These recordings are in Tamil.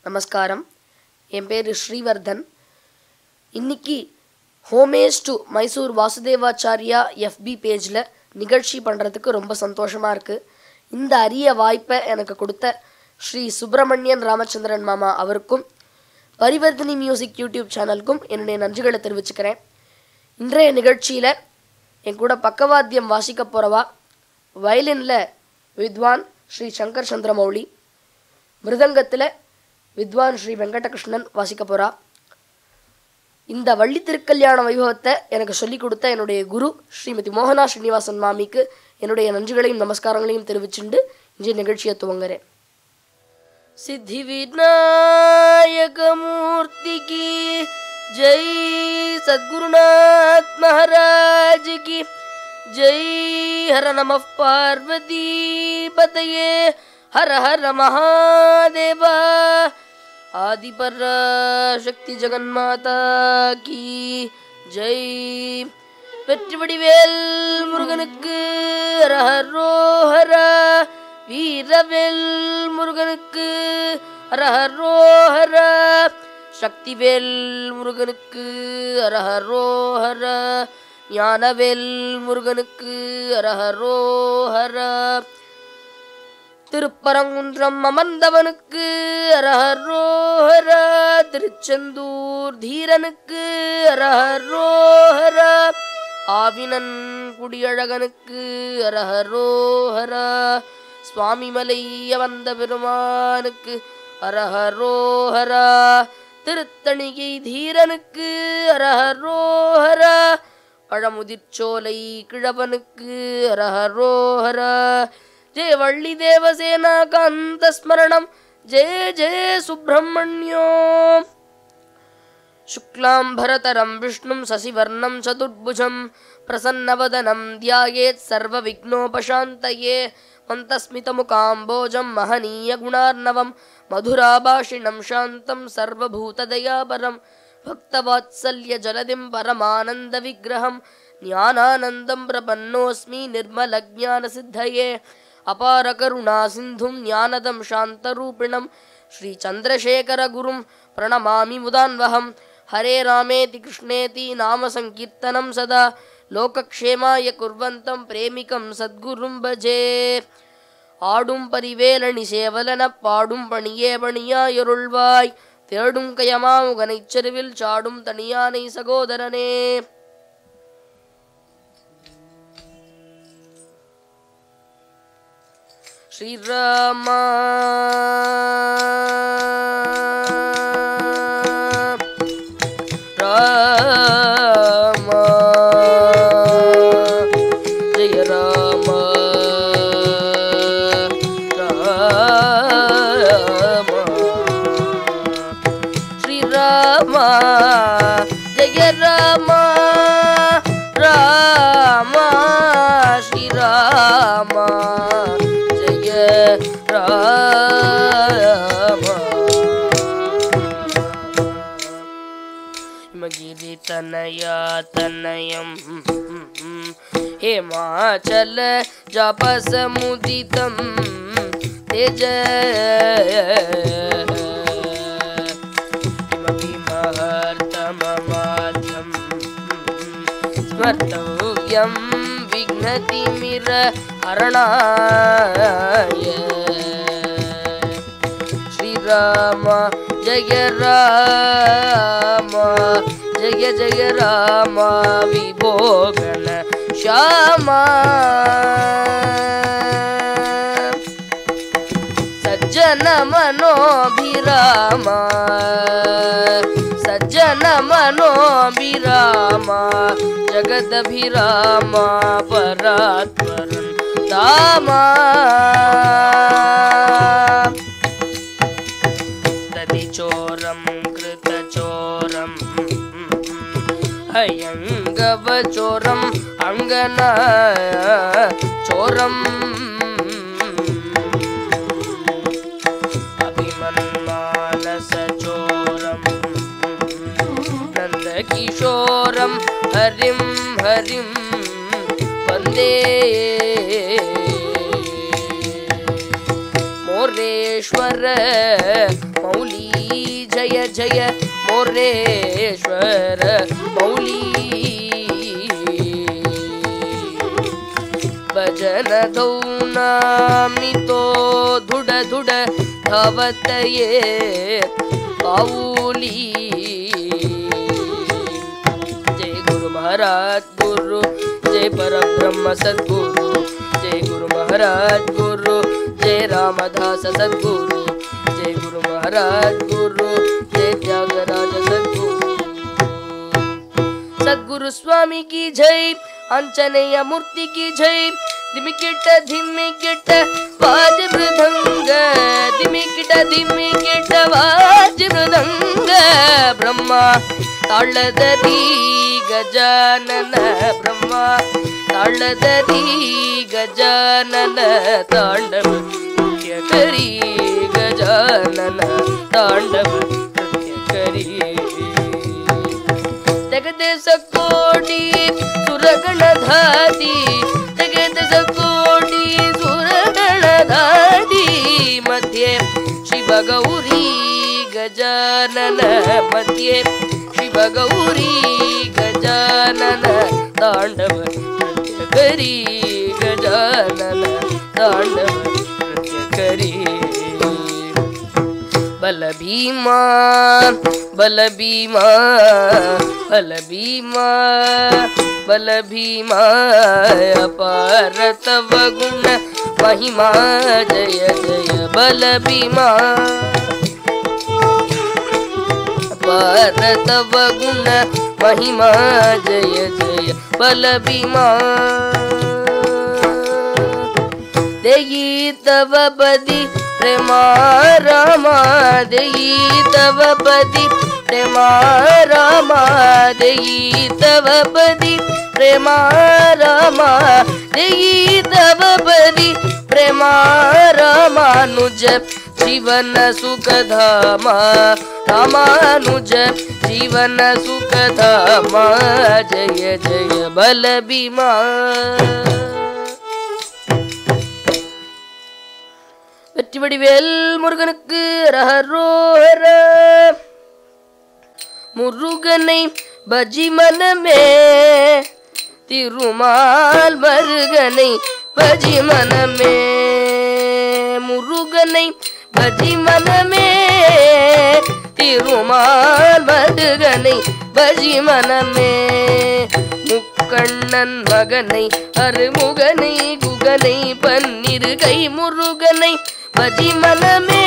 நமஸ்காரம் என் பேர் ஸ்ரீவர்தன் இன்னைக்கு ஹோமேஸ் டு மைசூர் வாசுதேவாச்சாரியா எஃபி பேஜில் நிகழ்ச்சி பண்ணுறதுக்கு ரொம்ப சந்தோஷமாக இருக்குது இந்த அரிய வாய்ப்பை எனக்கு கொடுத்த ஸ்ரீ சுப்பிரமணியன் ராமச்சந்திரன் மாமா அவருக்கும் பரிவர்த்தினி மியூசிக் யூடியூப் சேனலுக்கும் என்னுடைய நன்றிகளை தெரிவிச்சுக்கிறேன் இன்றைய நிகழ்ச்சியில் என் கூட பக்கவாத்தியம் வாசிக்க போகிறவா வயலினில் வித்வான் ஸ்ரீ சங்கர் சந்திரமௌலி மிருதங்கத்தில் வித்வான் ஸ்ரீ வெங்கடகிருஷ்ணன் வாசிக்க போகிறா இந்த வள்ளி திருக்கல்யாண வைபவத்தை எனக்கு சொல்லிக் கொடுத்த என்னுடைய குரு ஸ்ரீமதி மோகனா ஸ்ரீனிவாசன் மாமிக்கு என்னுடைய நன்றிகளையும் நமஸ்காரங்களையும் தெரிவிச்சுண்டு இன்றைய நிகழ்ச்சியை துவங்குறேன் சித்தி விநாயக மூர்த்திக்கு ஜெய் சத்குருநாத் மகாராஜ் கி ஜெய் ஹர நம பார்வதி பதையே ஹர ஹர மகாதேவா ஆதிபராசக்தி ஜெகன்மாதா கி ஜெய் வெற்றி வடிவேல் முருகனுக்கு ஹரஹரோஹரா வீரவேல் முருகனுக்கு ஹரஹரோஹரா சக்திவேல் முருகனுக்கு ஹரஹரோஹரா ஞானவேல் முருகனுக்கு ஹரஹரோஹரா திருப்பரங்குன்றம் அமர்ந்தவனுக்கு அரஹரோஹரா திருச்செந்தூர் தீரனுக்கு அரஹரோஹரா ஆவினன் குடியழகனுக்கு அரஹரோஹரா சுவாமிமலை வந்த பெருமானுக்கு அரஹரோஹரா திருத்தணிகை தீரனுக்கு அரஹரோஹரா பழமுதிர்ச்சோலை கிழவனுக்கு அரஹரோஹரா जय वल्ली देवसेना कान्तस्मरणं जय जय सुब्रह्मण्यो शुक्लाम्भरतरं विष्णुं शशिवर्णं चतुर्भुजं प्रसन्नवदनं ध्यायेत् सर्वविघ्नोपशान्तये मन्तस्मितमुकाम्बोजं महनीयगुणार्णवं मधुराभाषिणं शान्तं सर्वभूतदयापरं भक्तवात्सल्यजलदिं परमानन्दविग्रहं ज्ञानानन्दं प्रपन्नोऽस्मि निर्मलज्ञानसिद्धये अपारकरुणासिन्धुं ज्ञानदं शान्तरूपिणं श्रीचन्द्रशेखरगुरुं प्रणमामि मुदान्वहं हरे रामेति कृष्णेति नामसङ्कीर्तनं सदा लोकक्षेमाय कुर्वन्तं प्रेमिकं सद्गुरुं भजे ஆடும் பரிவேலணி சேவலன பாடும் பணியே பணியாயருள்வாய் தேடும் கயமாமுகனைச் செருவில் சாடும் தனியானை சகோதரனே ஸ்ரீராம ராம ஜெய ராம ராம ஸ்ரீராம ஜெய ராம ராம ஸ்ரீராம ஜெய ராம हिमगिरि तनया तनयं हिमाचल जपसमुदितं तेज किमपि महर्तममाद्यं स्मर्तव्यं विघ्नतिमिर हरणाय श्रीराम जय राम जय जय राम विभोगन श्यामा सज्जन मनोभिराम सज्जन मनोभिराम जगदभिराम परात्परं दामा दधिचोरं कृतचोरम् अयङ्गवचोरम् अङ्गन चोरम् अभिमन्मानसचोरम् नन्दकिशोरं हरिं हरिं वन्दे मोरे मोरेश्वर मौली जय जय मोरेश्वर मौली भजन दौनामितो धुड धुड धावत ये पाऊली जय गुरु महाराज गुरु जय परब्रह्म सद्गुरु जय गुरु महाराज गुरु जय रामदास सद्गुरु जय गुरु महाराज गुरु जय त्यागराज सद्गुरु सद्गुरु स्वामी की जय आंजनेय मूर्ति की जय दिमिकिट धिमिकिट वाज मृदंग दिमिकिट दिमिकिट वाज मृदंग ब्रह्मा ताळदरी गजानन ब्रह्मा ताळदरी गजानन तांडव नृत्य करी गजानन तांडव नृत्य करी ಜಗದೇಶ ಕೋಟಿ ಸುರಗಣ ಧಾದಿ ಜಗದೇಶ ಕೋಟಿ ಸುರಗಣ ಧಾದಿ ಮಧ್ಯೆ ಶಿವ ಗೌರಿ ಗಜಾನನ ಮಧ್ಯೆ ಶಿವ ಗೌರಿ ಗಜಾನನ ತಾಂಡವ ನೃತ್ಯ ಕರಿ ಗಜಾನನ ತಾಂಡವ ನೃತ್ಯ ಕರಿ ಬಲ ಭೀಮಾ ಬಲ ಭೀಮಾ ಬಲ ಭೀಮಾ ಬಲ ಭೀಮಾ ಅಪಾರ ತವ ಗುಣ ಮಹಿಮಾ ಜಯ ಜಯ ಬಲ ಭೀಮಾ ಅಪಾರ ತವ ಗುಣ ಮಹಿಮಾ ಜಯ ಜಯ ಬಲ ಭೀಮಾ देयी तव पदी प्रेमा रामा देयी तव पदी प्रेमा रामा देयी तव पदी प्रेमा रामा देयी तव पदी प्रेमा रामानुज जीवन सुखधामा रामानुज जीवन सुखधामा जय जय बल भीमा வெற்றி வடிவேல் முருகனுக்கு ரஹரோஹர முருகனை பஜி மனமே திருமால் மருகனை பஜி மனமே முருகனை பஜி மனமே திருமால் மருகனை பஜி மனமே முக்கண்ணன் மகனை அருமுகனை குகனை பன்னிரு கை முருகனை பஜி மனமே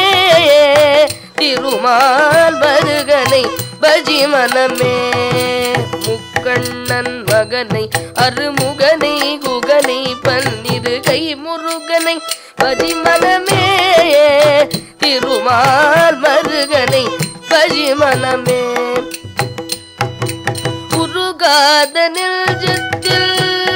திருமால் மருகனை பஜி மனமே முக்கண்ணன் மகனை அருமுகனை குகனை பன்னிரு கை முருகனை பஜி மனமே திருமால் மருகனை பஜி மனமே உருகாத நெஞ்சத்தில்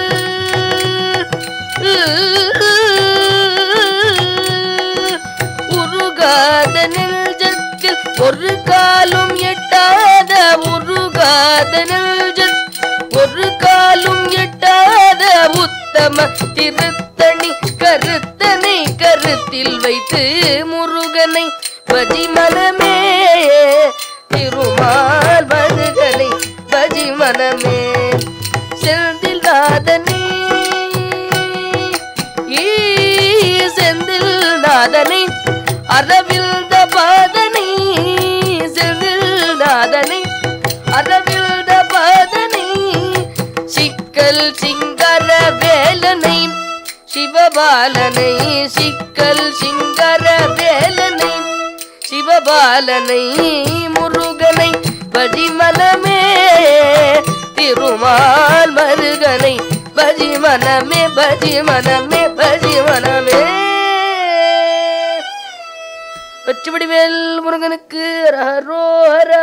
உருகாத நெஞ்சத்தில் ஒரு காலும் எட்டாத உருகாத நெஞ்சத் ஒரு காலும் எட்டாத உத்தம திருத்தணி கருத்தனை கருத்தில் வைத்து முருகனை பஜி மனமே திருமால் மருகனை பஜி மனமே செந்தில் நாதனே ஈ செந்தில் நாதனை அரவில்த பாதனை செந்தில் நாதனை அரவில்த பாதனை சிக்கல் சிங்கர வேலனை சிவபாலனை சிக்கல் சிங்கர வேலனை சிவபாலனை முருகனை பஜிமனமே திருமால் மருகனை பஜிமனமே பஜிமனமே பஜிமனமே வெற்றிவடிவேல் முருகனுக்கு ரஹரோஹரா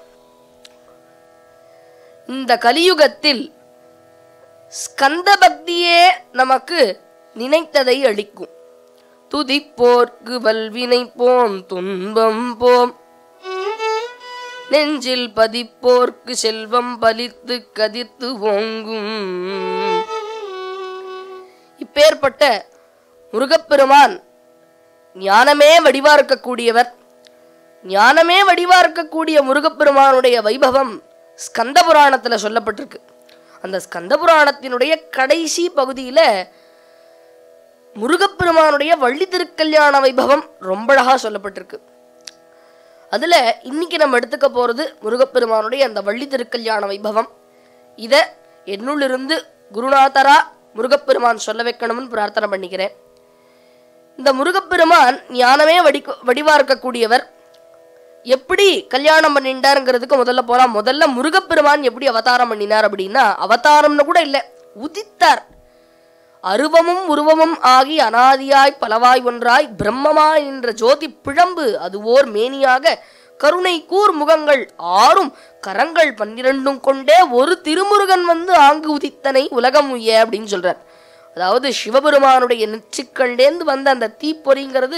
இந்த கலியுகத்தில் ஸ்கந்த பக்தியே நமக்கு நினைத்ததை அளிக்கும் துதிப்போர்க்கு வல்வினை போம் துன்பம் போம் நெஞ்சில் பதிப்போர்க்கு செல்வம் பலித்து கதித்து ஓங்கும் இப்பேற்பட்ட முருகப்பெருமான் ஞானமே வடிவா இருக்கக்கூடியவர் ஞானமே வடிவா இருக்கக்கூடிய முருகப்பெருமானுடைய வைபவம் ஸ்கந்த புராணத்துல சொல்லப்பட்டிருக்கு அந்த ஸ்கந்த புராணத்தினுடைய கடைசி பகுதியில முருகப்பெருமானுடைய வள்ளி திருக்கல்யாண வைபவம் ரொம்ப அழகா சொல்லப்பட்டிருக்கு அதுல இன்னைக்கு நம்ம எடுத்துக்க போறது முருகப்பெருமானுடைய அந்த வள்ளி திருக்கல்யாண வைபவம் இத என்னுள்ளிருந்து குருநாதரா முருகப்பெருமான் சொல்ல வைக்கணும்னு பிரார்த்தனை பண்ணிக்கிறேன் இந்த முருகப்பெருமான் ஞானமே வடி வடிவா இருக்கக்கூடியவர் எப்படி கல்யாணம் பண்ணிட்டாருங்கிறதுக்கு முதல்ல போலாம் முதல்ல முருகப்பெருமான் எப்படி அவதாரம் பண்ணினார் அப்படின்னா அவதாரம்னு கூட இல்லை உதித்தார் அருவமும் உருவமும் ஆகி அனாதியாய் பலவாய் ஒன்றாய் பிரம்மமாய் நின்ற ஜோதி பிழம்பு அது ஓர் மேனியாக கருணை கூர் முகங்கள் ஆறும் கரங்கள் பன்னிரண்டும் கொண்டே ஒரு திருமுருகன் வந்து ஆங்கு உதித்தனை உலகம் உய்ய அப்படின்னு சொல்றார் அதாவது சிவபெருமானுடைய நெற்றிக்கண்டேந்து வந்த அந்த தீப்பொறிங்கிறது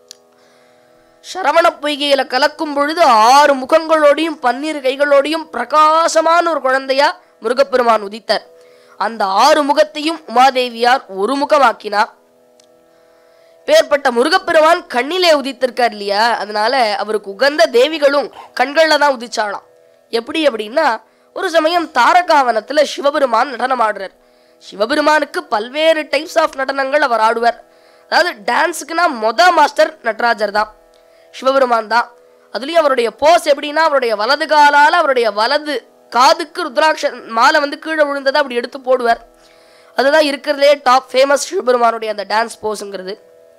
சரவண பொய்கையில கலக்கும் பொழுது ஆறு முகங்களோடையும் பன்னிரு கைகளோடையும் பிரகாசமான ஒரு குழந்தையா முருகப்பெருமான் உதித்தார் அந்த ஆறு முகத்தையும் உமாதேவியார் ஒரு முகமாக்கினார் பேர்பட்ட முருகப்பெருமான் கண்ணிலே உதித்திருக்கார் இல்லையா அதனால அவருக்கு உகந்த தேவிகளும் கண்கள்ல தான் உதிச்சாளாம் எப்படி அப்படின்னா ஒரு சமயம் தாரகாவனத்துல சிவபெருமான் நடனம் ஆடுறார் சிவபெருமானுக்கு பல்வேறு டைப்ஸ் ஆஃப் நடனங்கள் அவர் ஆடுவார் அதாவது டான்ஸுக்குனா மொத மாஸ்டர் நடராஜர் தான் சிவபெருமான் தான் அதுலயும் அவருடைய போஸ் எப்படின்னா அவருடைய வலது காலால அவருடைய வலது காதுக்கு ருத்ராட்ச மாலை வந்து கீழே விழுந்ததை அப்படி எடுத்து போடுவார் அதுதான் இருக்கிறதுலே டாப் ஃபேமஸ் சிவபெருமானுடைய அந்த டான்ஸ் போஸுங்கிறது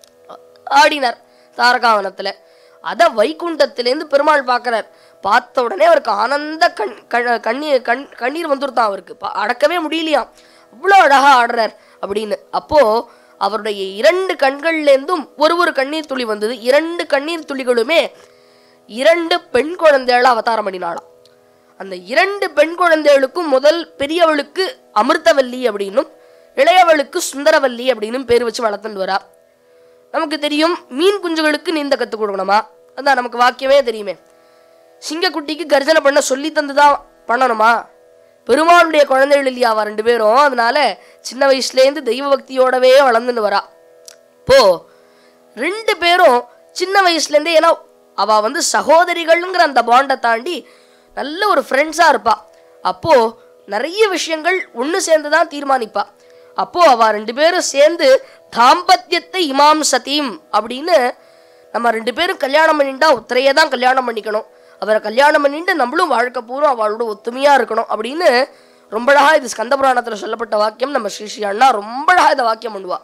ஆடினார் தாரகாவனத்துல அத வைகுண்டத்திலேருந்து பெருமாள் பார்க்கறார் பார்த்த உடனே அவருக்கு ஆனந்த கண் கண்- கண்ணீர் கண் கண்ணீர் வந்துருத்தான் அவருக்கு பா- அடக்கவே முடியலையாம் அவ்வளோ அழகா ஆடுறார் அப்படின்னு அப்போ அவருடைய இரண்டு கண்கள்லேருந்தும் ஒரு ஒரு கண்ணீர் துளி வந்தது இரண்டு கண்ணீர் துளிகளுமே இரண்டு பெண் குழந்தைகளை அவதாரம் பண்ணினாளாம் அந்த இரண்டு பெண் குழந்தைகளுக்கும் முதல் பெரியவளுக்கு அமிர்தவல்லி அப்படின்னும் இளையவளுக்கு சுந்தரவல்லி அப்படின்னும் பேர் வச்சு வளர்த்துட்டு வரா நமக்கு தெரியும் மீன் குஞ்சுகளுக்கு நீந்த கற்றுக் கொடுக்கணுமா அதான் நமக்கு வாக்கியமே தெரியுமே சிங்கக்குட்டிக்கு கர்ஜனை பண்ண சொல்லி தந்து தான் பண்ணணுமா பெருமாளுடைய குழந்தைகள் இல்லையாவா ரெண்டு பேரும் அதனால சின்ன வயசுலேருந்து தெய்வ பக்தியோடவே வளர்ந்துன்னு வரா இப்போ ரெண்டு பேரும் சின்ன வயசுலேருந்தே ஏன்னா அவ வந்து சகோதரிகள்ங்கிற அந்த பாண்டை தாண்டி நல்ல ஒரு ஃப்ரெண்ட்ஸாக இருப்பா அப்போ நிறைய விஷயங்கள் ஒன்று சேர்ந்து தான் தீர்மானிப்பா அப்போ அவ ரெண்டு பேரும் சேர்ந்து தாம்பத்தியத்தை இமாம் சதீம் அப்படின்னு நம்ம ரெண்டு பேரும் கல்யாணம் பண்ணிட்டா உத்தரையே தான் கல்யாணம் பண்ணிக்கணும் அவரை கல்யாணம் பண்ணிட்டு நம்மளும் வாழ்க்கை பூரா அவளோட ஒத்துமையா இருக்கணும் அப்படின்னு ரொம்ப அழகா இது ஸ்கந்த புராணத்துல சொல்லப்பட்ட வாக்கியம் நம்ம ஸ்ரீ ஸ்ரீ அண்ணா ரொம்ப அழகா இந்த வாக்கியம் பண்ணுவா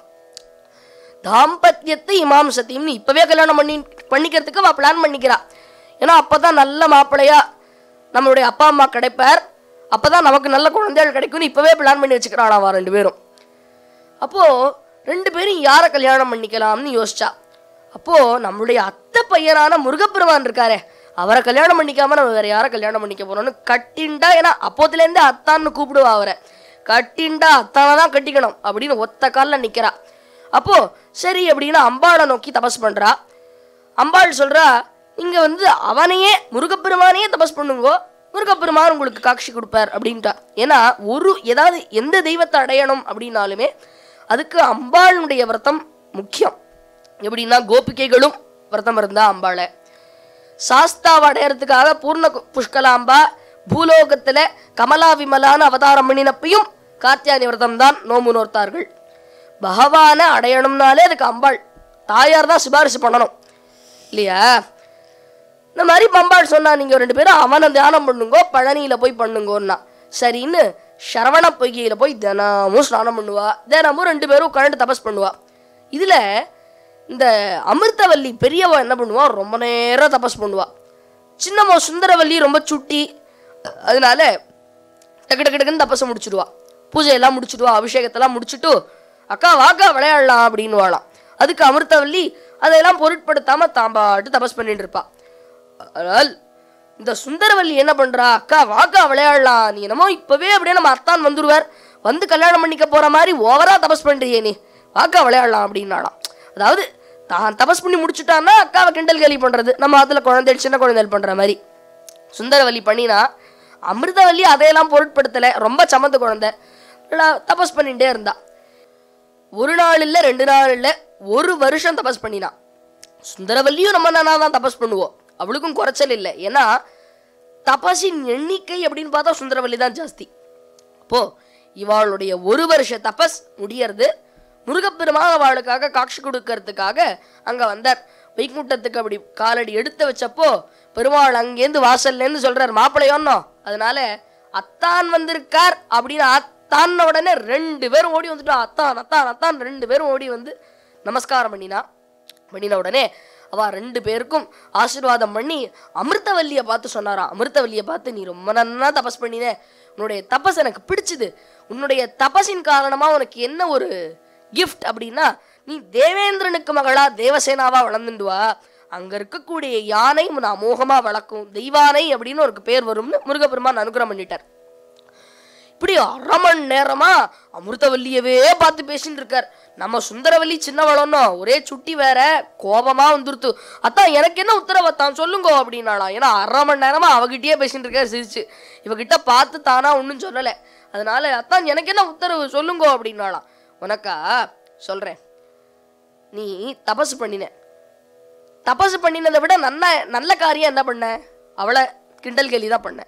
தாம்பத்தியத்தை இமாம் சத்தியம்னு இப்பவே கல்யாணம் பண்ணி பண்ணிக்கிறதுக்கு அவ பிளான் பண்ணிக்கிறா ஏன்னா அப்பதான் நல்ல மாப்பிள்ளையா நம்மளுடைய அப்பா அம்மா கிடைப்பார் அப்பதான் நமக்கு நல்ல குழந்தைகள் கிடைக்கும்னு இப்பவே பிளான் பண்ணி வச்சுக்கிறாள் அவ ரெண்டு பேரும் அப்போ ரெண்டு பேரும் யாரை கல்யாணம் பண்ணிக்கலாம்னு யோசிச்சா அப்போ நம்மளுடைய அத்தை பையனான முருகப்பெருமான் இருக்காரே அவரை கல்யாணம் பண்ணிக்காம நம்ம வேற யாரை கல்யாணம் பண்ணிக்க போறோம்னு கட்டிண்டா ஏன்னா அப்போதுலேருந்தே அத்தான்னு கூப்பிடுவா அவரை கட்டிண்டா அத்தானை தான் கட்டிக்கணும் அப்படின்னு ஒத்த காலில் நிக்கிறா அப்போ சரி அப்படின்னு அம்பாளை நோக்கி தபஸ் பண்றா அம்பாள் சொல்றா நீங்க வந்து அவனையே முருகப்பெருமானையே தபஸ் பண்ணுங்கோ முருகப்பெருமான் உங்களுக்கு காட்சி கொடுப்பார் அப்படின்ட்டா ஏன்னா ஒரு ஏதாவது எந்த தெய்வத்தை அடையணும் அப்படின்னாலுமே அதுக்கு அம்பாளுடைய விரதம் முக்கியம் எப்படின்னா கோபிகைகளும் விரதம் இருந்தா அம்பாளை சாஸ்தாவை அடையறதுக்காக பூர்ண கு- புஷ்கலாம்பா பூலோகத்துல கமலா விமலான அவதாரம் பண்ணினப்பையும் காத்தியானி விரதம் தான் நோம்பு நோர்த்தார்கள் பகவானை அடையணும்னாலே அதுக்கு அம்பாள் தாயார் தான் சிபாரிசு பண்ணணும் இல்லையா இந்த மாதிரி பம்பாள் சொன்னா நீங்க ரெண்டு பேரும் அவனை தியானம் பண்ணுங்கோ பழனியில போய் பண்ணுங்கோன்னா சரின்னு சரவண பொய்கையில போய் தினமும் ஸ்நானம் பண்ணுவா தினமும் ரெண்டு பேரும் உட்காந்து தபஸ் பண்ணுவா இதுல இந்த அமிர்தவல்லி பெரியவ என்ன பண்ணுவா ரொம்ப நேரம் தபஸ் பண்ணுவா சின்னம்மா சுந்தரவல்லி ரொம்ப சுட்டி அதனால டக்கு டக்கு டக்குன்னு தபஸை முடிச்சிடுவா பூஜையெல்லாம் முடிச்சிடுவா அபிஷேகத்தெல்லாம் முடிச்சுட்டு அக்கா வாக்கா விளையாடலாம் அப்படின்னு வாழலாம் அதுக்கு அமிர்தவல்லி அதையெல்லாம் பொருட்படுத்தாம தாம்பாட்டு தபஸ் பண்ணிட்டு இருப்பா ஆனால் இந்த சுந்தரவல்லி என்ன பண்றா அக்கா வாக்கா விளையாடலாம் நீ என்னமோ இப்பவே அப்படியே நம்ம அத்தான் வந்துருவார் வந்து கல்யாணம் பண்ணிக்க போற மாதிரி ஓவரா தபஸ் பண்றியே நீ வாக்கா விளையாடலாம் அப்படின்னாலாம் அதாவது தான் தபஸ் பண்ணி முடிச்சுட்டான்னா அக்காவை கிண்டல் கேலி பண்றது நம்ம அதுல குழந்தை சின்ன குழந்தைகள் பண்ற மாதிரி சுந்தரவல்லி பண்ணினா அமிர்தவல்லி அதையெல்லாம் பொருட்படுத்தலை ரொம்ப சமந்த குழந்தை நல்லா தபஸ் பண்ணிட்டே இருந்தா ஒரு நாள் இல்லை ரெண்டு நாள் இல்லை ஒரு வருஷம் தபஸ் பண்ணினா சுந்தரவல்லியும் நம்ம நானா தான் தபஸ் பண்ணுவோம் அவளுக்கும் குறைச்சல் இல்லை ஏன்னா தபஸின் எண்ணிக்கை அப்படின்னு பார்த்தா சுந்தரவல்லி தான் ஜாஸ்தி அப்போ இவாளுடைய ஒரு வருஷ தபஸ் முடியறது முருகப்பெருமான் அவளுக்காக காட்சி கொடுக்கறதுக்காக அங்க வந்தார் வைகுண்டத்துக்கு அப்படி காலடி எடுத்து வச்சப்போ பெருமாள் அங்கேருந்து வாசல்லேருந்து சொல்றார் மாப்பிள்ளையோன்னோ அதனால அத்தான் வந்திருக்கார் அப்படின்னு அத்தான் உடனே ரெண்டு பேரும் ஓடி வந்துட்டோம் அத்தான் அத்தான் அத்தான் ரெண்டு பேரும் ஓடி வந்து நமஸ்காரம் பண்ணினா பண்ணின உடனே அவ ரெண்டு பேருக்கும் ஆசீர்வாதம் பண்ணி அமிர்தவல்லியை பார்த்து சொன்னாராம் அமிர்தவல்லியை பார்த்து நீ ரொம்ப நன்னா தபஸ் பண்ணினே உன்னுடைய தபஸ் எனக்கு பிடிச்சுது உன்னுடைய தபஸின் காரணமா உனக்கு என்ன ஒரு கிஃப்ட் அப்படின்னா நீ தேவேந்திரனுக்கு மகளா தேவசேனாவா வளர்ந்துண்டு வா அங்க இருக்கக்கூடிய யானை உன்னை அமோகமா வளர்க்கும் தெய்வானை அப்படின்னு ஒரு பேர் வரும்னு முருகப்பெருமான் அனுகிரகம் பண்ணிட்டார் இப்படி அரை மணி நேரமா அமிர்தவல்லியவே பார்த்து பேசிட்டு இருக்கார் நம்ம சுந்தரவல்லி சின்னவளோன்னோ ஒரே சுட்டி வேற கோபமா வந்துருத்து அத்தான் எனக்கு என்ன உத்தரவத்தான் சொல்லுங்க அப்படின்னாலாம் ஏன்னா அரை மணி நேரமா அவகிட்டயே பேசிட்டு இருக்காரு சிரிச்சு இவகிட்ட பார்த்து தானா ஒன்றும் சொல்லலை அதனால அத்தான் எனக்கு என்ன உத்தரவு சொல்லுங்க அப்படின்னாலாம் உனக்கா சொல்றேன் நீ தபசு பண்ணின தபசு பண்ணினதை விட நல்ல நல்ல காரியம் என்ன பண்ண அவளை கிண்டல் கேலி தான் பண்ண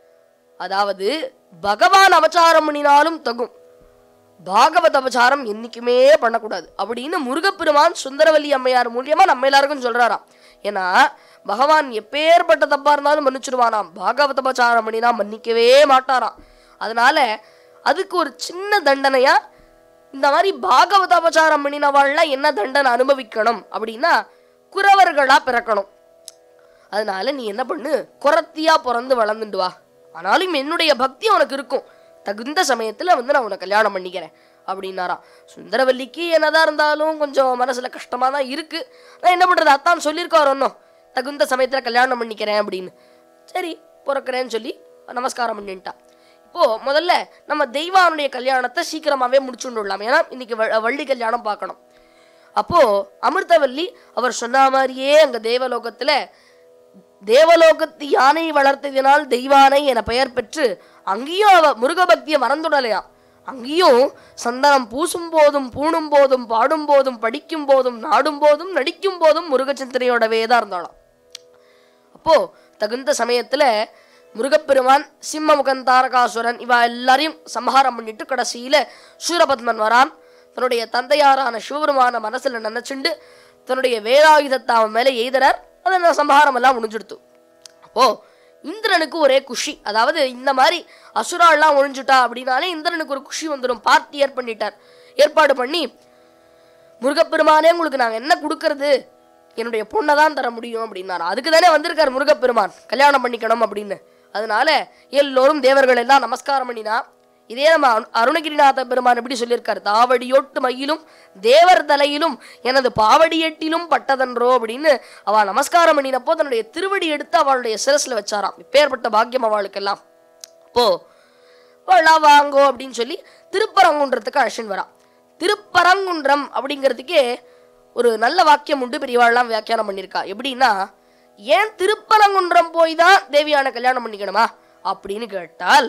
அதாவது பகவான் அபச்சாரம் பண்ணினாலும் தகும் பாகவத அபச்சாரம் என்னைக்குமே பண்ணக்கூடாது அப்படின்னு முருகப்பெருமான் சுந்தரவல்லி அம்மையார் மூலியமா நம்ம எல்லாருக்கும் சொல்றாராம் ஏன்னா பகவான் எப்பேற்பட்ட தப்பா இருந்தாலும் மன்னிச்சிடுவானாம் பாகவத அபச்சாரம் பண்ணினா மன்னிக்கவே மாட்டாராம் அதனால அதுக்கு ஒரு சின்ன தண்டனையா இந்த மாதிரி பாகவத அபச்சாரம் பண்ணினவாள்லாம் என்ன தண்டனை அனுபவிக்கணும் அப்படின்னா குறவர்களா பிறக்கணும் அதனால நீ என்ன பண்ணு குரத்தியா பிறந்து வளர்ந்துட்டு வா ஆனாலும் என்னுடைய பக்தி உனக்கு இருக்கும் தகுந்த சமயத்துல வந்து நான் உன்னை கல்யாணம் பண்ணிக்கிறேன் அப்படின்னாராம் சுந்தரவல்லிக்கு என்னதான் இருந்தாலும் கொஞ்சம் மனசுல கஷ்டமா தான் இருக்கு நான் என்ன பண்றது அத்தான் சொல்லியிருக்காரு ஒன்றும் தகுந்த சமயத்துல கல்யாணம் பண்ணிக்கிறேன் அப்படின்னு சரி பிறக்கிறேன்னு சொல்லி நமஸ்காரம் பண்ணிட்டான் இப்போ முதல்ல நம்ம தெய்வானுடைய கல்யாணத்தை சீக்கிரமாவே முடிச்சுடலாம் ஏன்னா இன்னைக்கு வ- வள்ளி கல்யாணம் பார்க்கணும் அப்போ அமிர்தவல்லி அவர் சொன்ன மாதிரியே அங்க தேவலோகத்துல தேவலோகத்து யானை வளர்த்ததினால் தெய்வானை என பெயர் பெற்று அங்கேயும் அவ முருகபக்தியை மறந்துடலையாம் அங்கேயும் சந்தனம் பூசும் போதும் பூணும் போதும் பாடும் போதும் படிக்கும் போதும் நாடும் போதும் நடிக்கும் போதும் முருக சிந்தனையோடவே தான் இருந்தாளாம் அப்போ தகுந்த சமயத்துல முருகப்பெருமான் சிம்மமுகன் தாரகாசுரன் இவ எல்லாரையும் சம்ஹாரம் பண்ணிட்டு கடைசியில சூரபத்மன் வரான் தன்னுடைய தந்தையாரான சிவபெருமான மனசுல நினைச்சுண்டு தன்னுடைய வேலாயுதத்தை அவன் மேல எய்தறார் அதை சம்ஹாரம் எல்லாம் முடிஞ்சுடுத்து அப்போ இந்திரனுக்கு ஒரே குஷி அதாவது இந்த மாதிரி அசுராள்லாம் ஒழிஞ்சுட்டா அப்படின்னாலே இந்திரனுக்கு ஒரு குஷி வந்துடும் பார்ட்டி ஏற்ப பண்ணிட்டார் ஏற்பாடு பண்ணி முருகப்பெருமானே உங்களுக்கு நாங்கள் என்ன கொடுக்கறது என்னுடைய பொண்ணை தான் தர முடியும் அப்படின்னாரு அதுக்கு தானே வந்திருக்கார் முருகப்பெருமான் கல்யாணம் பண்ணிக்கணும் அப்படின்னு அதனால எல்லோரும் தேவர்கள் எல்லாம் நமஸ்காரம் பண்ணினா இதே நம்ம அரு- அருணகிரிநாத பெருமான் எப்படி சொல்லியிருக்கார் தாவடியோட்டு மயிலும் தேவர் தலையிலும் எனது பாவடியெட்டிலும் பட்டதன்றோ அப்படின்னு அவ நமஸ்காரம் பண்ணினப்போ தன்னுடைய திருவடி எடுத்து அவளுடைய சிரஸ்ல வச்சாராம் இப்பேற்பட்ட பாக்கியம் அவளுக்கெல்லாம் அப்போ வள்ளா வாங்கோ அப்படின்னு சொல்லி திருப்பரங்குன்றத்துக்கு அழைச்சின்னு வரான் திருப்பரங்குன்றம் அப்படிங்கிறதுக்கே ஒரு நல்ல வாக்கியம் உண்டு பெரியவாள்லாம் வியாக்கியானம் பண்ணியிருக்கா எப்படின்னா ஏன் திருப்பரங்குன்றம் போய் தான் தேவியான கல்யாணம் பண்ணிக்கணுமா அப்படின்னு கேட்டால்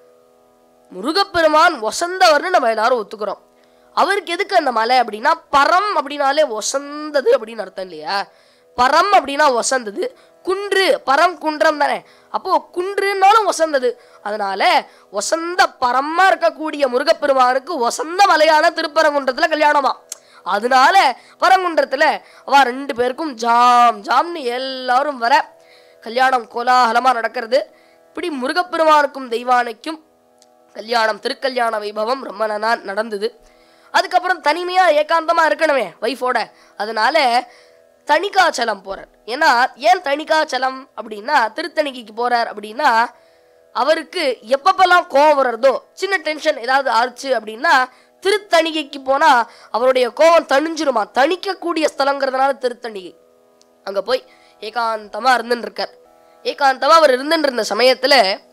முருகப்பெருமான் வசந்தவர்னு நம்ம எல்லாரும் ஒத்துக்கிறோம் அவருக்கு எதுக்கு அந்த மலை அப்படின்னா பரம் அப்படின்னாலே வசந்தது அப்படின்னு அர்த்தம் இல்லையா பரம் அப்படின்னா வசந்தது குன்று பரம் குன்றம் தானே அப்போ குன்றுனாலும் வசந்தது அதனால வசந்த பரமா இருக்கக்கூடிய முருகப்பெருமானுக்கு வசந்த மலையான திருப்பரங்குன்றத்துல கல்யாணமா அதனால பரங்குன்றத்துல அவ ரெண்டு பேருக்கும் ஜாம் ஜாம்னு எல்லாரும் வர கல்யாணம் கோலாகலமா நடக்கிறது இப்படி முருகப்பெருமானுக்கும் தெய்வானைக்கும் கல்யாணம் திருக்கல்யாண வைபவம் ரொம்ப நல்லா நடந்தது அதுக்கப்புறம் தனிமையா ஏகாந்தமா இருக்கணுமே வைஃபோட அதனால தணிகாச்சலம் போறார் ஏன்னா ஏன் தணிகாச்சலம் அப்படின்னா திருத்தணிக்கு போறார் அப்படின்னா அவருக்கு எப்பப்பெல்லாம் கோவம் வர்றதோ சின்ன டென்ஷன் ஏதாவது ஆச்சு அப்படின்னா திருத்தணிகைக்கு போனா அவருடைய கோவம் தணிஞ்சிருமா தணிக்கக்கூடிய ஸ்தலங்கிறதுனால திருத்தணிகை அங்க போய் ஏகாந்தமா இருந்துன்னு இருக்கார் ஏகாந்தமா அவர் இருந்துட்டு இருந்த சமயத்துல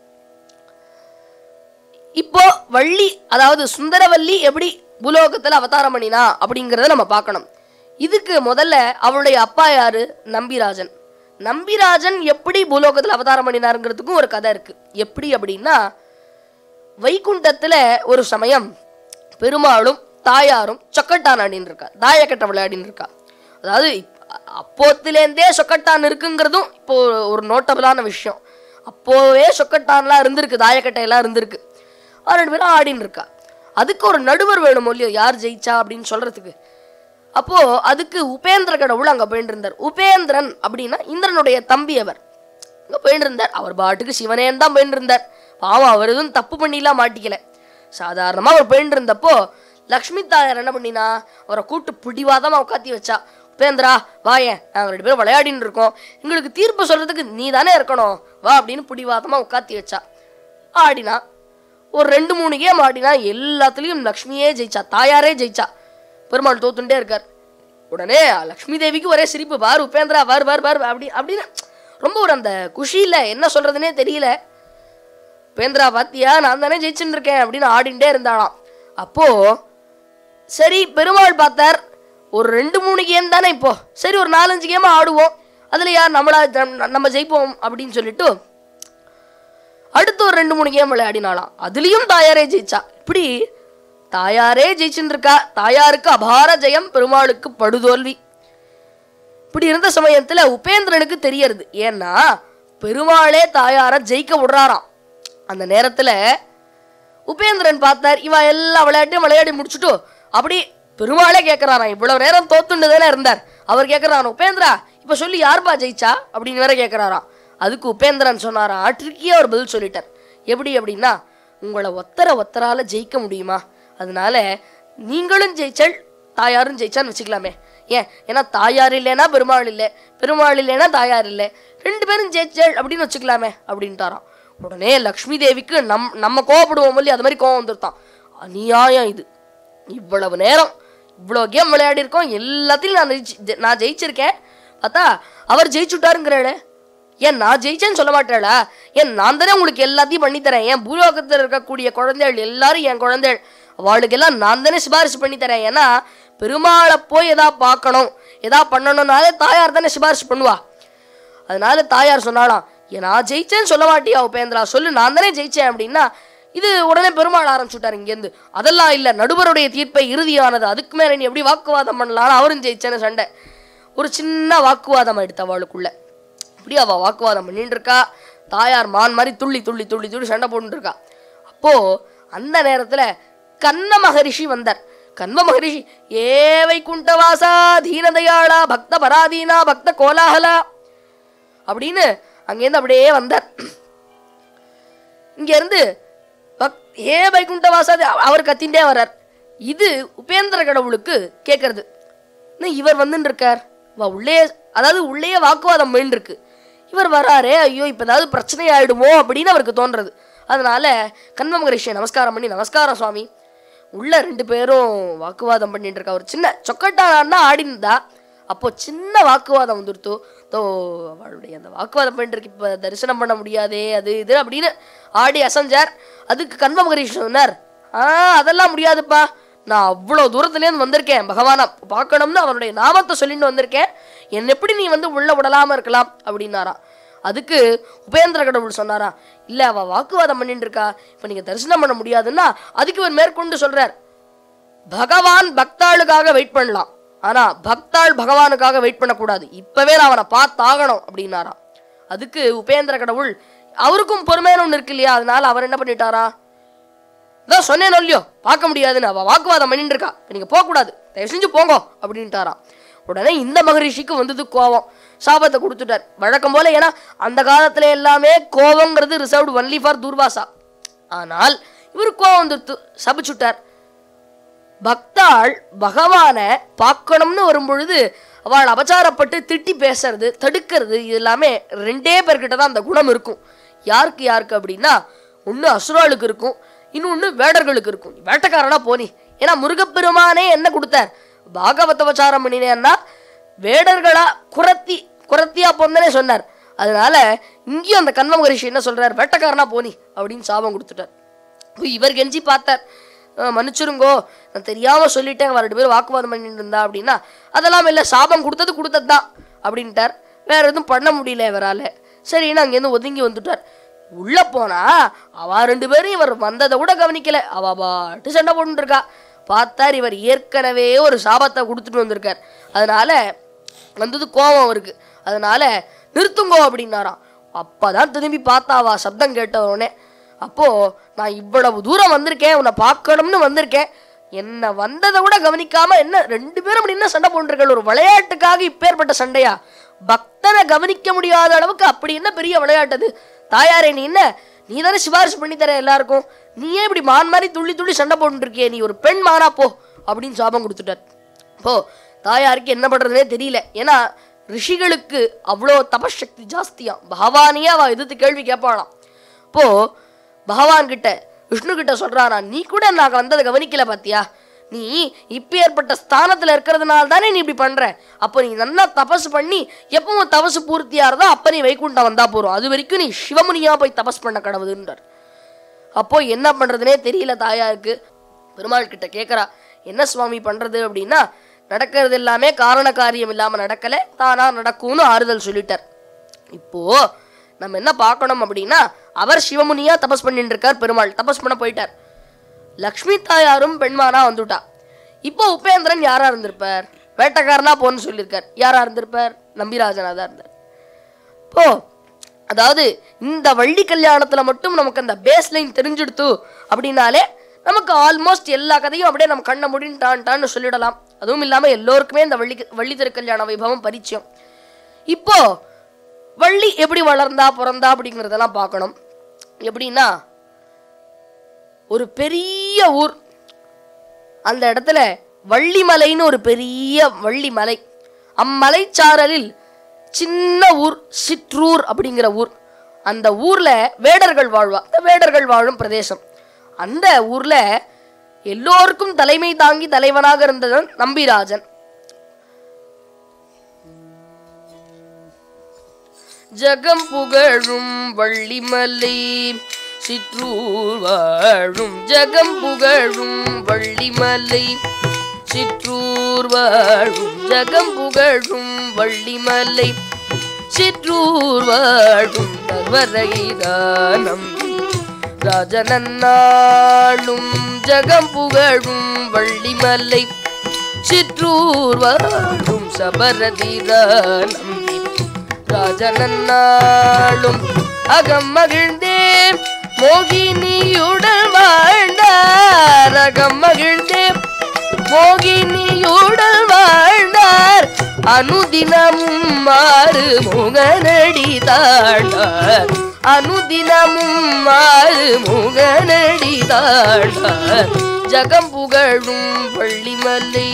இப்போ வள்ளி அதாவது சுந்தரவல்லி எப்படி பூலோகத்துல அவதாரம் பண்ணினா அப்படிங்கறத நம்ம பார்க்கணும் இதுக்கு முதல்ல அவளுடைய அப்பா யாரு நம்பிராஜன் நம்பிராஜன் எப்படி பூலோகத்துல அவதாரம் பண்ணினாருங்கிறதுக்கும் ஒரு கதை இருக்கு எப்படி அப்படின்னா வைகுண்டத்துல ஒரு சமயம் பெருமாளும் தாயாரும் சொக்கட்டான் ஆடின்னு இருக்கா தாயக்கட்டை விளையாடின்னு இருக்கா அதாவது இப்- அப்போத்திலேருந்தே சொக்கட்டான் இருக்குங்கிறதும் இப்போ ஒரு நோட்டபிளான விஷயம் அப்போவே சொக்கட்டான்லாம் இருந்திருக்கு தாயக்கட்டையெல்லாம் இருந்திருக்கு அவ ரெண்டு பேரும் ஆடின்னு இருக்கா அதுக்கு ஒரு நடுவர் வேணும் இல்லையோ யார் ஜெயிச்சா அப்படின்னு சொல்றதுக்கு அப்போ அதுக்கு உபேந்திர கடவுள் அங்க போயிட்டு இருந்தார் உபேந்திரன் அப்படின்னா இந்திரனுடைய தம்பி அவர் அங்க போயிட்டு இருந்தார் அவர் பாட்டுக்கு சிவனேன்னு தான் போயிட்டு இருந்தார் பாவம் அவர் எதுவும் தப்பு பண்ணிலாம் மாட்டிக்கல சாதாரணமா அவர் போயிட்டு இருந்தப்போ லக்ஷ்மி தாயார் என்ன பண்ணினா அவரை கூட்டு பிடிவாதமா உட்காத்தி வச்சா உபேந்திரா வாயேன் நாங்கள் ரெண்டு பேரும் விளையாடின்னு இருக்கோம் எங்களுக்கு தீர்ப்பு சொல்றதுக்கு நீ தானே இருக்கணும் வா அப்படின்னு பிடிவாதமா உட்காத்தி வச்சா ஆடினா ஒரு ரெண்டு மூணு கேம் ஆடினா எல்லாத்துலேயும் லக்ஷ்மியே ஜெயிச்சா தாயாரே ஜெயிச்சா பெருமாள் தோத்துட்டே இருக்கார் உடனே லக்ஷ்மி தேவிக்கு ஒரே சிரிப்பு பாரு உபேந்திரா பாரு பாரு பாரு அப்படி அப்படின்னு ரொம்ப ஒரு அந்த குஷியில் என்ன சொல்றதுனே தெரியல உபேந்திரா பாத்தியா நான் தானே ஜெயிச்சுன்னு இருக்கேன் அப்படின்னு ஆடிண்டே இருந்தாளாம் அப்போ சரி பெருமாள் பார்த்தார் ஒரு ரெண்டு மூணு கேம் தானே இப்போ சரி ஒரு நாலஞ்சு கேம் ஆடுவோம் அதுல யார் நம்மளா நம்ம- நம்ம ஜெயிப்போம் அப்படின்னு சொல்லிட்டு அடுத்து ஒரு ரெண்டு மூணு கேம் விளையாடினாலாம் அதுலயும் தாயாரே ஜெயிச்சா இப்படி தாயாரே ஜெயிச்சுட்டு இருக்கா தாயாருக்கு அபார ஜெயம் பெருமாளுக்கு படுதோல்வி இப்படி இருந்த சமயத்துல உபேந்திரனுக்கு தெரியறது ஏன்னா பெருமாளே தாயார ஜெயிக்க விடுறாராம் அந்த நேரத்துல உபேந்திரன் பார்த்தார் இவ எல்லா விளையாட்டையும் விளையாடி முடிச்சுட்டு அப்படி பெருமாளே கேட்கறாராம் இவ்வளவு நேரம் தோத்துண்டு தானே இருந்தார் அவர் கேட்கறாராம் உபேந்திரா இப்ப சொல்லி யாருப்பா ஜெயிச்சா அப்படின்னு வேற கேட்கறாராம் அதுக்கு உபேந்திரன் சொன்னாராம் ட்ரிக்கியா ஒரு பதில் சொல்லிட்டார் எப்படி அப்படின்னா உங்களை ஒத்தர ஒத்தரால ஜெயிக்க முடியுமா அதனால நீங்களும் ஜெயிச்சல் தாயாரும் ஜெயிச்சான்னு வச்சுக்கலாமே ஏன் ஏன்னா தாயார் இல்லைன்னா பெருமாள் இல்லை பெருமாள் இல்லைன்னா தாயார் இல்லை ரெண்டு பேரும் ஜெயிச்சல் அப்படின்னு வச்சுக்கலாமே அப்படின்ட்டாராம் உடனே லக்ஷ்மி தேவிக்கு நம் நம்ம கோவப்படுவோம் இல்லையா அது மாதிரி கோவம் வந்துருத்தான் அநியாயம் இது இவ்வளவு நேரம் இவ்வளோ கேம் விளையாடி இருக்கோம் எல்லாத்தையும் நான் ஜெயிச்சு- ஜெ- நான் ஜெயிச்சிருக்கேன் பார்த்தா அவர் ஜெயிச்சுட்டாருங்கிறாளே ஏன் நான் ஜெயிச்சேன்னு சொல்ல மாட்டாளா ஏன் நான் தானே உங்களுக்கு எல்லாத்தையும் பண்ணித்தரேன் ஏன் பூலோகத்தில் இருக்கக்கூடிய குழந்தைகள் எல்லாரும் என் குழந்தைகள் அவளுக்கெல்லாம் நான் தானே சிபாரிசு பண்ணி தரேன் ஏன்னா பெருமாளை போய் எதா பார்க்கணும் எதா பண்ணணும்னாலே தாயார் தானே சிபாரிசு பண்ணுவா அதனால தாயார் சொன்னாலாம் "ஏன் நான் ஜெயிச்சேன்னு சொல்ல மாட்டியா உபேந்திரா சொல்லு நான் தானே ஜெயிச்சேன் அப்படின்னா இது உடனே பெருமாள் ஆரம்பிச்சுட்டார் இங்கேருந்து அதெல்லாம் இல்லை நடுவருடைய தீர்ப்பை இறுதியானது அதுக்கு மேலே நீ எப்படி வாக்குவாதம் பண்ணலாம் அவரும் ஜெயிச்சேன்னு சண்டை ஒரு சின்ன வாக்குவாதம் எடுத்த அவளுக்குள்ள இப்படி அவள் வாக்குவாதம் பண்ணிட்டு இருக்கா தாயார் மான் மாதிரி துள்ளி துள்ளி துள்ளி துள்ளி சண்டை போட்டுட்டு இருக்கா அப்போ அந்த நேரத்துல கண்ண மகரிஷி வந்தார் கண்ம மகரிஷி ஏ வைகுண்டவாசா தீனதயாளா பக்த பராதீனா பக்த கோலாகலா அப்படின்னு அங்கேருந்து அப்படியே வந்தார் இங்கேருந்து பக் ஏ வைகுண்டவாசா அது- அவர் கத்தின்டே வர்றார் இது உபேந்திர கடவுளுக்கு கேட்கறது என்ன இவர் வந்துன்னு இருக்கார் வா உள்ளே அதாவது உள்ளேயே வாக்குவாதம் பண்ணிட்டு இருக்கு இவர் வராரே ஐயோ இப்போ ஏதாவது பிரச்சனை ஆயிடுமோ அப்படின்னு அவருக்கு தோன்றது அதனால கண்ம மகரிஷியை நமஸ்காரம் பண்ணி நமஸ்காரம் சுவாமி உள்ள ரெண்டு பேரும் வாக்குவாதம் பண்ணிட்டு இருக்கா ஒரு சின்ன சொக்கட்டானா ஆடிந்தா அப்போ சின்ன வாக்குவாதம் வந்துருத்தோ தோ அவளுடைய அந்த வாக்குவாதம் பண்ணிட்டு இருக்கு இப்போ தரிசனம் பண்ண முடியாதே அது இது அப்படின்னு ஆடி அசைஞ்சார் அதுக்கு கண்ம மகரிஷி சொன்னார் ஆ அதெல்லாம் முடியாதுப்பா நான் அவ்வளோ தூரத்துலேருந்து வந்திருக்கேன் பகவானை பார்க்கணும்னு அவருடைய நாமத்தை சொல்லிட்டு வந்திருக்கேன் என்ன எப்படி நீ வந்து உள்ள விடலாம இருக்கலாம் அப்படின்னாராம் அதுக்கு உபேந்திர கடவுள் சொன்னாரா இல்ல அவ வாக்குவாதம் பண்ணிட்டு இருக்கா இப்ப நீங்க தரிசனம் பண்ண முடியாதுன்னா அதுக்கு இவர் மேற்கொண்டு சொல்றார் பகவான் பக்தாளுக்காக வெயிட் பண்ணலாம் ஆனா பக்தாள் பகவானுக்காக வெயிட் பண்ணக்கூடாது இப்பவே நான் அவனை பார்த்தாகணும் அப்படின்னாராம் அதுக்கு உபேந்திர கடவுள் அவருக்கும் பொறுமையான ஒன்று இருக்கு இல்லையா அதனால அவர் என்ன பண்ணிட்டாரா இதான் சொன்னேன் இல்லையோ பார்க்க முடியாதுன்னு அவ வாக்குவாதம் பண்ணிட்டு இருக்கா இப்ப நீங்க போகக்கூடாது தயவு செஞ்சு போங்க அப்படின்ட்டாராம் உடனே இந்த மகரிஷிக்கு வந்தது கோவம் சாபத்தை கொடுத்துட்டார் வழக்கம் போல ஏன்னா அந்த காலத்துல எல்லாமே கோவங்கிறது ரிசர்வ்டு ஒன்லி ஃபார் துர்வாசா ஆனால் இவர் கோவம் வந்துருத்து சபிச்சுட்டார் பக்தாள் பகவானை பார்க்கணும்னு வரும்பொழுது அவள் அபச்சாரப்பட்டு திட்டி பேசுறது தடுக்கிறது இது எல்லாமே ரெண்டே பேர்கிட்ட தான் அந்த குணம் இருக்கும் யாருக்கு யாருக்கு அப்படின்னா ஒன்று அசுராளுக்கு இருக்கும் இன்னொன்று வேடர்களுக்கு இருக்கும் நீ வேட்டக்காரனா போனி ஏன்னா முருகப்பெருமானே என்ன கொடுத்தார் பாகவத உபச்சாரம் பண்ணினேன்னா வேடர்களா குரத்தி குரத்தியா பொந்தனே சொன்னார் அதனால இங்கேயும் அந்த கண்ம மகரிஷி என்ன சொல்றார் வேட்டக்காரனா போனி அப்படின்னு சாபம் கொடுத்துட்டார் போய் இவர் கெஞ்சி பார்த்தார் "அஹ், மன்னிச்சிருங்கோ நான் தெரியாம சொல்லிட்டேன் அவர் ரெண்டு பேரும் வாக்குவாதம் பண்ணிட்டு இருந்தா அப்படின்னா அதெல்லாம் இல்லை சாபம் கொடுத்தது கொடுத்தது தான் அப்படின்ட்டார் வேற எதுவும் பண்ண முடியல இவரால சரின்னு அங்கேருந்து ஒதுங்கி வந்துட்டார் உள்ள போனா அவ ரெண்டு பேரும் இவர் வந்ததை கூட கவனிக்கல அவ பாட்டு சண்டை போட்டுட்டு இருக்கா பார்த்தார் இவர் ஏற்கனவே ஒரு சாபத்தை கொடுத்துட்டு வந்திருக்கார் அதனால வந்தது கோபம் அவருக்கு அதனால நிறுத்துங்கோ அப்படின்னாராம் அப்பதான் திரும்பி பார்த்தாவா சப்தம் கேட்ட உடனே அப்போ நான் இவ்வளவு தூரம் வந்திருக்கேன் உன்னை பார்க்கணும்னு வந்திருக்கேன் என்ன வந்ததை கூட கவனிக்காம என்ன ரெண்டு பேரும் அப்படி என்ன சண்டை போட்டிருக்கள் ஒரு விளையாட்டுக்காக இப்பேற்பட்ட சண்டையா பக்தனை கவனிக்க முடியாத அளவுக்கு அப்படி என்ன பெரிய விளையாட்டது தாயாரே நீ என்ன நீ தானே சிபாரிசு பண்ணி தர எல்லாருக்கும் நீயே இப்படி மான் மாதிரி துள்ளி துள்ளி சண்டை போட்டுட்டு இருக்கியே நீ ஒரு பெண் மானா போ அப்படின்னு சாபம் கொடுத்துட்டார் போ தாயாருக்கு என்ன பண்றதுனே தெரியல ஏன்னா ரிஷிகளுக்கு அவ்வளோ தபசக்தி ஜாஸ்தியாம் பகவானையே அவ எதிர்த்து கேள்வி கேட்பாளாம் அப்போ பகவான் கிட்ட விஷ்ணு கிட்ட சொல்றாரா நீ கூட நான் வந்ததை கவனிக்கல பாத்தியா நீ இப்ப ஏற்பட்ட ஸ்தானத்துல இருக்கிறதுனால தானே நீ இப்படி பண்ற அப்போ நீ நல்லா தபஸ் பண்ணி எப்பவும் தபசு பூர்த்தியாறதோ அப்ப நீ வைகுண்டம் வந்தா போறோம் அது வரைக்கும் நீ சிவமுனியா போய் தபஸ் பண்ண கடவுதுன்றார் அப்போ என்ன பண்றதுனே தெரியல தாயாருக்கு பெருமாள் கிட்ட கேக்குறா என்ன சுவாமி பண்றது அப்படின்னா நடக்கிறது எல்லாமே காரண காரியம் இல்லாம நடக்கல தானா நடக்கும்னு ஆறுதல் சொல்லிட்டார் இப்போ நம்ம என்ன பார்க்கணும் அப்படின்னா அவர் சிவமுனியா தபஸ் பண்ணிட்டு இருக்கார் பெருமாள் தபஸ் பண்ண போயிட்டார் லக்ஷ்மி தாயாரும் பெண்மானா வந்துட்டா இப்போ உபேந்திரன் யாரா இருந்திருப்பார் வேட்டக்காரனா போன்னு சொல்லியிருக்கார் யாரா இருந்திருப்பார் நம்பிராஜனா தான் இருந்தார் இப்போ அதாவது இந்த வள்ளி கல்யாணத்துல மட்டும் நமக்கு அந்த பேஸ் லைன் தெரிஞ்சிடுத்து அப்படின்னாலே நமக்கு ஆல்மோஸ்ட் எல்லா கதையும் அப்படியே நம்ம கண்ணை முடின்ட்டான்ட்டான்னு சொல்லிடலாம் அதுவும் இல்லாம எல்லோருக்குமே இந்த வள்ளி வள்ளி திருக்கல்யாண வைபவம் பரிச்சயம் இப்போ வள்ளி எப்படி வளர்ந்தா பிறந்தா அப்படிங்கிறதெல்லாம் பார்க்கணும் எப்படின்னா ஒரு பெரிய ஊர் அந்த இடத்துல வள்ளிமலைன்னு ஒரு பெரிய வள்ளிமலை அம்மலைச்சாரலில் சின்ன ஊர் சிற்றூர் அப்படிங்கிற ஊர் அந்த ஊர்ல வேடர்கள் வாழ்வா அந்த வேடர்கள் வாழும் பிரதேசம் அந்த ஊர்ல எல்லோருக்கும் தலைமை தாங்கி தலைவனாக இருந்தவன் நம்பிராஜன் ஜகம் புகழும் வள்ளிமலை சிற்றூர் வாழும் ஜகம் புகழும் வள்ளிமலை சிற்றூர் வாழும் ஜகம் புகழும் வள்ளிமலை சிற்றூர் வாழும் தர்வரைதானம் ராஜனன்னாளும் ஜகம் புகழும் வள்ளிமலை சிற்றூர் வாழும் சபரதிதானம் ராஜனன்னாளும் அகம் மகிழ்ந்தே மோகினியுடன் வாழ்ந்தார் அகம் மகிழ்ந்தே மோகினியுடன் வாழ்ந்தார் அனுதினமும் மாறு முகநடி தாழ்ந்தார் அனுதினமும் மாறு முகநடி தாழ்ந்தார் ஜகம் புகழும் பள்ளிமலை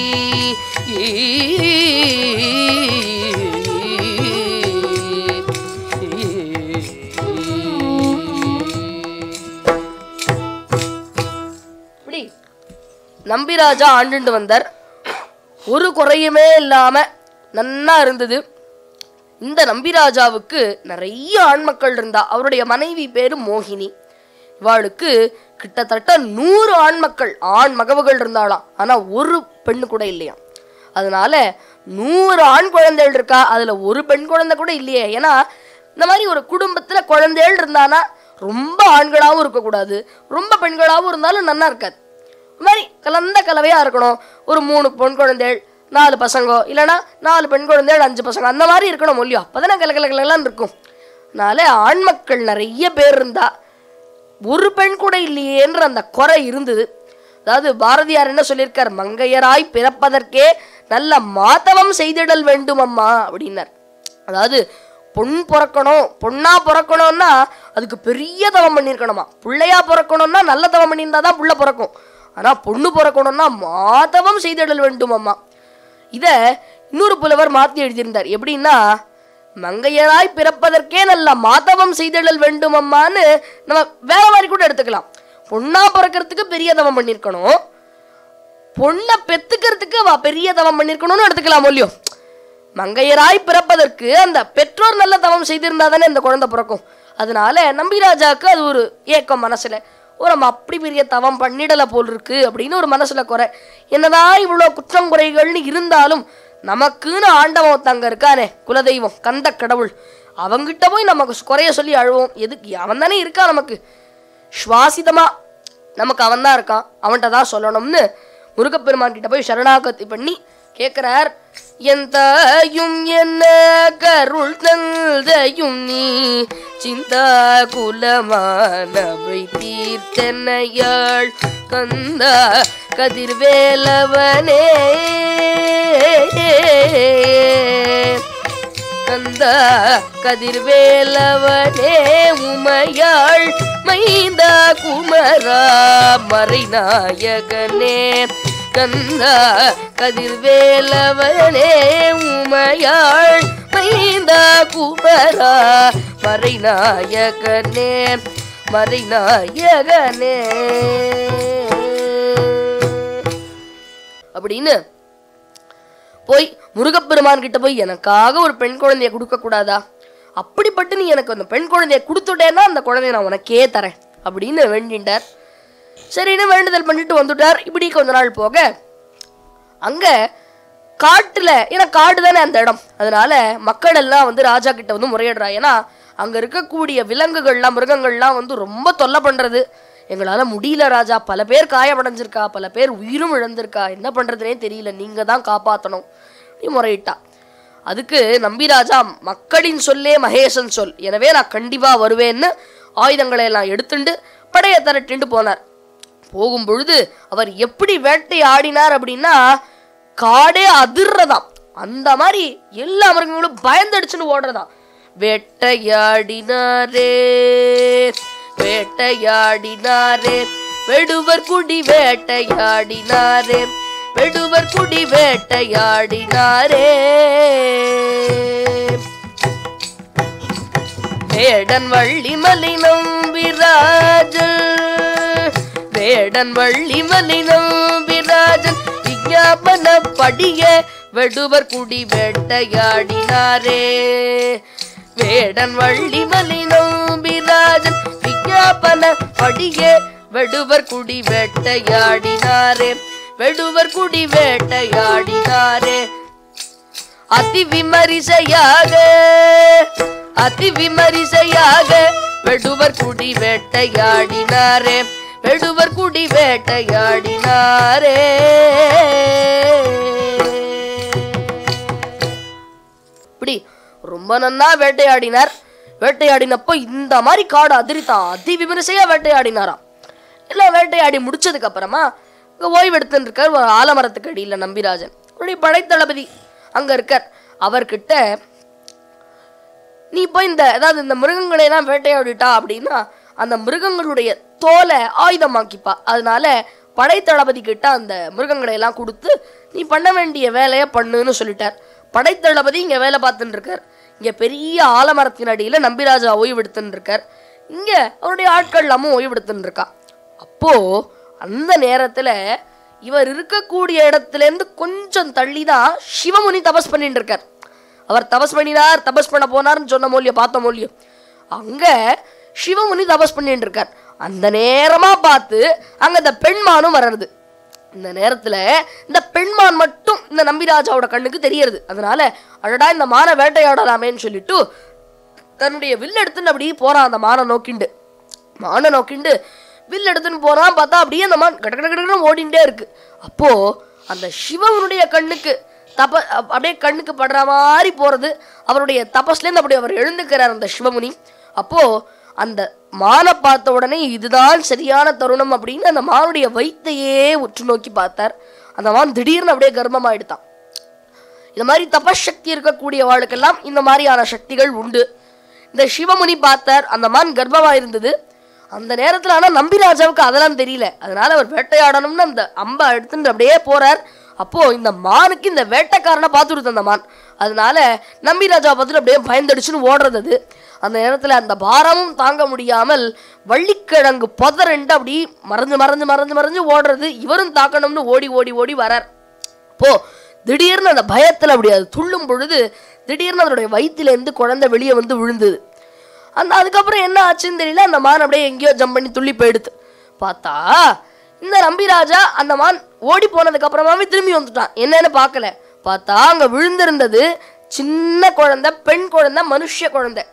இப்படி நம்பிராஜா ஆண்டுண்டு வந்தார் ஒரு குறையுமே இல்லாம நன்னா இருந்தது இந்த நம்பிராஜாவுக்கு நிறைய ஆண்மக்கள் இருந்தா அவருடைய மனைவி பேரு மோகினி இவாளுக்கு கிட்டத்தட்ட நூறு ஆண்மக்கள் ஆண் மகவுகள் இருந்தாளாம் ஆனா ஒரு பெண்ணு கூட இல்லையா அதனால நூறு ஆண் குழந்தைகள் இருக்கா அதுல ஒரு பெண் குழந்தை கூட இல்லையே ஏன்னா இந்த மாதிரி ஒரு குடும்பத்துல குழந்தைகள் இருந்தானா ரொம்ப ஆண்களாகவும் இருக்கக்கூடாது ரொம்ப பெண்களாகவும் இருந்தாலும் நன்னா இருக்காது இந்த மாதிரி கலந்த கலவையா இருக்கணும் ஒரு மூணு பெண் குழந்தைகள் நாலு பசங்க இல்லைன்னா நாலு பெண் குழந்தைகள் அஞ்சு பசங்க அந்த மாதிரி இருக்கணும் இல்லையோ அப்பதானே கல கல கலகலன்னு இருக்கும் அதனால ஆண் மக்கள் நிறைய பேர் இருந்தா ஒரு பெண் கூட இல்லையேன்ற அந்த குறை இருந்தது அதாவது பாரதியார் என்ன சொல்லியிருக்கார் மங்கையராய் பிறப்பதற்கே நல்ல மாதவம் செய்திடல் வேண்டும் அம்மா அப்படின்னார் அதாவது பொன் பிறக்கணும் பொண்ணா பிறக்கணும்னா அதுக்கு பெரிய தவம் பண்ணியிருக்கணுமா பிள்ளையா பிறக்கணும்னா நல்ல தவம் பண்ணியிருந்தா தான் புள்ள பிறக்கும் ஆனா பொண்ணு பிறக்கணும்னா மாதவம் செய்திடல் வேண்டும் அம்மா இத இன்னொரு புலவர் மாத்தி எழுதியிருந்தார் எப்படின்னா மங்கையராய் பிறப்பதற்கே நல்ல மாதவம் செய்திடல் வேண்டும் அம்மான்னு நம்ம வேற மாதிரி கூட எடுத்துக்கலாம் பொண்ணா பிறக்கிறதுக்கு பெரிய தவம் பண்ணியிருக்கணும் பொண்ணை பெத்துக்கிறதுக்கு அவ பெரிய தவம் பண்ணியிருக்கணும்னு எடுத்துக்கலாம் இல்லையோ மங்கையராய் பிறப்பதற்கு அந்த பெற்றோர் நல்ல தவம் செய்திருந்தா தானே இந்த குழந்தை பிறக்கும் அதனால நம்பிராஜாவுக்கு அது ஒரு ஏக்கம் மனசுல ஓ நம்ம அப்படி பெரிய தவம் பண்ணிடல போல் இருக்கு அப்படின்னு ஒரு மனசுல குறை என்னதான் இவ்வளோ குற்றம் குறைகள்னு இருந்தாலும் நமக்குன்னு ஆண்டவன் ஒருத்தங்க இருக்கானே குலதெய்வம் கந்த கடவுள் அவங்கிட்ட போய் நமக்கு குறைய சொல்லி அழுவோம் எதுக்கு அவன் தானே இருக்கா நமக்கு சுவாசிதமா நமக்கு அவன் தான் இருக்கான் அவன்கிட்ட தான் சொல்லணும்னு முருகப்பெருமான் கிட்ட போய் சரணாகதி பண்ணி கேட்குறார் என் தாயும் என்ன கருள் தந்தையும் நீ சிந்தா குலமானவை தீர்த்தனையாள் கந்தா கதிர்வேலவனே கந்தா கதிர்வேலவனே உமையாள் மைந்தா குமரா மறைநாயகனே கந்தா கதிர்வேலவனே உமையாள் மைந்தா குமரா மறைநாயகனே மறைநாயகனே அப்படின்னு போய் முருகப்பெருமான் கிட்ட போய் எனக்காக ஒரு பெண் குழந்தைய கொடுக்க கூடாதா அப்படிப்பட்டு நீ எனக்கு அந்த பெண் குழந்தைய கொடுத்துட்டேன்னா அந்த குழந்தைய நான் உனக்கே தரேன் அப்படின்னு வேண்டிட்டார் சரின்னு வேண்டுதல் பண்ணிட்டு வந்துட்டார் இப்படி கொஞ்ச நாள் போக அங்க காட்டுல ஏன்னா காடு தானே அந்த இடம் அதனால மக்கள் எல்லாம் வந்து ராஜா கிட்ட வந்து முறையிடுறா ஏன்னா அங்க இருக்கக்கூடிய விலங்குகள்லாம் மிருகங்கள்லாம் வந்து ரொம்ப தொல்லை பண்றது எங்களால முடியல ராஜா பல பேர் காயமடைஞ்சிருக்கா பல பேர் உயிரும் இழந்திருக்கா என்ன பண்றதுனே தெரியல நீங்க தான் காப்பாத்தணும் அப்படி முறையிட்டா அதுக்கு நம்பிராஜா மக்களின் சொல்லே மகேசன் சொல் எனவே நான் கண்டிப்பா வருவேன்னு ஆயுதங்களை எல்லாம் எடுத்துண்டு படைய திரட்டிண்டு போனார் போகும் பொழுது அவர் எப்படி வேட்டை ஆடினார் அப்படின்னா காடே அதிர்றதாம் அந்த மாதிரி எல்லா மிருகங்களும் பயந்தடிச்சுன்னு ஓடுறதாம் வேட்டையாடினாரே வேட்டையாடினாரே வெடுவர் குடி வேட்டையாடினாரே வெடுவர் குடி வேட்டையாடினாரே வேடன் வள்ளி மலை நம்பிராஜன் வேடன் வள்ளி மலை நம்பிராஜன் விஞ்ஞாபன படிய வெடுவர் குடி வேட்டையாடினாரே வேடன் வள்ளி மலை நம்பிராஜன் விஞ்ஞாபன படிய வெடுவர் குடி வேட்டையாடினாரே வெடுவர் குடி வேட்டையாடினாரே அதி விமரிசையாக அதி விமரிசையாக வெடுவர் குடி வேட்டையாடினாரே வெடுவர் குடி வேட்டையாடினாரே இப்படி ரொம்ப நன்னா வேட்டையாடினார் வேட்டையாடினப்போ இந்த மாதிரி காடு அதிரித்தான் அதி விமரிசையா வேட்டையாடினாராம் எல்லாம் வேட்டையாடி முடிச்சதுக்கு அப்புறமா இங்க ஓய்வு எடுத்துன்னு இருக்கார் ஒரு ஆலமரத்துக்கு அடியில நம்பிராஜன் அவருடைய படைத்தளபதி அங்க இருக்கார் அவர்கிட்ட நீ போய் இந்த அதாவது இந்த மிருகங்களை எல்லாம் வேட்டையாடிட்டா அப்படின்னா அந்த மிருகங்களுடைய தோலை ஆயுதமாக்கிப்பா அதனால படைத்தளபதி கிட்ட அந்த மிருகங்களை எல்லாம் கொடுத்து நீ பண்ண வேண்டிய வேலையை பண்ணுன்னு சொல்லிட்டார் படைத்தளபதி இங்க வேலை பார்த்துன்னு இருக்கார் இங்க பெரிய ஆலமரத்தின் அடியில நம்பிராஜா ஓய்வு எடுத்துன்னு இருக்கார் இங்க அவருடைய ஆட்கள் எல்லாமும் ஓய்வு எடுத்துன்னு இருக்கா அப்போ அந்த நேரத்துல இவர் இருக்கக்கூடிய இடத்துல இருந்து கொஞ்சம் தள்ளி தான் சிவமுனி தபஸ் பண்ணிட்டு இருக்கார் அவர் தபஸ் பண்ணினார் தபஸ் பண்ண போனார்னு சொன்ன மூலியம் பார்த்த மூலியம் அங்க சிவமுனி தபஸ் பண்ணிட்டு இருக்கார் அந்த நேரமா பார்த்து அங்க இந்த பெண்மானும் வர்றது இந்த நேரத்துல இந்த பெண்மான் மட்டும் இந்த நம்பிராஜாவோட கண்ணுக்கு தெரியறது அதனால அடடா இந்த மானை வேட்டையாடலாமேன்னு சொல்லிட்டு தன்னுடைய வில் எடுத்துன்னு அப்படியே போறான் அந்த மானை நோக்கிண்டு மானை நோக்கிண்டு வில் எடுத்துன்னு போறான் பார்த்தா அப்படியே அந்த மான் கட கட கடன்னு ஓடிண்டே இருக்கு அப்போ அந்த சிவனுடைய கண்ணுக்கு தப அப்- அப்படியே கண்ணுக்கு படுற மாதிரி போறது அவருடைய தபஸ்லேருந்து அப்படி அவர் எழுந்துக்கிறார் அந்த சிவமுனி அப்போ அந்த மானை பார்த்த உடனே இதுதான் சரியான தருணம் அப்படின்னு அந்த மானுடைய வயித்தையே உற்று நோக்கி பார்த்தார் அந்த மான் திடீர்னு அப்படியே கர்ப்பமாயிடுதான் இந்த மாதிரி தபசக்தி இருக்கக்கூடிய வாழ்க்கெல்லாம் இந்த மாதிரியான சக்திகள் உண்டு இந்த சிவமுனி பார்த்தார் அந்த மான் கர்ப்பமா இருந்தது அந்த நேரத்துல ஆனா நம்பிராஜாவுக்கு அதெல்லாம் தெரியல அதனால அவர் வேட்டையாடணும்னு அந்த அம்பை எடுத்துட்டு அப்படியே போறார் அப்போ இந்த மானுக்கு இந்த வேட்டைக்காரனை பார்த்துருது அந்த மான் அதனால நம்பிராஜா பார்த்துட்டு அப்படியே பயந்தடிச்சுன்னு ஓடுறது அது அந்த நேரத்துல அந்த பாரமும் தாங்க முடியாமல் வள்ளிக்கிழங்கு புதரெண்டு அப்படி மறைஞ்சு மறைஞ்சு மறைஞ்சு மறைஞ்சு ஓடுறது இவரும் தாக்கணும்னு ஓடி ஓடி ஓடி வரார் அப்போ திடீர்னு அந்த பயத்துல அப்படி அது துள்ளும் பொழுது திடீர்னு அதனுடைய வயிற்றிலேருந்து குழந்தை வெளியே வந்து விழுந்தது அந்த அதுக்கப்புறம் என்ன ஆச்சுன்னு தெரியல அந்த மான் அப்படியே எங்கேயோ ஜம்ப் பண்ணி துள்ளி போயிடுது பார்த்தா இந்த நம்பிராஜா அந்த மான் ஓடி போனதுக்கு அப்புறமாவே திரும்பி வந்துட்டான் என்னன்னு பார்க்கல பார்த்தா அங்க விழுந்திருந்தது சின்ன குழந்தை பெண் குழந்தை மனுஷ குழந்தை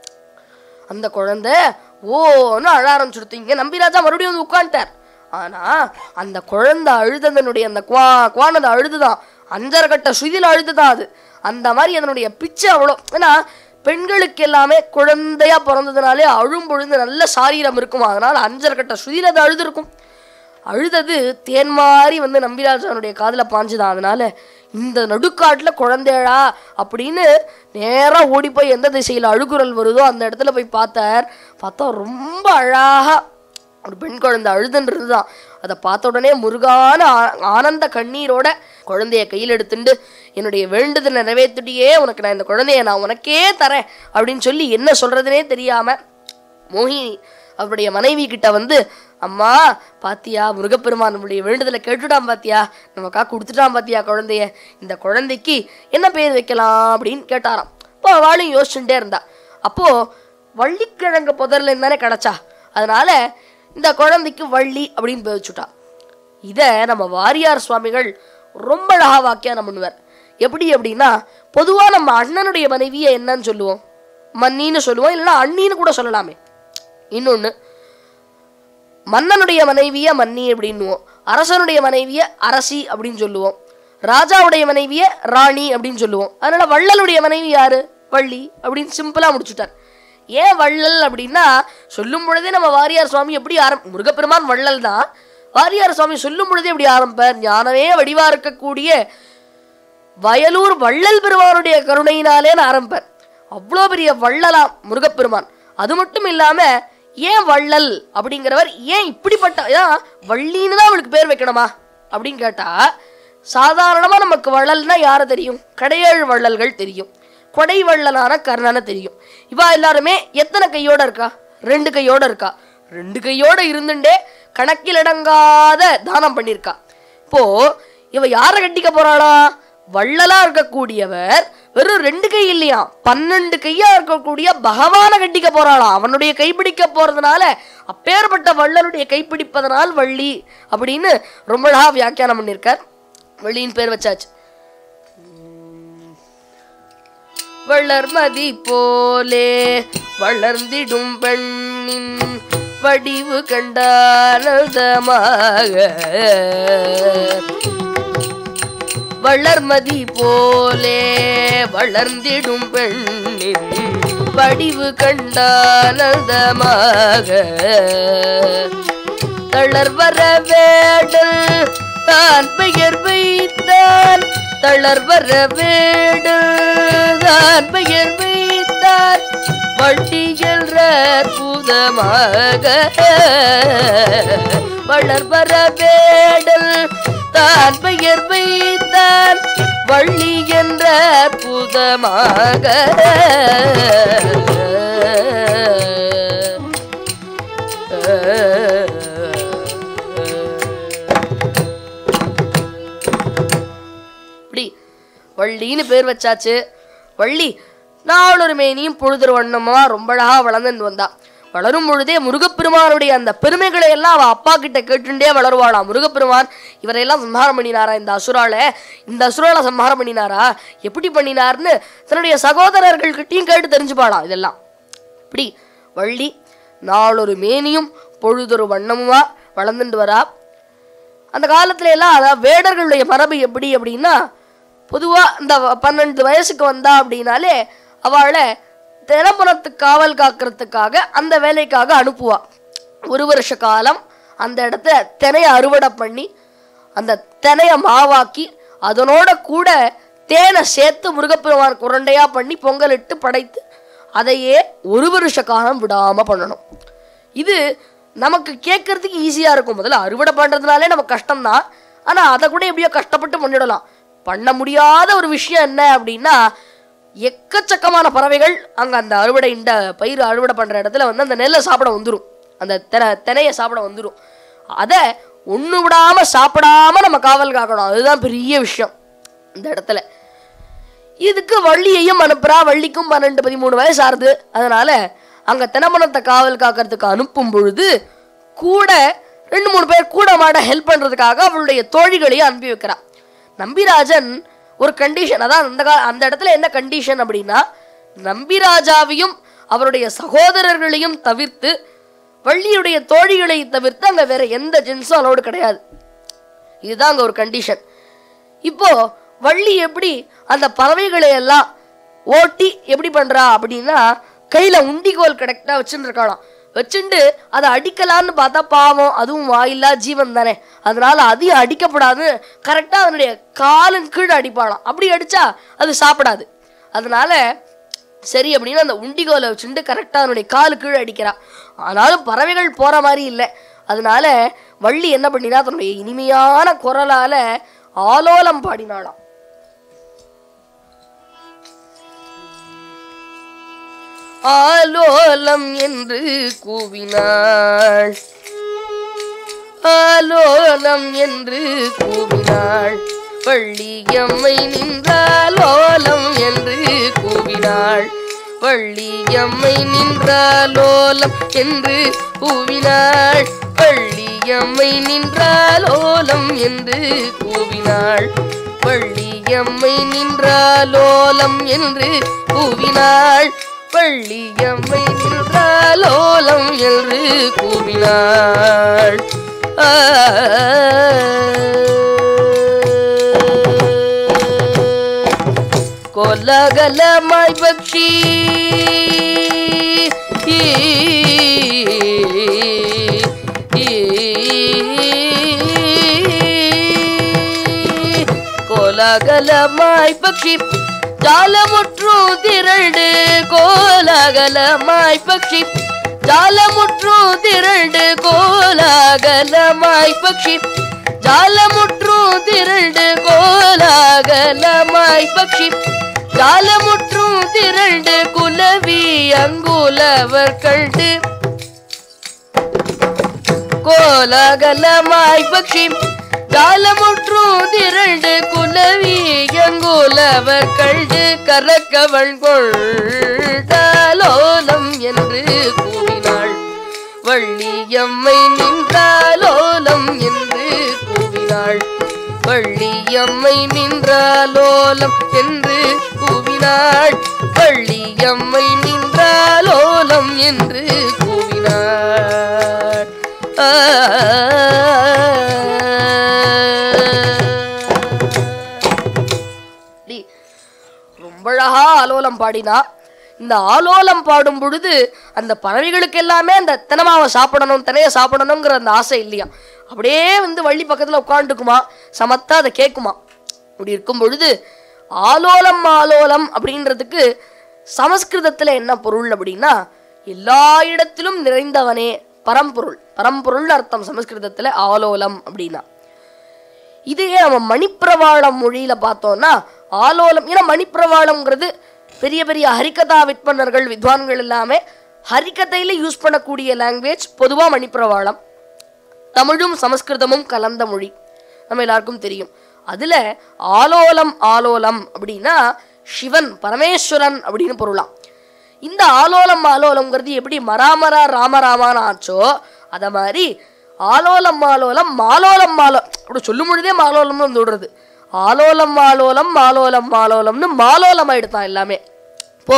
அந்த குழந்தை ஓன்னு அழ ஆரம்பிச்சுடுத்து இங்க நம்பிராஜா மறுபடியும் வந்து உட்காந்துட்டார் ஆனா அந்த குழந்தை அழுததனுடைய அந்த குவா குவானது அழுதுதான் அஞ்சரை கட்ட சுதியில் அழுதுதான் அது அந்த மாதிரி அதனுடைய பிச்சை அவ்வளோ ஏன்னா பெண்களுக்கு எல்லாமே குழந்தையா பிறந்ததுனாலே அழும் பொழுது நல்ல சாரீரம் இருக்கும் அதனால அஞ்சரை கட்ட சுதியில் அது அழுதுருக்கும் அழுதது தேன் மாதிரி வந்து நம்பிராஜனுடைய காதுல பாஞ்சுதான் அதனால இந்த நடுக்காட்டில் குழந்தையடா அப்படின்னு நேரா ஓடி போய் எந்த திசையில் அழுகுரல் வருதோ அந்த இடத்துல போய் பார்த்தார் பார்த்தா ரொம்ப அழகா ஒரு பெண் குழந்தை அழுதுன்றது தான் அதை பார்த்த உடனே முருகான ஆ- ஆனந்த கண்ணீரோட குழந்தைய கையில் எடுத்துண்டு என்னுடைய வேண்டுதல் நிறைவேற்றிட்டியே உனக்கு நான் இந்த குழந்தைய நான் உனக்கே தரேன் அப்படின்னு சொல்லி என்ன சொல்றதுனே தெரியாம மோகினி அவருடைய மனைவி கிட்ட வந்து அம்மா பாத்தியா முருகப்பெருமான் நம்முடைய வேண்டுதலை கேட்டுட்டான் பாத்தியா நமக்கா கொடுத்துட்டான் பாத்தியா குழந்தைய இந்த குழந்தைக்கு என்ன பேர் வைக்கலாம் அப்படின்னு கேட்டாராம் இப்போ அவளும் யோசிச்சுட்டே இருந்தா அப்போ வள்ளிக்கிழங்கு புதர்ல தானே கிடைச்சா அதனால இந்த குழந்தைக்கு வள்ளி அப்படின்னு பேர் வச்சுட்டா இதை நம்ம வாரியார் சுவாமிகள் ரொம்ப அழகா வாக்கியானம் பண்ணுவார் எப்படி அப்படின்னா பொதுவா நம்ம அண்ணனுடைய மனைவியை என்னன்னு சொல்லுவோம் மன்னின்னு சொல்லுவோம் இல்லைன்னா அண்ணின்னு கூட சொல்லலாமே இன்னொன்று மன்னனுடைய மனைவிய மன்னி அப்படின்னுவோம் அரசனுடைய மனைவிய அரசி அப்படின்னு சொல்லுவோம் ராஜாவுடைய மனைவிய ராணி அப்படின்னு சொல்லுவோம் அதனால வள்ளலுடைய மனைவி யாரு வள்ளி அப்படின்னு சிம்பிளா முடிச்சுட்டார் ஏன் வள்ளல் அப்படின்னா சொல்லும் பொழுதே நம்ம வாரியார் சுவாமி எப்படி ஆரம் முருகப்பெருமான் வள்ளல் தான் வாரியார் சுவாமி சொல்லும் பொழுதே எப்படி ஆரம்பிப்பார் ஞானமே வடிவா இருக்கக்கூடிய வயலூர் வள்ளல் பெருமானுடைய கருணையினாலேன்னு ஆரம்பிப்பார் அவ்வளோ பெரிய வள்ளலாம் முருகப்பெருமான் அது மட்டும் இல்லாம ஏன் வள்ளல் அப்படிங்கிறவர் ஏன் இப்படிப்பட்ட ஏன் வள்ளின்னு தான் அவளுக்கு பேர் வைக்கணுமா அப்படின்னு கேட்டா சாதாரணமா நமக்கு வள்ளல்னா யாரை தெரியும் கடையேழு வள்ளல்கள் தெரியும் கொடை வள்ளலான கர்ணனை தெரியும் இவா எல்லாருமே எத்தனை கையோட இருக்கா ரெண்டு கையோட இருக்கா ரெண்டு கையோட இருந்துட்டே கணக்கில் அடங்காத தானம் பண்ணியிருக்கா இப்போ இவ யாரை கட்டிக்க போறாளா வள்ளலா இருக்கக்கூடியவர் வெறும் ரெண்டு கை இல்லையா பன்னெண்டு கையா இருக்கக்கூடிய பகவானை கட்டிக்க போறாளாம் அவனுடைய கைப்பிடிக்க போறதுனால அப்பேற்பட்ட வள்ளலுடைய கைப்பிடிப்பதனால் வள்ளி அப்படின்னு ரொம்ப அழகா வியாக்கியானம் பண்ணியிருக்கார் வள்ளியின் பேர் வச்சாச்சு வளர்மதி போலே வளர்ந்திடும் பெண்ணின் வடிவு கண்டானதமாக வளர்மதி போலே வளர்ந்திடும் பெண்ணின் வடிவு கண்டானதமாக தளர்வர வேடல் தான் பெயர் வைத்தான் தளர்வர வேடல் தான் பெயர் வைத்தான் வட்டியல் அற்புதமாக வளர்வர வேடல் தான் பெயர் வைத்தான் வள்ளி என்ற அற்புதமாக இப்படி வள்ளின்னு பேர் வச்சாச்சு வள்ளி நாளொரு மேனியும் பொழுதொரு வண்ணமா ரொம்ப அழகா வளர்ந்துன்னு வந்தா வளரும் பொழுதே முருகப்பெருமானுடைய அந்த பெருமைகளை எல்லாம் அவ அப்பா கிட்ட கேட்டுண்டே வளருவாளாம் முருகப்பெருமான் இவரையெல்லாம் சம்ஹாரம் பண்ணினாரா இந்த அசுரால இந்த அசுரால சம்ஹாரம் பண்ணினாரா எப்படி பண்ணினார்னு தன்னுடைய சகோதரர்கள் கிட்டயும் கேட்டு தெரிஞ்சுப்பாளாம் இதெல்லாம் இப்படி வள்ளி நாளொரு மேனியும் பொழுதொரு வண்ணமுமா வளர்ந்துட்டு வரா அந்த காலத்துல எல்லாம் அதாவது வேடர்களுடைய மரபு எப்படி அப்படின்னா பொதுவா இந்த பன்னெண்டு வயசுக்கு வந்தா அப்படின்னாலே அவளை தினப்புறத்துக்கு காவல் காக்கிறதுக்காக அந்த வேலைக்காக அனுப்புவா ஒரு வருஷ காலம் அந்த இடத்த தினைய அறுவடை பண்ணி அந்த தினைய மாவாக்கி அதனோட கூட தேனை சேர்த்து முருகப்பெருமான் உருண்டையா பண்ணி பொங்கலிட்டு படைத்து அதையே ஒரு வருஷ காலம் விடாம பண்ணணும் இது நமக்கு கேட்கறதுக்கு ஈஸியா இருக்கும் முதல்ல அறுவடை பண்றதுனாலே நமக்கு கஷ்டம்தான் ஆனா அதை கூட எப்படியோ கஷ்டப்பட்டு பண்ணிடலாம் பண்ண முடியாத ஒரு விஷயம் என்ன அப்படின்னா எக்கச்சக்கமான பறவைகள் அங்க அந்த அறுவடை இந்த பயிர் அறுவடை பண்ற இடத்துல வந்து அந்த நெல்லை சாப்பிட வந்துடும் அந்த தென தினையை சாப்பிட வந்துடும் அதை ஒண்ணு விடாம சாப்பிடாம நம்ம காவல் காக்கணும் அதுதான் பெரிய விஷயம் இந்த இடத்துல இதுக்கு வள்ளியையும் அனுப்புறா வள்ளிக்கும் பன்னெண்டு பதிமூணு வயசு ஆறுது அதனால அங்க தினமனத்தை காவல் காக்கிறதுக்கு அனுப்பும் பொழுது கூட ரெண்டு மூணு பேர் கூட மாட ஹெல்ப் பண்றதுக்காக அவளுடைய தோழிகளையும் அனுப்பி வைக்கிறா நம்பிராஜன் ஒரு கண்டிஷன் அதான் அந்த கா அந்த இடத்துல என்ன கண்டிஷன் அப்படின்னா நம்பிராஜாவையும் அவருடைய சகோதரர்களையும் தவிர்த்து வள்ளியுடைய தோழிகளை தவிர்த்து அங்க வேற எந்த ஜென்ஸும் அலோடு கிடையாது இதுதான் அங்க ஒரு கண்டிஷன் இப்போ வள்ளி எப்படி அந்த பறவைகளை எல்லாம் ஓட்டி எப்படி பண்றா அப்படின்னா கையில உண்டிகோல் கரெக்டா வச்சுட்டு இருக்காளாம் வச்சுண்டு அதை அடிக்கலான்னு பார்த்தா பாவம் அதுவும் வாயில்லா ஜீவன் தானே அதனால அதையும் அடிக்கப்படாது கரெக்டா அதனுடைய காலின் கீழே அடிப்பாளாம் அப்படி அடிச்சா அது சாப்பிடாது அதனால சரி அப்படின்னு அந்த உண்டிகோலை வச்சுட்டு கரெக்டாக அதனுடைய காலு கீழே அடிக்கிறா ஆனாலும் பறவைகள் போற மாதிரி இல்லை அதனால வள்ளி என்ன பண்ணினா தன்னுடைய இனிமையான குரலால ஆலோலம் பாடினாளாம் ஆலோலம் என்று கூவினாள் ஆலோலம் என்று கூவினாள் வள்ளியம்மை நின்றாலோலம் என்று கூவினாள் வள்ளியம்மை நின்றாலோலம் என்று கூவினாள் வள்ளியம்மை நின்றாலோலம் என்று கூவினாள் வள்ளியம்மை நின்றாலோலம் என்று கூவினாள் வள்ளியம்மை நின்றாலோலம் என்று கூவினாள் ஆ. கோலாகலமாய் பக்ஷி கோலாகலமாய் பக்ஷி ஜாலமுற்றும் திரண்டு கோலாகலமாய் பக்ஷி ஜாலமுற்றும் திரண்டு கோலாகலமாய் பக்ஷி ஜாலமுற்றும் திரண்டு கோலாகலமாய் பக்ஷி ஜாலமுற்றும் திரண்டு குலவி அங்குலவர் கண்டு கோலாகலமாய் பக்ஷி ஜாலமுற்றும் திரண்டு குலவி எங்குலவர் கண்டு கரக்கவள் கொள்ளாலோலம் என்று கூவினாள் வள்ளியம்மை நின்றாலோலம் என்று கூவினாள் வள்ளியம்மை நின்றாலோலம் என்று கூவினாள் வள்ளியம்மை நின்றாலோலம் என்று கூவினாள் ஆ. அப்படி ரொம்ப அழகா ஆலோலம் பாடினா இந்த ஆலோலம் பாடும் பொழுது அந்த பறவைகளுக்கு எல்லாமே அந்த தினமாவை சாப்பிடணும் தினைய சாப்பிடணுங்கிற அந்த ஆசை இல்லையா அப்படியே வந்து வள்ளி பக்கத்துல உட்காந்துக்குமா சமத்தா அதை கேட்குமா அப்படி இருக்கும் பொழுது ஆலோலம் ஆலோலம் அப்படின்றதுக்கு சமஸ்கிருதத்துல என்ன பொருள் அப்படின்னா எல்லா இடத்திலும் நிறைந்தவனே பரம்பொருள் பரம்பொருள் அர்த்தம் சமஸ்கிருதத்துல ஆலோலம் அப்படின்னா இதே நம்ம மணிப்பிரவாளம் மொழியில பார்த்தோம்னா ஆலோலம் ஏன்னா மணிப்பிரவாளம்ங்கிறது பெரிய பெரிய ஹரிகதா விற்பனர்கள் வித்வான்கள் எல்லாமே ஹரிகதையில யூஸ் பண்ணக்கூடிய லாங்குவேஜ் பொதுவா மணிப்பிரவாளம் தமிழும் சமஸ்கிருதமும் கலந்த மொழி நம்ம எல்லாருக்கும் தெரியும் அதுல ஆலோலம் ஆலோலம் அப்படின்னா சிவன் பரமேஸ்வரன் அப்படின்னு பொருளாம் இந்த ஆலோலம் ஆலோலம்ங்கிறது எப்படி மராமரா ராமராமான்னு ஆச்சோ அத மாதிரி ஆலோலம் ஆலோலம் மாலோலம் மாலோ அப்படி சொல்லும் பொழுதே மாலோலம்னு வந்து விடுறது ஆலோலம் மாலோலம் மாலோலம் மாலோலம்னு மாலோலம் ஆயிடுதான் எல்லாமே இப்போ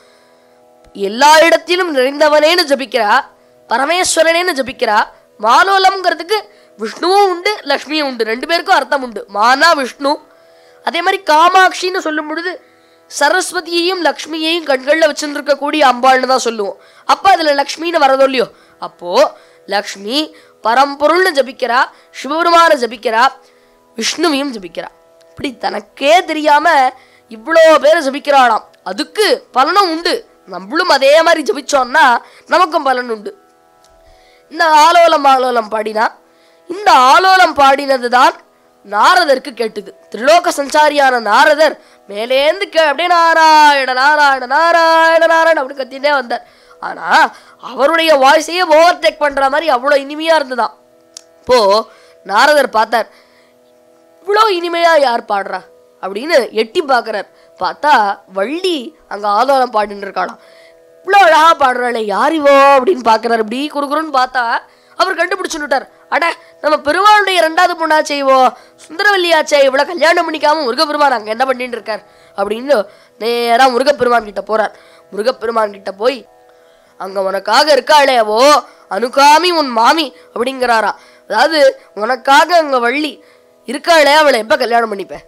எல்லா இடத்திலும் நிறைந்தவனேன்னு ஜபிக்கிறா பரமேஸ்வரனேன்னு ஜபிக்கிறா மாலோலம்ங்கிறதுக்கு விஷ்ணுவும் உண்டு லக்ஷ்மியும் உண்டு ரெண்டு பேருக்கும் அர்த்தம் உண்டு மானா விஷ்ணு அதே மாதிரி காமாட்சின்னு சொல்லும் பொழுது சரஸ்வதியையும் லக்ஷ்மியையும் கண்களில் வச்சுட்டு இருக்கக்கூடிய அம்பாள்னு தான் சொல்லுவோம் அப்போ அதில் லக்ஷ்மின்னு வரதோ இல்லையோ அப்போ லக்ஷ்மி பரம்பொருள்னு ஜபிக்கிறா சிவபெருமான ஜபிக்கிறா விஷ்ணுவையும் ஜபிக்கிறா இப்படி தனக்கே தெரியாம இவ்வளோ பேரை ஜபிக்கிறாளாம் அதுக்கு பலனும் உண்டு நம்மளும் அதே மாதிரி ஜபிச்சோம்னா நமக்கும் பலன் உண்டு இந்த ஆலோலம் ஆலோலம் பாடினா இந்த ஆலோலம் பாடினது தான் நாரதருக்கு கேட்டுது திரிலோக சஞ்சாரியான நாரதர் மேலேந்து கே அப்படியே நாராயண நாராயண நாராயண நாராயண அப்படி கத்திட்டே வந்தார் ஆனா அவருடைய வாய்ஸையே ஓவர்டேக் பண்ற மாதிரி அவ்வளோ இனிமையா இருந்ததாம் இப்போ நாரதர் பார்த்தார் இவ்வளோ இனிமையா யார் பாடுறா அப்படின்னு எட்டி பார்க்கறார் பார்த்தா வள்ளி அங்க ஆலோலம் பாடின்னு இருக்காளாம் இவ்வளோ அழகா பாடுறாளே யார் இவோ அப்படின்னு பார்க்கறாரு இப்படி குறுகுறுன்னு பார்த்தா அவர் கண்டுபிடிச்சுட்டார் அட நம்ம பெருமாளுடைய ரெண்டாவது பொண்ணா செய்வோ சுந்தரவல்லியாச்சே இவ்வளோ கல்யாணம் பண்ணிக்காம முருகப்பெருமான் அங்கே என்ன பண்ணிட்டு இருக்கார் அப்படின்னு நேரா முருகப்பெருமான் கிட்ட போறார் முருகப்பெருமான் கிட்ட போய் அங்க உனக்காக இருக்காளே அவோ அனுகாமி உன் மாமி அப்படிங்கிறாராம் அதாவது உனக்காக அங்க வள்ளி இருக்காளே அவளை எப்ப கல்யாணம் பண்ணிப்ப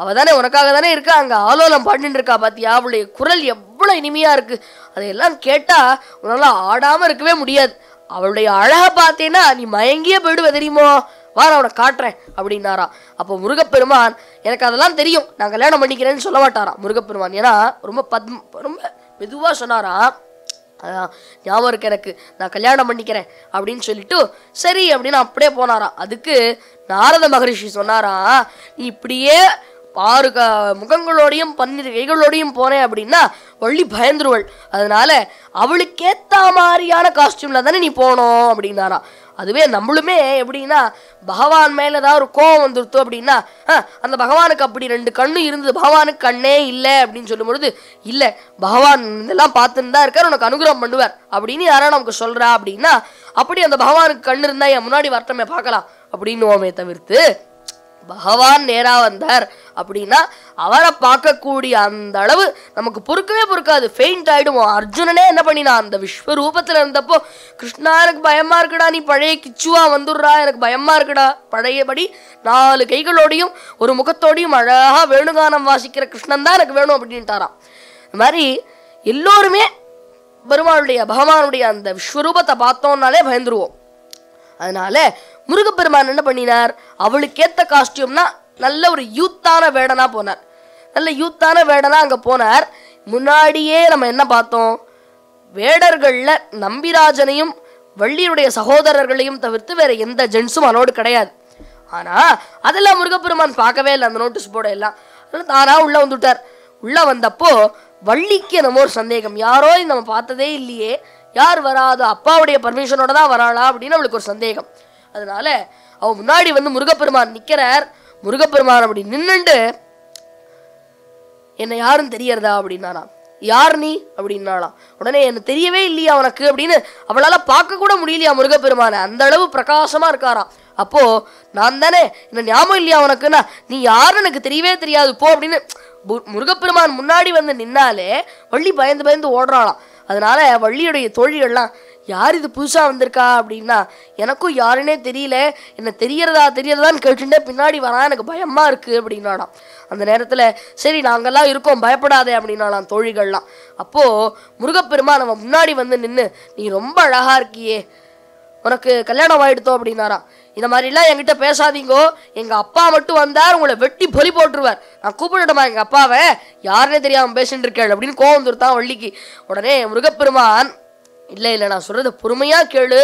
அவ தானே உனக்காக தானே இருக்கா அங்க ஆலோலம் பாடிட்டு இருக்கா பாத்தியா அவளுடைய குரல் எவ்வளவு இனிமையா இருக்கு அதையெல்லாம் கேட்டா உன்னால ஆடாம இருக்கவே முடியாது அவளுடைய அழகை பார்த்தேன்னா நீ மயங்கியே போயிடுவ தெரியுமோ வா நான் உனக்கு காட்டுறேன் அப்படின்னாராம் அப்போ முருகப்பெருமான் எனக்கு அதெல்லாம் தெரியும் நான் கல்யாணம் பண்ணிக்கிறேன்னு சொல்ல மாட்டாராம் முருகப்பெருமான் ஏன்னா ரொம்ப பத்ம ரொம்ப மெதுவா சொன்னாராம் அதான் ஞாபகம் இருக்கு எனக்கு நான் கல்யாணம் பண்ணிக்கிறேன் அப்படின்னு சொல்லிட்டு சரி அப்படின்னு அப்படியே போனாராம் அதுக்கு நாரத மகரிஷி சொன்னாராம் நீ இப்படியே ஆறு க முகங்களோடையும் பன்னிரு கைகளோடையும் போனேன் அப்படின்னா வள்ளி பயந்துருவள் அதனால அவளுக்கேத்த மாதிரியான காஸ்டியூம்ல தானே நீ போனோம் அப்படின்னாராம் அதுவே நம்மளுமே எப்படின்னா பகவான் மேல ஏதாவது ஒரு கோவம் வந்துருத்து அப்படின்னா "அஹ், அந்த பகவானுக்கு அப்படி ரெண்டு கண்ணு இருந்தது பகவானுக்கு கண்ணே இல்லை அப்படின்னு சொல்லும் பொழுது இல்லை பகவான் இதெல்லாம் பார்த்துன்னு தான் இருக்கார் உனக்கு அனுகிரகம் பண்ணுவார் அப்படின்னு யாரா நமக்கு சொல்றா அப்படின்னா அப்படி அந்த பகவானுக்கு கண்ணு இருந்தா என் முன்னாடி வரட்டமே பார்க்கலாம் அப்படின்னுவோமே தவிர்த்து பகவான் நேரா வந்தார் அப்படின்னா அவரை பார்க்கக்கூடிய அந்த அளவு நமக்கு பொறுக்கவே பொறுக்காது ஃபெயிண்ட் ஆயிடுவோம் அர்ஜுனனே என்ன பண்ணினா அந்த விஸ்வரூபத்துல இருந்தப்போ கிருஷ்ணா எனக்கு பயமா இருக்குடா நீ பழைய கிச்சுவா வந்துடுறா எனக்கு பயமா இருக்குடா பழையபடி நாலு கைகளோடையும் ஒரு முகத்தோடையும் அழகா வேணுகானம் வாசிக்கிற கிருஷ்ணன் தான் எனக்கு வேணும் அப்படின்ட்டாராம் இந்த மாதிரி எல்லோருமே பெருமாளுடைய பகவானுடைய அந்த விஸ்வரூபத்தை பார்த்தோம்னாலே பயந்துருவோம் அதனால முருகப்பெருமான் என்ன பண்ணினார் அவளுக்கேத்த காஸ்டியூம்னா நல்ல ஒரு யூத்தான வேடனா போனார் நல்ல யூத்தான வேடனா அங்க போனார் முன்னாடியே நம்ம என்ன பார்த்தோம் வேடர்கள்ல நம்பிராஜனையும் வள்ளியுடைய சகோதரர்களையும் தவிர்த்து வேற எந்த ஜென்ஸும் அலோடு கிடையாது ஆனா அதெல்லாம் முருகப்பெருமான் பார்க்கவே இல்லை அந்த நோட்டீஸ் போர்டு எல்லாம் அதனால தானா உள்ள வந்துட்டார் உள்ள வந்தப்போ வள்ளிக்கு என்னமோ ஒரு சந்தேகம் யாரோ இது நம்ம பார்த்ததே இல்லையே யார் வராது அப்பாவுடைய பர்மிஷனோட தான் வராளா அப்படின்னு அவளுக்கு ஒரு சந்தேகம் அதனால அவ முன்னாடி வந்து முருகப்பெருமான் நிக்கிறார் முருகப்பெருமான் அப்படி நின்னுண்டு என்ன யாருன்னு தெரியறதா அப்படின்னாராம் யார் நீ அப்படின்னாலாம் உடனே எனக்கு தெரியவே இல்லையா உனக்கு அப்படின்னு அவளால பார்க்க கூட முடியலையா முருகப்பெருமானை அந்த அளவு பிரகாசமா இருக்காராம் அப்போ நான் தானே என்ன ஞாபகம் இல்லையா உனக்குன்னா நீ யாருன்னு எனக்கு தெரியவே தெரியாது போ அப்படின்னு மு- முருகப்பெருமான் முன்னாடி வந்து நின்னாலே வள்ளி பயந்து பயந்து ஓடுறாளாம் அதனால வள்ளியுடைய தோழிகள்லாம் யார் இது புதுசா வந்திருக்கா அப்படின்னா எனக்கும் யாருன்னே தெரியல என்ன தெரியறதா தெரியறதான்னு கேட்டுட்டே பின்னாடி வரான் எனக்கு பயமா இருக்கு அப்படின்னாலாம் அந்த நேரத்துல சரி நாங்கெல்லாம் இருக்கோம் பயப்படாதே அப்படின்னாலாம் தோழிகள்லாம் அப்போ முருகப்பெருமான் அவன் முன்னாடி வந்து நின்னு நீ ரொம்ப அழகா இருக்கியே உனக்கு கல்யாணம் ஆயிடுத்தோ அப்படின்னாராம் இந்த மாதிரிலாம் என்கிட்ட பேசாதீங்கோ எங்க அப்பா மட்டும் வந்தார் உங்களை வெட்டி பொலி போட்டுருவார் நான் கூப்பிடட்டுமா எங்க அப்பாவை யாருன்னே தெரியாம பேசிட்டு இருக்கேள் அப்படின்னு கோவம் வந்துருத்தான் வள்ளிக்கு உடனே முருகப்பெருமான் இல்ல இல்ல நான் சொல்றத பொறுமையா கேளு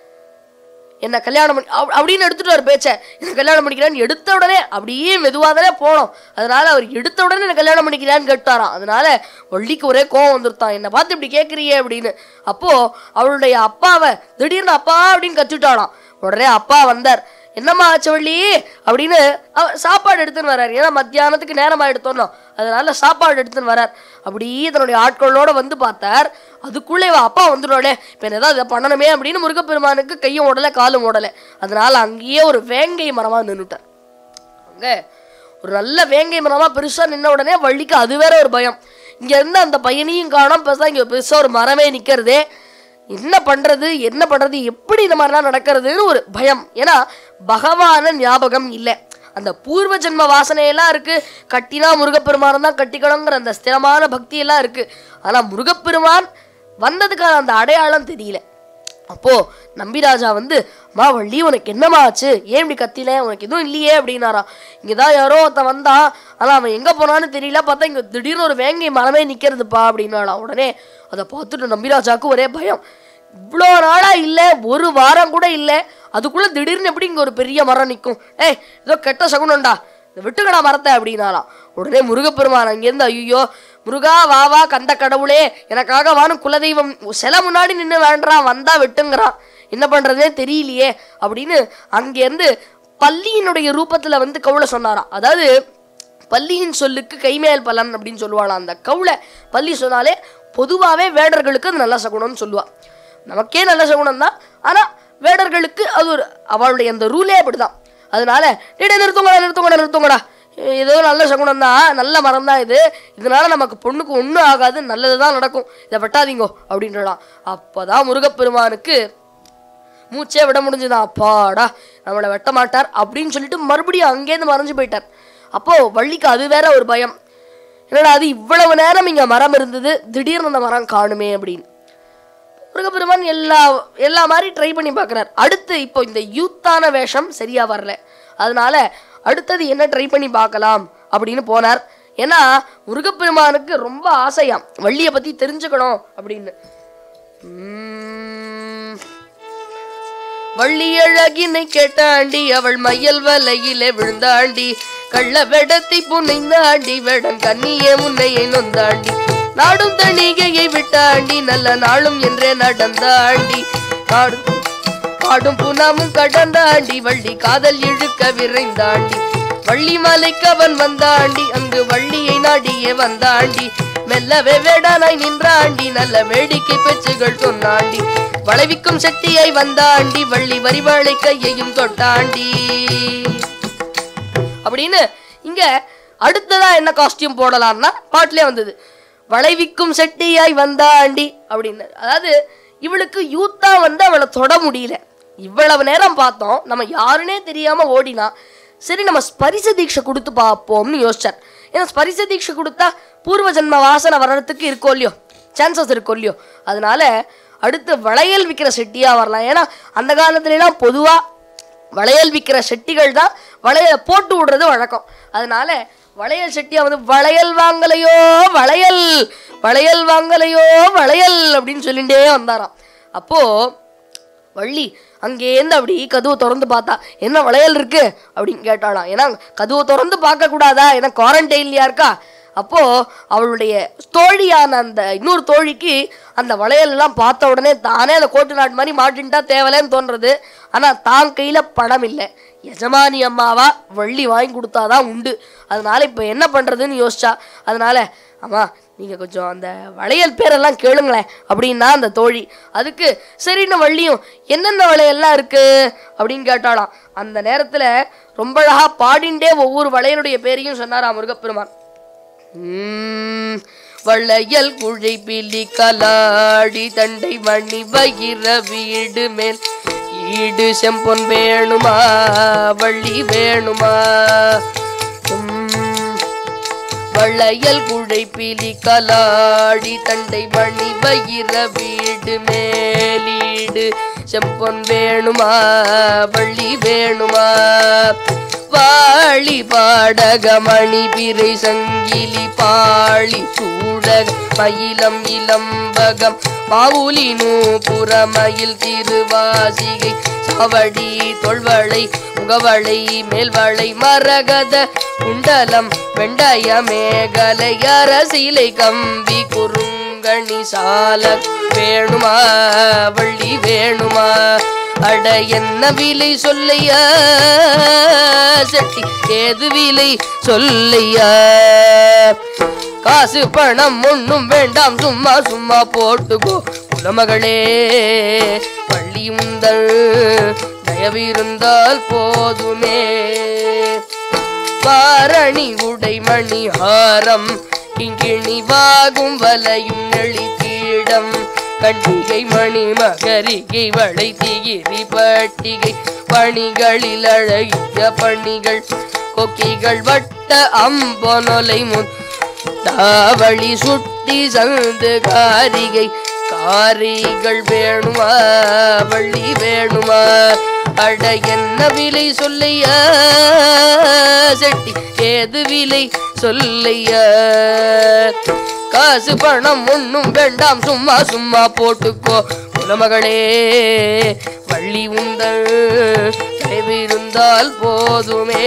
என்ன கல்யாணம் பண்ணி அப்~ அப்படின்னு எடுத்துட்டு ஒரு பேச்ச என்ன கல்யாணம் பண்ணிக்கிறான்னு எடுத்த உடனே அப்படியே மெதுவாக தானே போனோம் அதனால அவர் எடுத்த உடனே என்ன கல்யாணம் பண்ணிக்கிறான்னு கேட்டாராம் அதனால வள்ளிக்கு ஒரே கோவம் வந்துருத்தான் என்னை பார்த்து இப்படி கேட்குறியே அப்படின்னு அப்போ அவளுடைய அப்பாவை திடீர்னு அப்பா அப்படின்னு கத்திட்டாளாம் உடனே அப்பா வந்தார் என்னம்மா ஆச்சு வள்ளி அப்படின்னு அவர் சாப்பாடு எடுத்துன்னு வர்றார் ஏன்னா மத்தியானத்துக்கு நேரம் ஆயிடுத்தோம் அதனால சாப்பாடு எடுத்துன்னு வரார் அப்படியே தன்னுடைய ஆட்களோட வந்து பார்த்தார் அதுக்குள்ளே இவ அப்பா வந்துடுவாளே இப்போ என்ன ஏதாவது இதை பண்ணணுமே அப்படின்னு முருகப்பெருமானுக்கு கையும் ஓடலை காலும் ஓடலை அதனால அங்கேயே ஒரு வேங்கை மரமா நின்றுட்டார் அங்க ஒரு நல்ல வேங்கை மரமா பெருசா நின்ன உடனே வள்ளிக்கு அது வேற ஒரு பயம் இங்க இருந்து அந்த பையனையும் காணோம் பெருசா இங்க பெருசா ஒரு மரமே நிக்கிறதே என்ன பண்றது என்ன பண்றது எப்படி இந்த மாதிரிலாம் நடக்கிறதுன்னு ஒரு பயம் ஏன்னா பகவான ஞாபகம் இல்லை அந்த பூர்வ ஜென்ம வாசனையெல்லாம் இருக்கு கட்டினா முருகப்பெருமான் தான் கட்டிக்கணுங்கிற அந்த ஸ்திரமான பக்தி எல்லாம் இருக்கு ஆனா முருகப்பெருமான் வந்ததுக்கான அந்த அடையாளம் தெரியல அப்போ நம்பிராஜா வந்து மா வள்ளி உனக்கு என்னம்மா ஆச்சு ஏன் இப்படி கத்தில உனக்கு எதுவும் இல்லையே அப்படின்னாராம் இங்கதான் யாரோ ஒருத்தன் வந்தான் ஆனா அவன் எங்க போனான்னு தெரியல பார்த்தா இங்க திடீர்னு ஒரு வேங்கை மரமே நிக்கிறதுப்பா அப்படின்னாலாம் உடனே அதை பார்த்துட்டு நம்பிராஜாவுக்கு ஒரே பயம் இவ்வளோ நாளா இல்ல ஒரு வாரம் கூட இல்ல அதுக்குள்ள திடீர்னு எப்படி இங்க ஒரு பெரிய மரம் நிற்கும் ஏய் ஏதோ கெட்ட சகுனம்டா இந்த விட்டுக்கடா மரத்தை அப்படின்னாலாம் உடனே முருகப்பெருமான் அங்கேருந்து ஐயோ முருகா வா வா கந்த கடவுளே எனக்காக வானும் குலதெய்வம் சில முன்னாடி நின்று வேண்டாம் வந்தா வெட்டுங்கிறான் என்ன பண்றதே தெரியலையே அப்படின்னு அங்கேருந்து பல்லியினுடைய ரூபத்துல வந்து கவுள சொன்னாராம் அதாவது பல்லியின் சொல்லுக்கு கைமேல் பலன் அப்படின்னு சொல்லுவாளாம் அந்த கவுளை பள்ளி சொன்னாலே பொதுவாகவே வேடர்களுக்கு அது நல்ல சகுனம்னு சொல்லுவா நமக்கே நல்ல சகுனம் தான் ஆனால் வேடர்களுக்கு அது ஒரு அவளுடைய அந்த ரூலே அப்படிதான் அதனால டேடே நிறுத்துங்கடா நிறுத்துங்கடா நிறுத்துங்கடா ஏதோ நல்ல சகுனம் தான் நல்ல மரம் தான் இது இதனால நமக்கு பொண்ணுக்கு ஒன்றும் ஆகாது நல்லது தான் நடக்கும் இதை வெட்டாதீங்கோ அப்படின்றலாம் அப்போதான் முருகப்பெருமானுக்கு மூச்சே விட முடிஞ்சுதான் அப்பாடா நம்மளை வெட்ட மாட்டார் அப்படின்னு சொல்லிட்டு மறுபடியும் அங்கேருந்து மறைஞ்சு போயிட்டார் அப்போ வள்ளிக்கு அது வேற ஒரு பயம் என்னடா அது இவ்வளவு நேரம் இங்க மரம் இருந்தது திடீர்னு அந்த மரம் காணுமே அப்படின்னு முருகப்பெருமான் எல்லா எல்லா மாதிரி ட்ரை பண்ணி பார்க்குறார் அடுத்து இப்போ இந்த யூத்தான வேஷம் சரியா வரல அதனால அடுத்தது என்ன ட்ரை பண்ணி பார்க்கலாம் அப்படின்னு போனார் ஏன்னா முருகப்பெருமானுக்கு ரொம்ப ஆசையாம் வள்ளியை பத்தி தெரிஞ்சுக்கணும் அப்படின்னு உம், வள்ளி அழகினை கேட்டாண்டி அவள் மையல் வலையிலே விழுந்தாண்டி கள்ள வெடத்தை புனைந்தாண்டி வெடம் கண்ணியே முன்னையை நொந்தாண்டி நாடும் தணிகையை விட்டாண்டி நல்ல நாளும் என்றே நடந்தாண்டி காடும் காடும் புனாமும் கடந்தாண்டி வள்ளி காதல் இழுக்க விரைந்தாண்டி வள்ளி மலைக்கு அவன் வந்தாண்டி அங்கு வள்ளியை நாடியே வந்தாண்டி மெல்லவே வேடானாய் நின்றாண்டி நல்ல வேடிக்கை பேச்சுகள் சொன்னாண்டி வளைவிக்கும் சக்தியை வந்தாண்டி வள்ளி வரிவாளை கையையும் தொட்டாண்டி அப்படின்னு இங்க அடுத்ததா என்ன காஸ்டியூம் போடலாம்னா பாட்டிலே வந்தது வளைவிக்கும் செட்டியாய் வந்தாண்டி அப்படின்னு அதாவது இவளுக்கு யூத்தா வந்து அவளை தொட முடியல இவ்வளவு நேரம் பார்த்தோம் நம்ம யாருன்னே தெரியாம ஓடினா சரி நம்ம ஸ்பரிச தீட்சை கொடுத்து பார்ப்போம்னு யோசிச்சார் ஏன்னா ஸ்பரிச தீட்சை கொடுத்தா பூர்வ ஜென்ம வாசனை வர்றதுக்கு இருக்கோ இல்லையோ சான்சஸ் இருக்கோ இல்லையோ அதனால அடுத்து வளையல் விற்கிற செட்டியா வரலாம் ஏன்னா அந்த காலத்துல எல்லாம் பொதுவா வளையல் விற்கிற செட்டிகள் தான் வளையலை போட்டு விடுறது வழக்கம் அதனால வளையல் செட்டியா வந்து வளையல் வாங்கலையோ வளையல் வளையல் வாங்கலையோ வளையல் அப்படின்னு சொல்லிட்டே வந்தாராம் அப்போ வள்ளி அங்கேருந்து அப்படி கதவை திறந்து பார்த்தா என்ன வளையல் இருக்கு அப்படின்னு கேட்டாளாம் ஏன்னா கதவை திறந்து பார்க்க கூடாதா ஏன்னா குவாரண்டைன்லயா இருக்கா அப்போ அவளுடைய தோழியான அந்த இன்னொரு தோழிக்கு அந்த வளையல் எல்லாம் பார்த்த உடனே தானே அந்த கோட்டு நாட்டு மாதிரி மாட்டின்ட்டா தேவலைன்னு தோன்றது ஆனா தான் கையில பணம் இல்லை எஜமானி அம்மாவா வள்ளி வாங்கி கொடுத்தாதான் உண்டு அதனால இப்போ என்ன பண்றதுன்னு யோசிச்சா அதனால அம்மா நீங்க கொஞ்சம் அந்த வளையல் பேரெல்லாம் கேளுங்களேன் அப்படின்னா அந்த தோழி அதுக்கு சரின்னு வள்ளியும் என்னென்ன வளையல்லாம் இருக்கு அப்படின்னு கேட்டாளாம் அந்த நேரத்துல ரொம்ப அழகா பாடிண்டே ஒவ்வொரு வளையலுடைய பேரையும் சொன்னாராம் முருகப்பெருமான் உம், வளையல் குழை பிலி கலாடி தண்டை மணி வகிர வீடு மேல் ஈடு செம்பொன் வேணுமா வள்ளி வேணுமா உம், வளையல் குழை பிலி கலாடி தண்டை மணி வகிர வீடு மேலீடு செம்பொன் வேணுமா வள்ளி வேணுமா வாழி பாடக மணி பிறை சங்கிலி பாழி சூடக மயிலம் இளம்பகம் மாவுலி நூபுறமயில் திருவாசிகை சாவடி தொல்வளை முகவளை மேல்வளை மரகத குண்டலம் வெண்டய மேகலை அரசிலை கம்பி குறுங்கணி சால வேணுமா வள்ளி வேணுமா அட என்ன விலை சொல்லையா செட்டி ஏது விலை சொல்லையா காசு பணம் ஒண்ணும் வேண்டாம் சும்மா சும்மா போட்டுக்கோ குலமகளே பள்ளி உந்தல் தயவிருந்தால் போதுமே வாரணி உடை மணி ஹாரம் கிங்கிணி வாகும் வலையும் நெளி பீடம் கண்டிகை மணி மகரிகை வளை திகிரி பட்டிகை பணிகளில் அழகிய பணிகள் கொக்கிகள் வட்ட அம்பொனொலை முன் தாவளி சுட்டி சந்து காரிகை காரிகள் வேணுமா வள்ளி வேணுமா அட என்ன விலை சொல்லையா செட்டி ஏது விலை சொல்லையா காசு பணம் ஒண்ணும் வேண்டாம் சும்மா சும்மா போட்டுக்கோ குலமகளே வள்ளி உந்தல் இருந்தால் போதுமே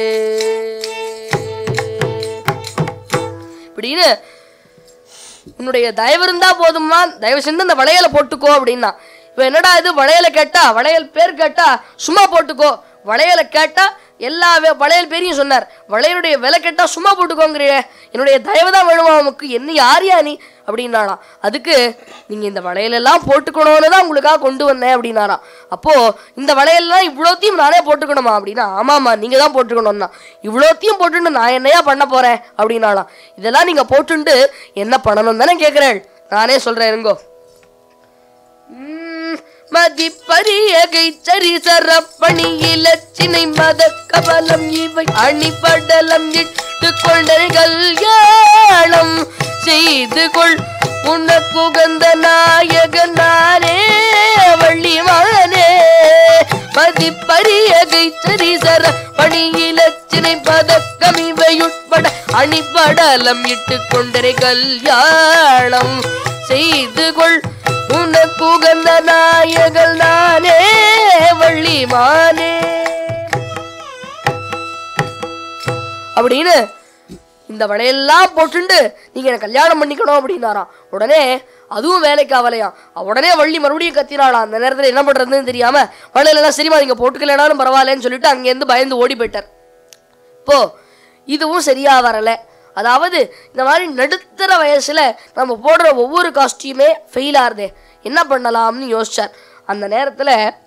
இப்படின்னு உன்னுடைய தயவு இருந்தா போதுமா தயவு செஞ்சு அந்த வளையலை போட்டுக்கோ அப்படின்னா இப்போ என்னடா இது வளையலை கேட்டா வளையல் பேர் கேட்டா சும்மா போட்டுக்கோ வளையலை கேட்டா எல்லா வே- வளையல் பேரையும் சொன்னார் வளையலுடைய விலை கேட்டா சும்மா போட்டுக்கோங்கிறீங்க என்னுடைய தயவு தான் வேணுமா உமக்கு என்ன யாரியா நீ அப்படின்னாலாம் அதுக்கு நீங்க இந்த வளையலெல்லாம் போட்டுக்கணும்னு தான் உங்களுக்காக கொண்டு வந்தேன் அப்படின்னாராம் அப்போ இந்த வளையல்லாம் இவ்வளோத்தையும் நானே போட்டுக்கணுமா அப்படின்னா ஆமாம்மா நீங்க தான் போட்டுக்கணும்னா இவ்வளோத்தையும் போட்டுட்டு நான் என்னையா பண்ண போறேன் அப்படின்னாலாம் இதெல்லாம் நீங்க போட்டுண்டு என்ன பண்ணணும் தானே கேட்குறேன் நானே சொல்றேன் இருங்கோ உம், மதிப்பரியகை சரி சரப்பணி இலச்சினை மத கபலம் இவை அணிபடலம் இட்டு கொண்டல் கல்யாணம் செய்து கொள் உனக்குகந்த நாயகன் நானே வள்ளிமானே மதிப்பரியகை சரி சர பணி இலச்சினை பதக்கம் இவையுட்பட அணிபடலம் இட்டு கொண்டரை கல்யாணம் செய்து கொள் உனக்கு உகந்த நாயகல் நானே வள்ளிமானே அப்படின்னு இந்த வடையெல்லாம் போட்டுண்டு நீங்க எனக்கு கல்யாணம் பண்ணிக்கணும் அப்படின்னாராம் உடனே அதுவும் வேலைக்கு ஆகலையாம் உடனே வள்ளி மறுபடியும் கத்தினாளாம் அந்த நேரத்துல என்ன பண்றதுன்னு தெரியாம வளையலாம் சரிமா நீங்க போட்டுக்கலனாலும் பரவாயில்லன்னு சொல்லிட்டு அங்கேருந்து பயந்து ஓடி போயிட்டார் இப்போ இதுவும் சரியா வரல அதாவது இந்த மாதிரி நடுத்தர வயசுல நம்ம போடுற ஒவ்வொரு காஸ்டியூமே ஃபெயில் ஆகுதே என்ன பண்ணலாம்னு யோசிச்சார் அந்த நேரத்துல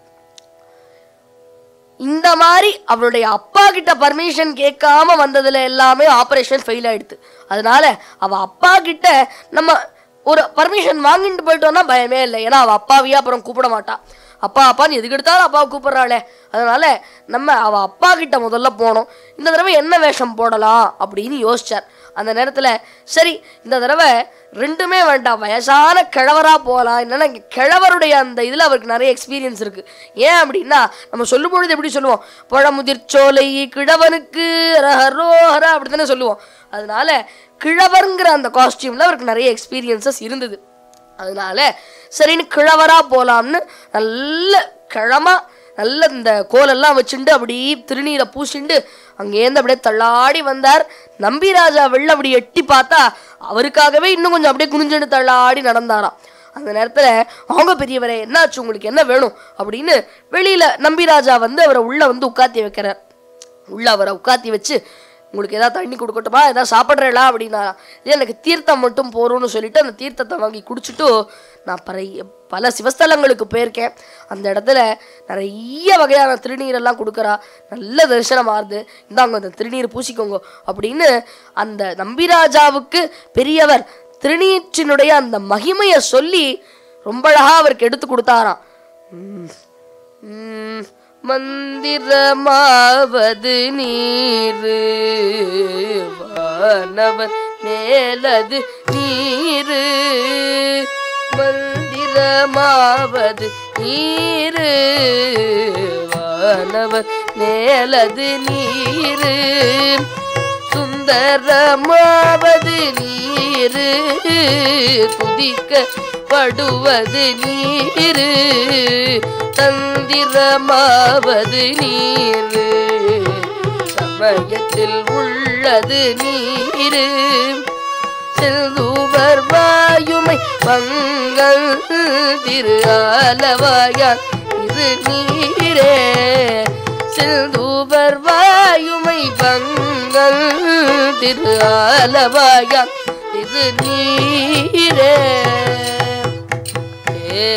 இந்த மாதிரி அவளுடைய அப்பா கிட்ட பர்மிஷன் கேட்காம வந்ததுல எல்லாமே ஆபரேஷன் ஃபெயில் ஆயிடுது அதனால அவ அப்பா கிட்ட நம்ம ஒரு பர்மிஷன் வாங்கிட்டு போயிட்டோம்னா பயமே இல்லை ஏன்னா அவ அப்பாவையே அப்புறம் கூப்பிட மாட்டா அப்பா அப்பான்னு எதுக்கு எடுத்தாலும் அப்பாவை கூப்பிடுறாளே அதனால நம்ம அவ அப்பா கிட்ட முதல்ல போனோம் இந்த தடவை என்ன வேஷம் போடலாம் அப்படின்னு யோசிச்சார் அந்த நேரத்துல சரி இந்த தடவை ரெண்டுமே வேண்டாம் வயசான கிழவரா போகலாம் என்னன்னா இங்க கிழவருடைய அந்த இதுல அவருக்கு நிறைய எக்ஸ்பீரியன்ஸ் இருக்கு ஏன் அப்படின்னா நம்ம சொல்லும் பொழுது எப்படி சொல்லுவோம் பழமுதிர்ச்சோலை கிழவனுக்கு ரஹரோஹரா அப்படி தானே சொல்லுவோம் அதனால கிழவருங்கிற அந்த காஸ்டியூம்ல அவருக்கு நிறைய எக்ஸ்பீரியன்சஸ் இருந்தது அதனால சரின்னு கிழவரா போலாம்னு நல்ல கிழமா நல்ல இந்த கோலெல்லாம் வச்சுண்டு அப்படி திருநீரை பூசிண்டு அங்கேருந்து அப்படியே தள்ளாடி வந்தார் நம்பிராஜா வெளில அப்படி எட்டி பார்த்தா அவருக்காகவே இன்னும் கொஞ்சம் அப்படியே குனிஞ்சுண்டு தள்ளாடி நடந்தாராம் அந்த நேரத்துல அவங்க பெரியவரே என்னாச்சு உங்களுக்கு என்ன வேணும் அப்படின்னு வெளியில நம்பிராஜா வந்து அவரை உள்ள வந்து உட்காத்தி வைக்கிறார் உள்ள அவரை உட்காத்தி வச்சு உங்களுக்கு ஏதாவது தண்ணி கொடுக்கட்டுமா ஏதாவது சாப்பிட்றேளா அப்படின்னா "இல்ல, எனக்கு தீர்த்தம் மட்டும் போறோம்னு சொல்லிட்டு அந்த தீர்த்தத்தை வாங்கி குடிச்சிட்டு நான் பறைய பல சிவஸ்தலங்களுக்கு போயிருக்கேன் அந்த இடத்துல நிறைய வகையான திருநீரெல்லாம் கொடுக்குறா நல்ல தரிசனம் ஆறுது இந்தாங்க அந்த திருநீர் பூசிக்கோங்க அப்படின்னு அந்த நம்பிராஜாவுக்கு பெரியவர் திருநீற்றினுடைய அந்த மகிமையை சொல்லி ரொம்ப அழகா அவருக்கு எடுத்து கொடுத்தாராம் உம் உம் மந்திரமாவது நீரு வானவர் மேலது நீரு மந்திரமாவது நீரு வானவர் மேலது நீரு சுந்தரமாவது நீரு துதிக்கப்படுவது நீரு தந்திரமாவது நீரு சமயத்தில் உள்ளது நீரு செல்துவர் வாயுமை பங்கள் திரு ஆலவாயான் இரு நீரே செல்துவர் வாயுமை பங்கள் திரு ஆலவாயான் இது நீரே ஏ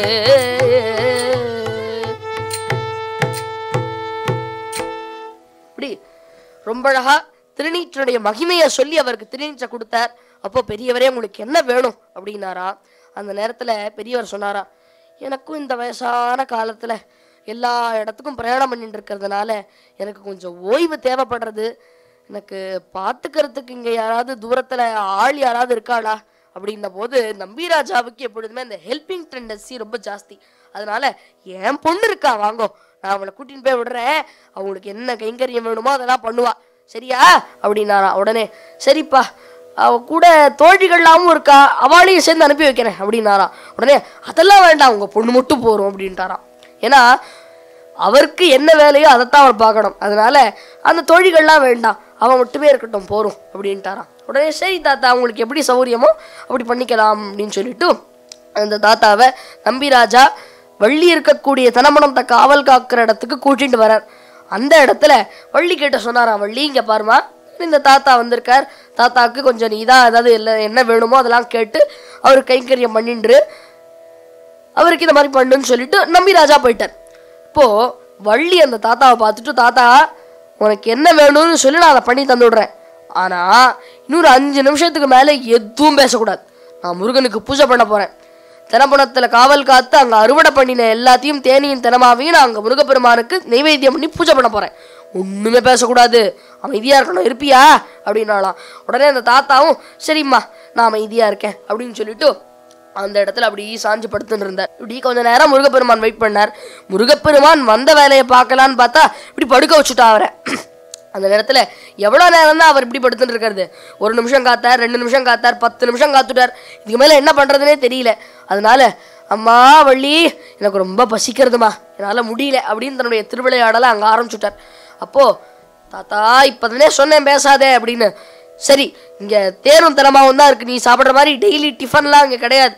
இப்படி ரொம்ப அழகா திருநீற்றினுடைய மகிமையை சொல்லி அவருக்கு திருநீற்றை கொடுத்தார் அப்போ பெரியவரே உங்களுக்கு என்ன வேணும் அப்படின்னாரா அந்த நேரத்துல பெரியவர் சொன்னாரா எனக்கும் இந்த வயசான காலத்துல எல்லா இடத்துக்கும் பிரயாணம் பண்ணிட்டு இருக்கிறதுனால எனக்கு கொஞ்சம் ஓய்வு தேவைப்படுறது எனக்கு பார்த்துக்கிறதுக்கு இங்க யாராவது தூரத்துல ஆள் யாராவது இருக்காளா அப்படின்ன போது நம்பிராஜாவுக்கு எப்பொழுதுமே அந்த ஹெல்பிங் டெண்டன்சி ரொம்ப ஜாஸ்தி அதனால என் பொண்ணு இருக்கா வாங்கோ நான் அவளை கூட்டின்னு போய் விடுறேன் அவங்களுக்கு என்ன கைங்கரியம் வேணுமோ அதெல்லாம் பண்ணுவா சரியா அப்படின்னாராம் உடனே சரிப்பா அவ கூட தோழிகள்லாமும் இருக்கா அவளையும் சேர்ந்து அனுப்பி வைக்கிறேன் அப்படின்னாராம் உடனே அதெல்லாம் வேண்டாம் உங்க பொண்ணு மட்டும் போறோம் அப்படின்ட்டாராம் ஏன்னா அவருக்கு என்ன வேலையோ அதைத்தான் அவர் பார்க்கணும் அதனால அந்த தோழிகள்லாம் வேண்டாம் அவன் மட்டுமே இருக்கட்டும் போறோம் அப்படின்ட்டாராம் உடனே சரி தாத்தா உங்களுக்கு எப்படி சௌரியமோ அப்படி பண்ணிக்கலாம் அப்படின்னு சொல்லிட்டு அந்த தாத்தாவை நம்பிராஜா வள்ளி இருக்கக்கூடிய தனமணத்தை காவல் காக்கிற இடத்துக்கு கூட்டிட்டு வரார் அந்த இடத்துல வள்ளி கிட்ட சொன்னாராம் வள்ளி இங்க பாருமா இந்த தாத்தா வந்திருக்கார் தாத்தாவுக்கு கொஞ்சம் நீதான் ஏதாவது இல்லை என்ன வேணுமோ அதெல்லாம் கேட்டு அவர் கைங்கரியம் பண்ணின்று அவருக்கு இந்த மாதிரி பண்ணுன்னு சொல்லிட்டு நம்பி ராஜா போயிட்டார் இப்போ வள்ளி அந்த தாத்தாவை பார்த்துட்டு தாத்தா உனக்கு என்ன வேணும்னு சொல்லி நான் அதை பண்ணி தந்து விடுறேன் ஆனா இன்னொரு அஞ்சு நிமிஷத்துக்கு மேல எதுவும் பேசக்கூடாது நான் முருகனுக்கு பூஜை பண்ண போறேன் தினப்புணத்துல காவல் காத்து அங்க அறுவடை பண்ணின எல்லாத்தையும் தேனியும் தினமாவையும் நான் அங்க முருகப்பெருமானுக்கு நைவேத்தியம் பண்ணி பூஜை பண்ண போறேன் ஒண்ணுமே பேசக்கூடாது அமைதியா இருக்கணும் இருப்பியா அப்படின்னாலாம் உடனே அந்த தாத்தாவும் சரிம்மா நான் அமைதியா இருக்கேன் அப்படின்னு சொல்லிட்டு அந்த இடத்துல அப்படி சாஞ்சு படுத்துன்னு இருந்தார் இப்படி கொஞ்ச நேரம் முருகப்பெருமான் வெயிட் பண்ணார் முருகப்பெருமான் வந்த வேலையை பார்க்கலான்னு பார்த்தா இப்படி படுக்க வச்சுட்டா அவரை அந்த நேரத்துல எவ்வளவு நேரம் தான் அவர் இப்படி படுத்துட்டு இருக்கிறது ஒரு நிமிஷம் காத்தார் ரெண்டு நிமிஷம் காத்தார் பத்து நிமிஷம் காத்துட்டார் இதுக்கு மேல என்ன பண்றதுனே தெரியல அதனால அம்மா வள்ளி எனக்கு ரொம்ப பசிக்கிறதுமா என்னால முடியல அப்படின்னு தன்னுடைய திருவிளையாடலை அங்க ஆரம்பிச்சுட்டார் அப்போ தாத்தா இப்பதானே சொன்னேன் பேசாதே அப்படின்னு சரி இங்க தேனும் தினமாவும் தான் இருக்கு நீ சாப்பிடுற மாதிரி டெய்லி டிஃபன்லாம் இங்க கிடையாது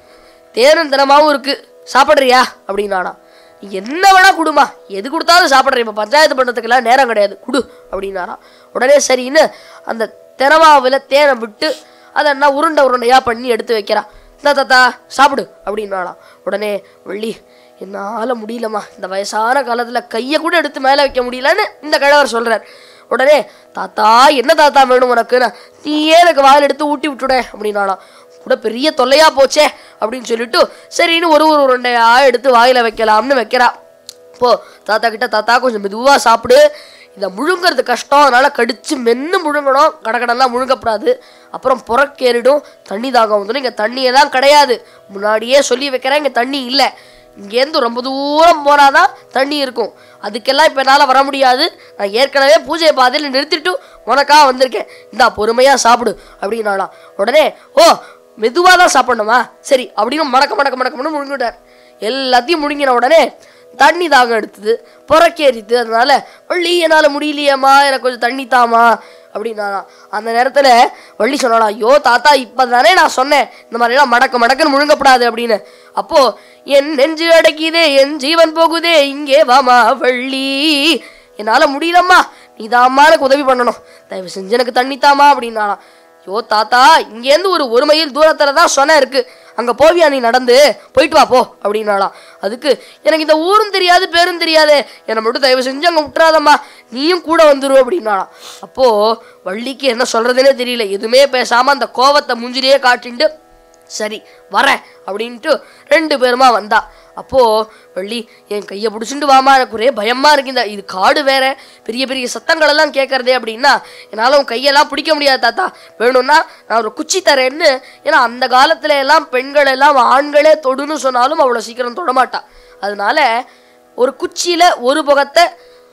தேனும் தினமாவும் இருக்கு சாப்பிட்றியா அப்படின்னானா என்ன வேணா குடுமா எது கொடுத்தாலும் சாப்பிட்றேன் இப்போ பஞ்சாயத்து பண்ணுறதுக்கெல்லாம் நேரம் கிடையாது குடு அப்படின்னாராம் உடனே சரின்னு அந்த தினமாவில் தேனை விட்டு அதை என்ன உருண்டை உருண்டையா பண்ணி எடுத்து வைக்கிறான் இந்த தாத்தா சாப்பிடு அப்படின்னாலாம் உடனே வள்ளி என்னால் முடியலம்மா இந்த வயசான காலத்தில் கையை கூட எடுத்து மேலே வைக்க முடியலன்னு இந்த கிழவர் சொல்கிறார் உடனே தாத்தா என்ன தாத்தா வேணும் உனக்கு நான் நீயே எனக்கு வாயில் எடுத்து ஊட்டி விட்டுட அப்படின்னாலாம் கூட பெரிய தொல்லையா போச்சே அப்படின்னு சொல்லிட்டு சரின்னு ஒரு ஒரு உருண்டையா எடுத்து வாயில வைக்கலாம்னு வைக்கிறா போ தாத்தா கிட்ட தாத்தா கொஞ்சம் மெதுவா சாப்பிடு இதை முழுங்கிறது கஷ்டம் அதனால கடிச்சு மென்னு முழுங்கணும் கடக்கடெல்லாம் முழுங்கப்படாது அப்புறம் புறக்கேறிடும் தண்ணி தாகம் வந்துடும் இங்கே தண்ணியெல்லாம் கிடையாது முன்னாடியே சொல்லி வைக்கிறேன் இங்கே தண்ணி இல்லை இங்கேருந்து ரொம்ப தூரம் போனாதான் தண்ணி இருக்கும் அதுக்கெல்லாம் இப்போ என்னால் வர முடியாது நான் ஏற்கனவே பூஜையை பாதையில் நிறுத்திட்டு உனக்காக வந்திருக்கேன் இந்தா பொறுமையாக சாப்பிடு அப்படின்னாலாம் உடனே ஓ மெதுவாக தான் சாப்பிடணுமா சரி அப்படின்னு மடக்க மடக்க மடக்கம்னு முழுங்கிட்டார் எல்லாத்தையும் முழுங்கின உடனே தண்ணி தாகம் எடுத்தது புறக்கேறித்து அதனால வள்ளி என்னால் முடியலையேம்மா எனக்கு கொஞ்சம் தண்ணி தாமா அப்படின்னாலாம் அந்த நேரத்தில் வள்ளி சொன்னாலாம் ஐயோ தாத்தா இப்போ தானே நான் சொன்னேன் இந்த மாதிரிலாம் மடக்க மடக்குன்னு முழுங்கப்படாது அப்படின்னு அப்போ என் நெஞ்சு அடக்கிதே என் ஜீவன் போகுதே இங்கே வாமா வள்ளி என்னால் முடியலம்மா நீ தாம்மா எனக்கு உதவி பண்ணணும் தயவு செஞ்சு எனக்கு தண்ணி தாமா அப்படின்னாலாம் ஐயோ தாத்தா இங்கேருந்து ஒரு ஒரு மைல் தூரத்தில் தான் சொன்ன இருக்கு அங்கே போவியா நீ நடந்து போயிட்டு வா போ அப்படின்னாலாம் அதுக்கு எனக்கு இந்த ஊரும் தெரியாது பேரும் தெரியாதே என்னை மட்டும் தயவு செஞ்சு அங்கே விட்டுறாதம்மா நீயும் கூட வந்துரு அப்படின்னாலாம் அப்போது வள்ளிக்கு என்ன சொல்கிறதுனே தெரியல எதுவுமே பேசாமல் அந்த கோவத்தை முஞ்சிலேயே காட்டிட்டு சரி வரேன் அப்படின்ட்டு ரெண்டு பேருமா வந்தா அப்போ வள்ளி என் கையை பிடிச்சிட்டு வாமா எனக்கு ஒரே பயமா இருக்கு இந்த இது காடு வேற பெரிய பெரிய சத்தங்கள் எல்லாம் கேட்கறதே அப்படின்னா என்னால் உன் கையெல்லாம் பிடிக்க முடியாது தாத்தா வேணும்னா நான் ஒரு குச்சி தரேன்னு ஏன்னா அந்த காலத்துல எல்லாம் பெண்கள் எல்லாம் ஆண்களே தொடுன்னு சொன்னாலும் அவ்வளோ சீக்கிரம் தொடமாட்டா அதனால ஒரு குச்சியில ஒரு புகத்தை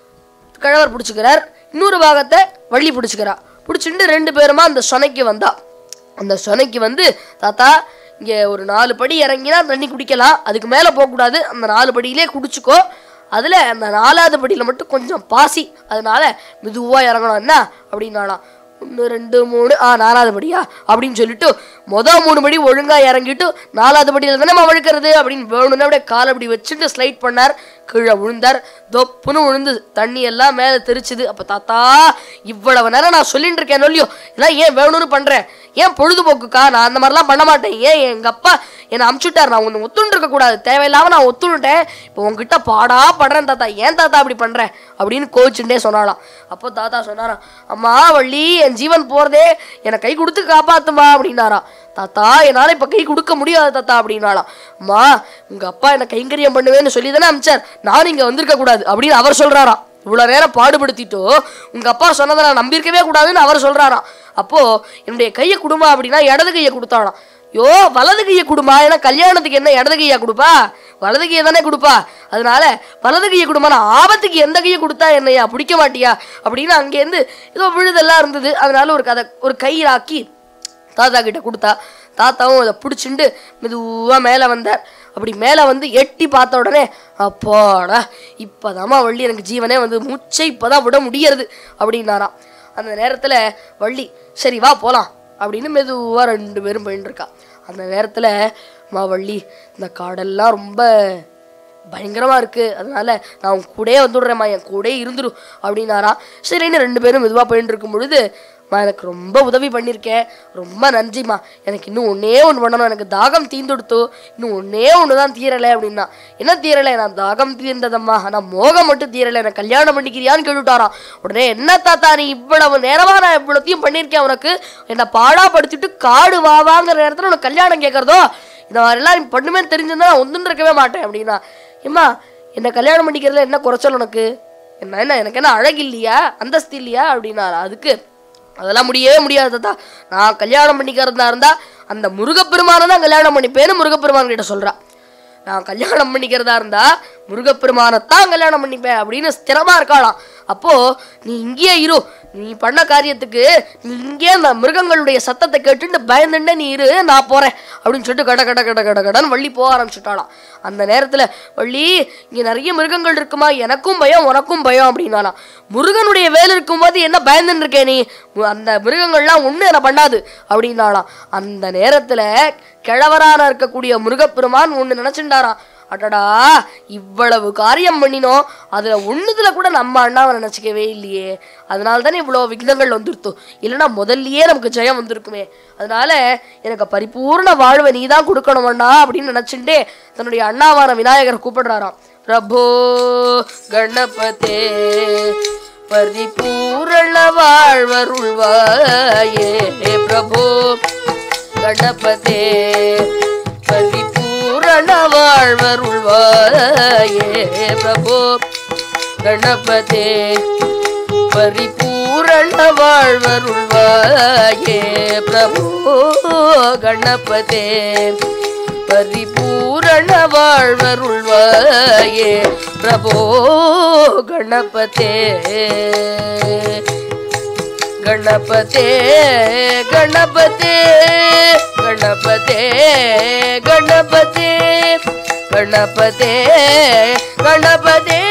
கிழவர் பிடிச்சிக்கிறார் இன்னொரு பாகத்தை வள்ளி பிடிச்சிக்கிறா பிடிச்சிட்டு ரெண்டு பேருமா அந்த சொனைக்கு வந்தா அந்த சொனைக்கு வந்து தாத்தா இங்கே ஒரு நாலு படி இறங்கினா தண்ணி குடிக்கலாம் அதுக்கு மேலே போகக்கூடாது அந்த நாலு படியிலே குடிச்சுக்கோ அதில் அந்த நாலாவது படியில் மட்டும் கொஞ்சம் பாசி அதனால மெதுவாக இறங்கணும் என்ன அப்படின்னாலாம் ஒன்று ரெண்டு மூணு ஆ நாலாவது படியா அப்படின்னு சொல்லிட்டு மொதல் மூணு படி ஒழுங்காக இறங்கிட்டு நாலாவது படியில் தானே நம்ம வழுக்கிறது அப்படின்னு வேணும்னு அப்படியே கால் அப்படி வச்சுட்டு ஸ்லைட் பண்ணார் கீழே விழுந்தார் தொப்புன்னு விழுந்து தண்ணி எல்லாம் மேலே தெரிச்சுது அப்போ தாத்தா இவ்வளவு நேரம் நான் சொல்லிட்டு இருக்கேன் இல்லையோ இதெல்லாம் ஏன் வேணும்னு பண்ணுறேன் ஏன் பொழுதுபோக்குக்கா நான் அந்த மாதிரிலாம் பண்ண மாட்டேன் ஏன் எங்கள் அப்பா என்னை அமுச்சுட்டார் நான் ஒன்று ஒத்துன்னு இருக்கக்கூடாது தேவையில்லாமல் நான் ஒத்துணுட்டேன் இப்போ உங்ககிட்ட பாடா படுறேன் தாத்தா ஏன் தாத்தா அப்படி பண்ணுறேன் அப்படின்னு கோச்சுட்டே சொன்னாலாம் அப்போ தாத்தா சொன்னாராம் அம்மா வள்ளி என் ஜீவன் போகிறதே என்னை கை கொடுத்து காப்பாத்துமா அப்படின்னாராம் தாத்தா என்னால் இப்போ கை கொடுக்க முடியாது தாத்தா அப்படின்னாலாம் அம்மா உங்கள் அப்பா என்னை கைங்கரியம் பண்ணுவேன்னு சொல்லி தானே அமிச்சார் நானும் இங்கே வந்திருக்க கூடாது அப்படின்னு அவர் சொல்கிறாராம் இவ்வளோ நேரம் பாடுபடுத்திட்டோ உங்கள் அப்பா சொன்னதை நான் நம்பியிருக்கவே கூடாதுன்னு அவர் சொல்கிறாராம் அப்போது என்னுடைய கையை கொடுமா அப்படின்னா இடது கையை கொடுத்தாலாம் யோ வலது கையை கொடுமா ஏன்னா கல்யாணத்துக்கு என்ன இடது கையா கொடுப்பா வலது கையை தானே கொடுப்பா அதனால வலது கையை கொடுமா நான் ஆபத்துக்கு எந்த கையை கொடுத்தா என்னையா பிடிக்க மாட்டியா அப்படின்னு அங்கேருந்து ஏதோ விழுதெல்லாம் இருந்தது அதனால ஒரு கதை ஒரு கயிறாக்கி தாத்தா கிட்ட கொடுத்தா தாத்தாவும் அதை பிடிச்சிண்டு மெதுவாக மேலே வந்தார் அப்படி மேலே வந்து எட்டி பார்த்த உடனே அப்பாடா இப்போதாம்மா வள்ளி எனக்கு ஜீவனே வந்து மூச்சை இப்போதான் விட முடியறது அப்படின்னாராம் அந்த நேரத்தில் வள்ளி சரி வா போகலாம் அப்படின்னு மெதுவாக ரெண்டு பேரும் போயின்னு இருக்கா அந்த நேரத்தில் மா வள்ளி இந்த காடெல்லாம் ரொம்ப பயங்கரமாக இருக்குது அதனால நான் உன் கூடயே வந்துடுறேம்மா என் கூடயே இருந்துடும் அப்படின்னாராம் சரின்னு ரெண்டு பேரும் மெதுவாக போயின்னு இருக்கும் பொழுது மா எனக்கு ரொம்ப உதவி பண்ணியிருக்கேன் ரொம்ப நன்றிம்மா எனக்கு இன்னும் ஒன்றே ஒன்று பண்ணணும் எனக்கு தாகம் தீந்துடுத்தோ இன்னும் ஒன்றே ஒன்று தான் தீரலை அப்படின்னா என்ன தீரலை நான் தாகம் தீர்ந்ததம்மா ஆனால் மோகம் மட்டும் தீரலை எனக்கு கல்யாணம் பண்ணிக்கிறியான்னு கேட்டுட்டாராம் உடனே என்ன தாத்தா நீ இவ்வளவு நேரமாக நான் இவ்வளோத்தையும் பண்ணியிருக்கேன் உனக்கு என்னை பாடாப்படுத்திட்டு காடு வாவாங்கிற நேரத்தில் உனக்கு கல்யாணம் கேட்குறதோ இந்த மாதிரிலாம் நீ பண்ணுமே தெரிஞ்சிருந்தா நான் ஒன்றும் இருக்கவே மாட்டேன் அப்படின்னா ஏம்மா என்னை கல்யாணம் பண்ணிக்கிறதுல என்ன குறைச்சல் உனக்கு என்ன என்ன எனக்கு என்ன அழகு இல்லையா அந்தஸ்து இல்லையா அப்படின்னா அதுக்கு அதெல்லாம் முடியவே முடியாது தாத்தா நான் கல்யாணம் பண்ணிக்கிறதா இருந்தா அந்த முருகப்பெருமானை தான் கல்யாணம் பண்ணிப்பேன்னு முருகப்பெருமான் கிட்ட சொல்றா நான் கல்யாணம் பண்ணிக்கிறதா இருந்தா முருகப்பெருமானைத்தான் கல்யாணம் பண்ணிப்பேன் அப்படின்னு ஸ்திரமா இருக்காளாம் அப்போ நீ இங்கேயே இரு நீ பண்ண காரியத்துக்கு நீ இங்கேயே அந்த மிருகங்களுடைய சத்தத்தை கேட்டுட்டு பயந்துட்டே நீ இரு நான் போறேன் அப்படின்னு சொல்லிட்டு கட கட கட கட கடன்னு வள்ளி போக ஆரம்பிச்சுட்டாளாம் அந்த நேரத்துல வள்ளி இங்க நிறைய மிருகங்கள் இருக்குமா எனக்கும் பயம் உனக்கும் பயம் அப்படின்னாலாம் முருகனுடைய வேல் இருக்கும்போது என்ன பயந்துன்னு இருக்கே நீ மு- அந்த மிருகங்கள்லாம் ஒண்ணு என்ன பண்ணாது அப்படின்னாலாம் அந்த நேரத்துல கிழவரான இருக்கக்கூடிய முருகப்பெருமான் ஒண்ணு நினைச்சுட்டாராம் அடடா இவ்வளவு காரியம் பண்ணினோம் அதுல ஒண்ணுதுல கூட நம்ம அண்ணாவை நினைச்சுக்கவே இல்லையே அதனால தானே இவ்வளவு விக்னங்கள் வந்துருத்தோம் இல்லைன்னா முதல்லயே நமக்கு ஜெயம் வந்திருக்குமே அதனால எனக்கு பரிபூர்ண வாழ்வை நீ தான் கொடுக்கணும் அண்ணா அப்படின்னு நினைச்சுட்டே தன்னுடைய அண்ணாவான விநாயகரை கூப்பிடுறாராம் பிரபோ கணபதே பரிபூரண வாழ்வருள்வாயே பிரபோ கணபதே பரிபூரண வாழ்வருள்வாயே பிரபு கணபதே பரிபூரண வாழ்வருள்வாயே பிரபு கணபதே பரிபூரண வாழ்வருள்வாயே பிரபோ கணபதே ಗಣಪತೆ ಗಣಪತೆ ಗಣಪತೆ ಗಣಪತೆ ಗಣಪತೆ ಗಣಪತೆ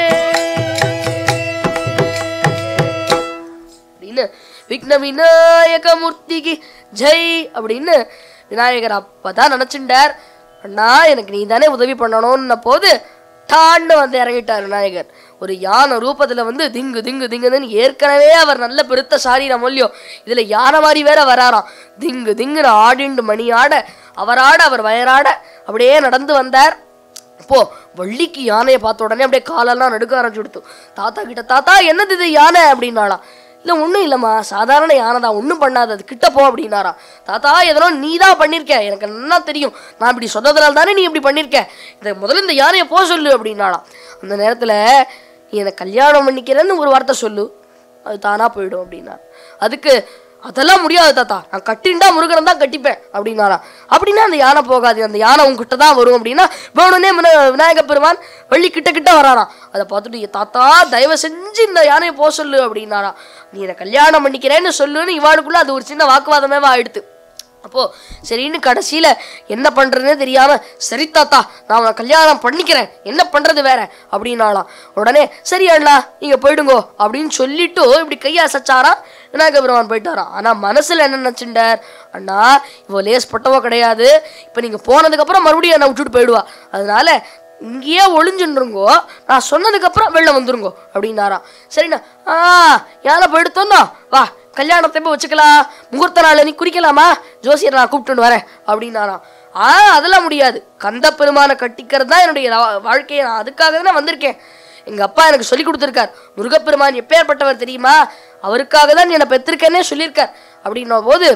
அப்படின்னு விக்ன விநாயக மூர்த்திக்கு ஜெய் அப்படின்னு விநாயகர் அப்பதான் நினைச்சுட்டார் அண்ணா எனக்கு நீ தானே உதவி பண்ணணும்ன போது டான்னு வந்து இறங்கிட்டார் விநாயகர் ஒரு யானை ரூபத்துல வந்து திங்கு திங்கு திங்குன்னு ஏற்கனவே அவர் நல்ல பெருத்த சாரீரம் இல்லையோ இதுல யானை மாதிரி வேற வராராம் திங்கு திங்குன்னு ஆடிண்டு மணி ஆட அவராட அவர் வயராட அப்படியே நடந்து வந்தார் அப்போ வள்ளிக்கு யானையை பார்த்த உடனே அப்படியே காலெல்லாம் நடுக்க ஆரம்பிச்சு கொடுத்து தாத்தா கிட்ட தாத்தா என்னது இது யானை அப்படின்னாலாம் இல்லை ஒன்றும் இல்லைம்மா சாதாரண யானை தான் ஒன்றும் பண்ணாது அது கிட்ட போ அப்படின்னாராம் தாத்தா எதனோ நீ தான் பண்ணியிருக்க எனக்கு நல்லா தெரியும் நான் இப்படி சொன்னதுனால தானே நீ இப்படி பண்ணியிருக்க இதை முதல்ல இந்த யானையை போ சொல்லு அப்படின்னாலாம் அந்த நேரத்தில் நீ என்னை கல்யாணம் பண்ணிக்கிறேன்னு ஒரு வார்த்தை சொல்லு அது தானா போயிடும் அப்படின்னா அதுக்கு அதெல்லாம் முடியாது தாத்தா நான் கட்டிண்டா முருகனை தான் கட்டிப்பேன் அப்படின்னாராம் அப்படின்னா அந்த யானை போகாது அந்த யானை உங்ககிட்ட தான் வரும் அப்படின்னா வேணும்னே முன்ன விநாயக பெருமான் வள்ளி கிட்ட கிட்ட வராராம் அதை பார்த்துட்டு "ஏ தாத்தா தயவு செஞ்சு இந்த யானையை போக சொல்லு அப்படின்னாராம் நீ என்னை கல்யாணம் பண்ணிக்கிறேன்னு சொல்லுன்னு இவாளுக்குள்ள அது ஒரு சின்ன வாக்குவாதமே ஆயிடுத்து அப்போ சரின்னு கடைசியில என்ன பண்றதுன்னே தெரியாம சரி தாத்தா நான் அவனை கல்யாணம் பண்ணிக்கிறேன் என்ன பண்றது வேற அப்படின்னாலாம் உடனே சரி அண்ணா நீங்க போயிடுங்கோ அப்படின்னு சொல்லிட்டு இப்படி கையை அசைச்சாராம் விநாயக பெருமான் போயிட்டாராம் ஆனா மனசுல என்ன நினைச்சுட்டார் அண்ணா இவ லேஸ் பட்டவோ கிடையாது இப்ப நீங்க போனதுக்கு அப்புறம் மறுபடியும் என்னை விட்டுட்டு போயிடுவா அதனால இங்கேயே ஒளிஞ்சுருங்கோ நான் சொன்னதுக்கு அப்புறம் வெளில வந்துருங்கோ அப்படின்னாராம் சரிண்ணா ஆ யானை போயிடுத்தோன்னா வா கல்யாணத்தை போய் வச்சுக்கலாம் முகூர்த்த நாள் நீ குறிக்கலாமா ஜோசியர் நான் கூப்பிட்டுன்னு வரேன் அப்படின்னாராம் ஆ அதெல்லாம் முடியாது கந்த பெருமானை கட்டிக்கிறது தான் என்னுடைய வா- வாழ்க்கையை நான் அதுக்காக தானே வந்திருக்கேன் எங்க அப்பா எனக்கு சொல்லி கொடுத்துருக்கார் முருகப்பெருமான் எப்பேற்பட்டவர் தெரியுமா அவருக்காக தான் என்னை பெற்றிருக்கேன்னே சொல்லியிருக்கார் அப்படின்ன போது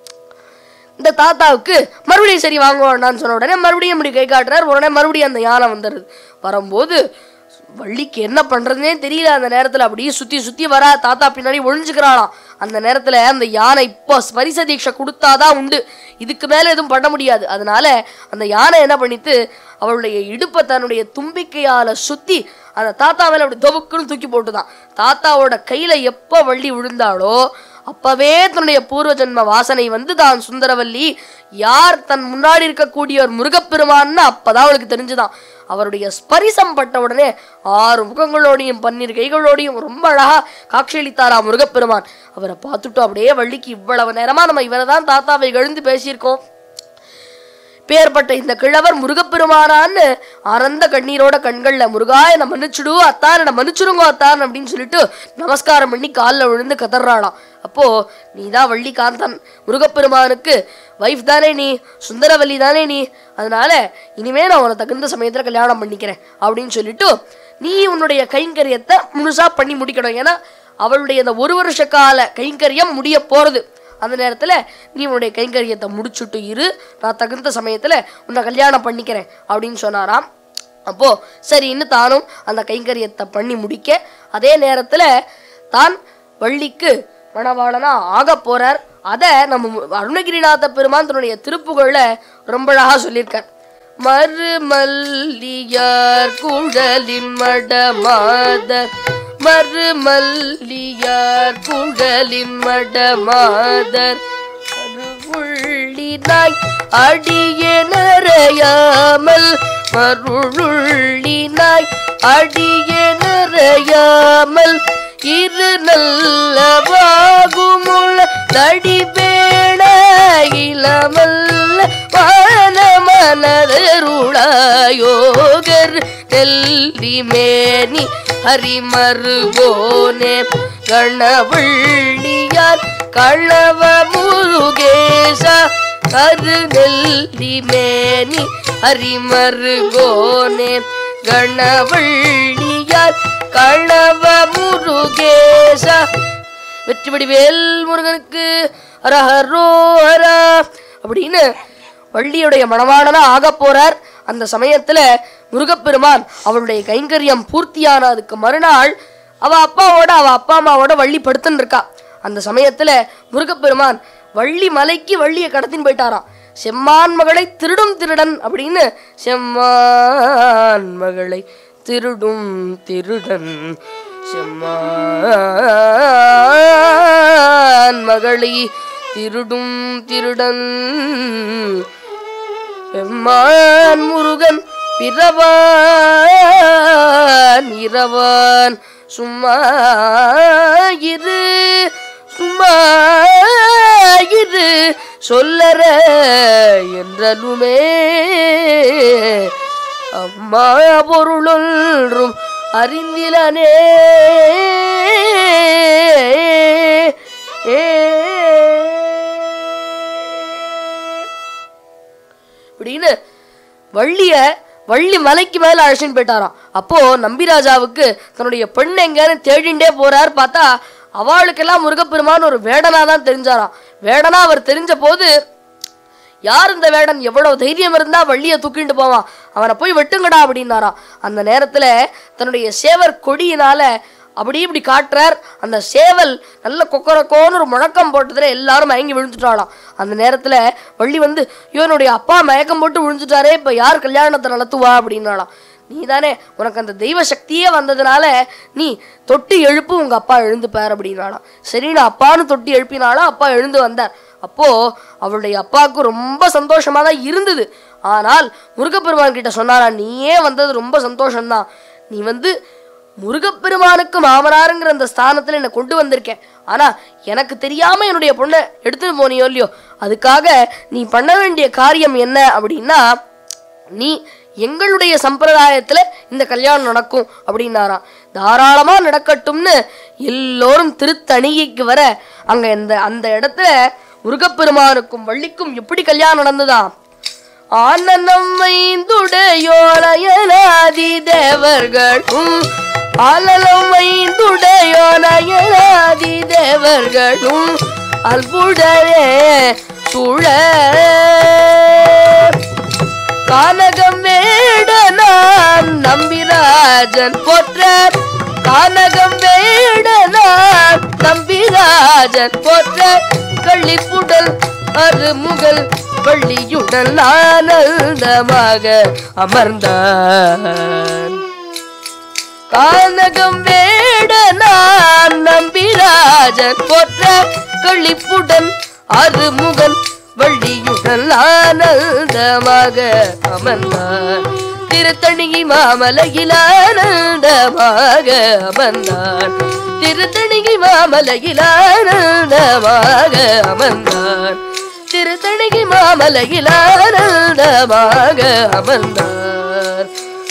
இந்த தாத்தாவுக்கு மறுபடியும் சரி வாங்குவான்னு சொன்ன உடனே மறுபடியும் இப்படி கை காட்டுறாரு உடனே மறுபடியும் அந்த யானை வந்துடுது வரும்போது வள்ளிக்கு என்ன பண்றதுனே தெரியல அந்த நேரத்துல அப்படியே சுத்தி சுத்தி வரா தாத்தா பின்னாடி ஒழிஞ்சுக்கிறாளாம் அந்த நேரத்துல அந்த யானை இப்போ ஸ்பரிச தீட்சை கொடுத்தாதான் உண்டு இதுக்கு மேல எதுவும் பண்ண முடியாது அதனால அந்த யானை என்ன பண்ணித்து அவளுடைய இடுப்பை தன்னுடைய தும்பிக்கையால சுத்தி அந்த தாத்தா மேல அப்படி தொபுக்குன்னு தூக்கி போட்டுதான் தாத்தாவோட கையில எப்போ வள்ளி விழுந்தாளோ அப்பவே தன்னுடைய பூர்வ ஜென்ம வாசனை வந்து தான் சுந்தரவல்லி யார் தன் முன்னாடி இருக்கக்கூடிய ஒரு முருகப்பெருமான்னு அப்பதான் அவளுக்கு தெரிஞ்சுதான் அவருடைய ஸ்பரிசம் பட்ட உடனே ஆறு முகங்களோடையும் பன்னீர் கைகளோடையும் ரொம்ப அழகா காட்சியளித்தாரா முருகப்பெருமான் அவரை பார்த்துட்டு அப்படியே வள்ளிக்கு இவ்வளவு நேரமா நம்ம இவரை தான் தாத்தாவை எழுந்து பேசியிருக்கோம் பேர்பட்ட இந்த கிழவர் முருகப்பெருமானான்னு ஆனந்த கண்ணீரோட கண்கள்ல முருகா என்ன மன்னிச்சுடு அத்தான் என்ன மன்னிச்சுடுங்க அத்தான் அப்படின்னு சொல்லிட்டு நமஸ்காரம் பண்ணி காலில் விழுந்து கதறாளாம் அப்போ நீ தான் வள்ளி காந்தன் முருகப்பெருமானுக்கு வைஃப் தானே நீ சுந்தரவல்லி தானே நீ அதனால இனிமே நான் உன தகுந்த சமயத்துல கல்யாணம் பண்ணிக்கிறேன் அப்படின்னு சொல்லிட்டு நீ உன்னுடைய கைங்கரியத்தை முழுசா பண்ணி முடிக்கணும் ஏன்னா அவளுடைய இந்த ஒரு வருஷ கால கைங்கரியம் முடிய போறது அந்த நேரத்தில் நீ உன்னுடைய கைங்கரியத்தை முடிச்சுட்டு இரு நான் தகுந்த சமயத்தில் உன்னை கல்யாணம் பண்ணிக்கிறேன் அப்படின்னு சொன்னாராம் அப்போ சரின்னு தானும் அந்த கைங்கரியத்தை பண்ணி முடிக்க அதே நேரத்தில் தான் வள்ளிக்கு மணவாளனா ஆக போறார் அதை நம்ம அருணகிரிநாத பெருமான் தன்னுடைய திருப்புகழ்ல ரொம்ப அழகா சொல்லியிருக்கார் மறுமல்லியார் குழலின் மடமாதர் மறுமல்லியார் குழலின் மடமாதர் மறுவுள்ளினாய் அடியே நரையாமல் மருளுள்ளினாய் அடியே நரையாமல் இரு நல்ல பாகுமுள்ள தடிபேண இளமல்ல வானமனதருளாயோகர் நெல்லி மேனி ஹரிமருகோனே கணவள்ளியார் கணவ முருகேசா கரு நெல்லி மேனி ஹரிமருகோனே கணவள்ளியார் கணவ முருகேசா வெற்றி வடிவேல் முருகனுக்கு அரஹரோஹரா அப்படின்னு வள்ளியுடைய மணவாளனா ஆக போறார் அந்த சமயத்துல முருகப்பெருமான் அவளுடைய கைங்கரியம் பூர்த்தியானதுக்கு மறுநாள் அவ அப்பாவோட அவ அப்பா அம்மாவோட வள்ளி படுத்துன்னு இருக்கா அந்த சமயத்துல முருகப்பெருமான் வள்ளி மலைக்கு வள்ளியை கடத்தின்னு போயிட்டாராம் செம்மான் மகளை திருடும் திருடன் அப்படின்னு செம்மான் மகளை திருடும் திருடன் செம்மான் மகளை திருடும் திருடன் பெம்மான் முருகன் பிறவான் இரவான் சும்மா இரு சும்மா இரு சொல்லற என்றலுமே அம்மா பொருளொன்றும் அறிந்திலனே அப்படின்னு வள்ளிய வள்ளி மலைக்கு மேல அழைச்சின்னு போயிட்டாராம் அப்போ நம்பிராஜாவுக்கு தன்னுடைய பெண் எங்கன்னு தேடிண்டே போறார் பார்த்தா அவளுக்கெல்லாம் முருகப்பெருமான் ஒரு வேடனா தான் தெரிஞ்சாராம் வேடனா அவர் தெரிஞ்ச போது யார் இந்த வேடன் எவ்வளவு தைரியம் இருந்தா வள்ளியை தூக்கிட்டு போவான் அவனை போய் வெட்டுங்கடா அப்படின்னாராம் அந்த நேரத்துல தன்னுடைய சேவர் கொடியினால அப்படி இப்படி காட்டுறார் அந்த சேவல் நல்ல கொக்கரக்கோன்னு ஒரு முழக்கம் போட்டதுல எல்லாரும் மயங்கி விழுந்துட்டாளாம் அந்த நேரத்துல வள்ளி வந்து இவனுடைய அப்பா மயக்கம் போட்டு விழுந்துட்டாரே இப்ப யார் கல்யாணத்தை நடத்துவா அப்படின்னாலாம் நீ தானே உனக்கு அந்த தெய்வ சக்தியே வந்ததுனால நீ தொட்டி எழுப்பு உங்க அப்பா எழுந்துப்பார் அப்படின்னாலாம் சரி நான் அப்பான்னு தொட்டி எழுப்பினாலும் அப்பா எழுந்து வந்தார் அப்போ அவளுடைய அப்பாவுக்கு ரொம்ப சந்தோஷமா தான் இருந்தது ஆனால் முருகப்பெருமான் கிட்ட சொன்னாரா நீயே வந்தது ரொம்ப சந்தோஷம்தான் நீ வந்து முருகப்பெருமானுக்கு மாமனாருங்கிற அந்த ஸ்தானத்துல என்னை கொண்டு வந்திருக்கேன் ஆனா எனக்கு தெரியாம என்னுடைய பொண்ணை எடுத்துட்டு போனியோ இல்லையோ அதுக்காக நீ பண்ண வேண்டிய காரியம் என்ன அப்படின்னா நீ எங்களுடைய சம்பிரதாயத்துல இந்த கல்யாணம் நடக்கும் அப்படின்னாராம் தாராளமா நடக்கட்டும்னு எல்லோரும் திருத்தணிகைக்கு வர அங்க இந்த அந்த இடத்துல முருகப்பெருமானுக்கும் வள்ளிக்கும் எப்படி கல்யாணம் நடந்ததாம் ஆனந்தம்மைந்துடையோனயனாதி தேவர்களும் ஆலலம்மைந்துடையோனயனாதி தேவர்களும் அல்புடரே சுழ கானகம் வேடனான் நம்பிராஜன் போற்ற கானகம் வேடனான் நம்பிராஜன் போற்ற கள்ளிப்புடல் அருமுகல் வள்ளியுடல் ஆனந்தமாக அமர்ந்தான் கானகம் வேடனான் நம்பிராஜன் போற்ற கள்ளிப்புடன் அருமுகன் வள்ளியுடல் ஆனந்தமாக அமர்ந்தான் திருத்தணிகை மாமலையில் ஆனந்தமாக அமர்ந்தான் திருத்தணிகை மாமலையில் ஆனந்தமாக அமர்ந்தான் திருத்தணிகை மாமலையில் ஆனந்தமாக அமர்ந்தான்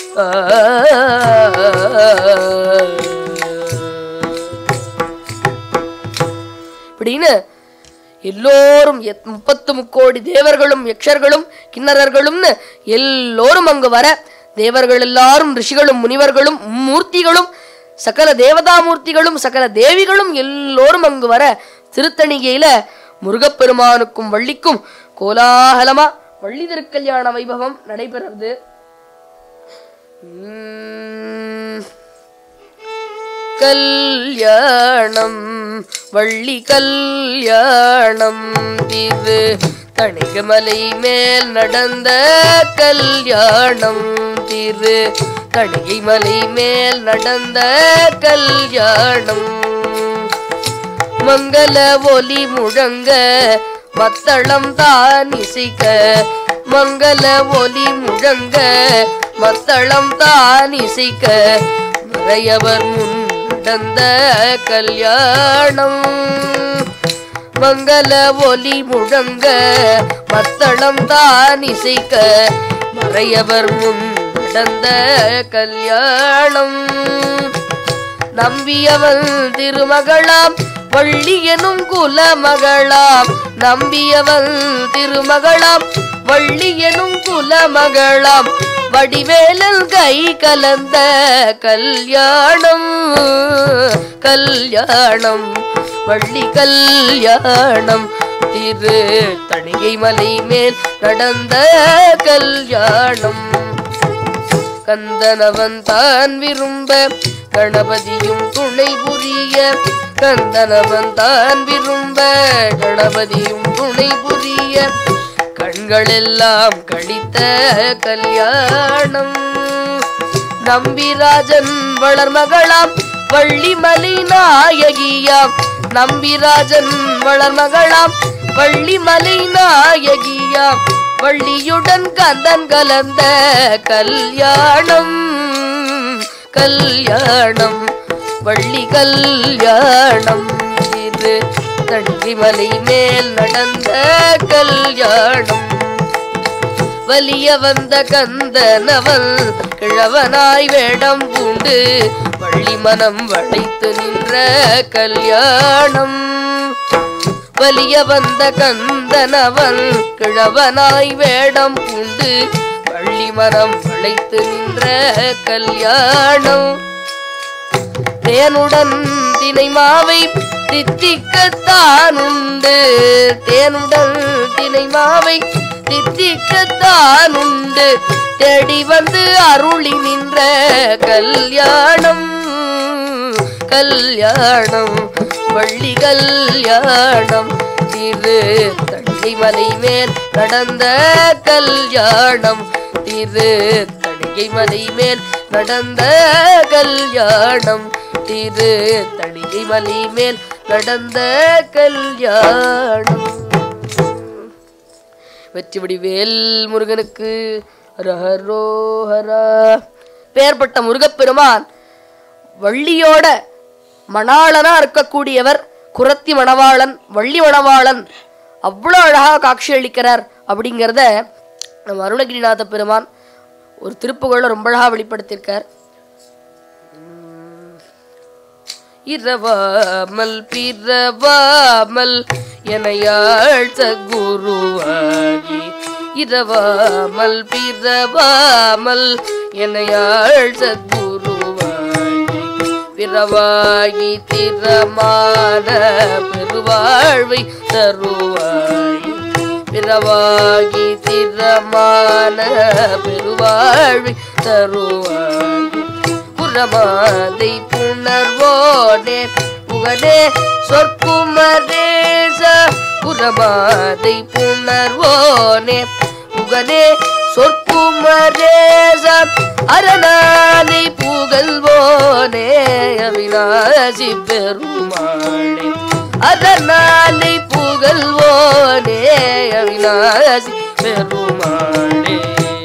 அப்படின்னு எல்லோரும் எத்- முப்பத்து முக்கோடி தேவர்களும் யக்ஷர்களும் கிண்ணறர்களும்னு எல்லோரும் அங்கு வர தேவர்கள் எல்லாரும் ரிஷிகளும் முனிவர்களும் மூர்த்திகளும் சகல தேவதா மூர்த்திகளும் சகல தேவிகளும் எல்லோரும் அங்கு வர திருத்தணிகையில முருகப்பெருமானுக்கும் வள்ளிக்கும் கோலாகலமா வள்ளி திருக்கல்யாண வைபவம் நடைபெறுறது உம், கல்யாணம் வள்ளி கல்யாணம் திரு தணிகமலை மேல் நடந்த கல்யாணம் திரு தணிகை மலை மேல் நடந்த கல்யாணம் மங்கள ஒலி முழங்க மத்தளம் தான் இசைக்க மங்கள ஒலி முழங்க மத்தளம் தான் இசைக்க மறையவர் முன் நடந்த கல்யாணம் மங்கள ஒலி முழங்க மத்தளம் தான் இசைக்க மறையவர் முன் நடந்த கல்யாணம் நம்பியவள் திருமகளாம் வள்ளி எனும் குலமகளாம் நம்பியவள் திருமகளாம் வள்ளி எனும் குலமகளாம் வடிவேலல் கை கலந்த கல்யாணம் கல்யாணம் வள்ளி கல்யாணம் திரு தணிகை மலை மேல் நடந்த கல்யாணம் கந்தனவன் தான் விரும்ப கணபதியும் துணை புரிய கந்தனவன் தான் விரும்ப கணபதியும் துணை புரிய கண்களெல்லாம் கழித்த கல்யாணம் நம்பிராஜன் வளர்மகளாம் வள்ளிமலை நாயகியாம் நம்பிராஜன் வளர்மகளாம் வள்ளிமலை நாயகியாம் வள்ளியுடன் கந்தன் கலந்த கல்யாணம் கல்யாணம் வள்ளி கல்யாணம் இது தண்டிமலை மேல் நடந்த கல்யாணம் வலிய வந்த கந்தனவன் கிழவனாய் வேடம் பூண்டு வள்ளி மனம் வளைத்து நின்ற கல்யாணம் வலிய வந்த கந்தனவன் கிழவனாய் வேடம் பூண்டு வள்ளி மனம் வளைத்து நின்ற கல்யாணம் தேனுடன் தினை மாவை தித்திக்கத்தான் உண்டு தேனுடன் தினை மாவை தித்திக்கத்தான் உண்டு தேடி வந்து அருளி நின்ற கல்யாணம் கல்யாணம் வள்ளி கல்யாணம் திரு தணிகை மலை மேல் நடந்த கல்யாணம் திரு தணிகை மலை மேல் நடந்த கல்யாணம் திரு தணிகை மலை மேல் நடந்த கல்யாணம் வெற்றிபடி வேல் முருகனுக்கு ரஹரோஹரா பேர்பட்ட முருகப்பெருமான் வள்ளியோட மணாளனா இருக்கக்கூடியவர் குரத்தி மணவாளன் வள்ளி மணவாளன் அவ்வளோ அழகா காட்சி அளிக்கிறார் அப்படிங்கிறத நம்ம அருணகிரிநாத பெருமான் ஒரு திருப்புகழ்ல ரொம்ப அழகா வெளிப்படுத்தியிருக்கார் இரவாமல் பிறவாமல் எனையாழ்த்த குருவாகி இரவாமல் பிறவாமல் எனையாழ்த்த குருவாகி பிறவாகி திறமான பெருவாழ்வை தருவாய் பிறவாகி திறமான பெருவாழ்வை தருவாய் புறமாதை புணர்வோனே புகழே சொற்குமரேச புறமாதை புணர்வோனே புகழே சொற்குமரேச அரணாலை புகழ்வோனே அவிநாசி பெருமாளே அரணாலை புகழ்வோனே அவிநாசி பெருமாளே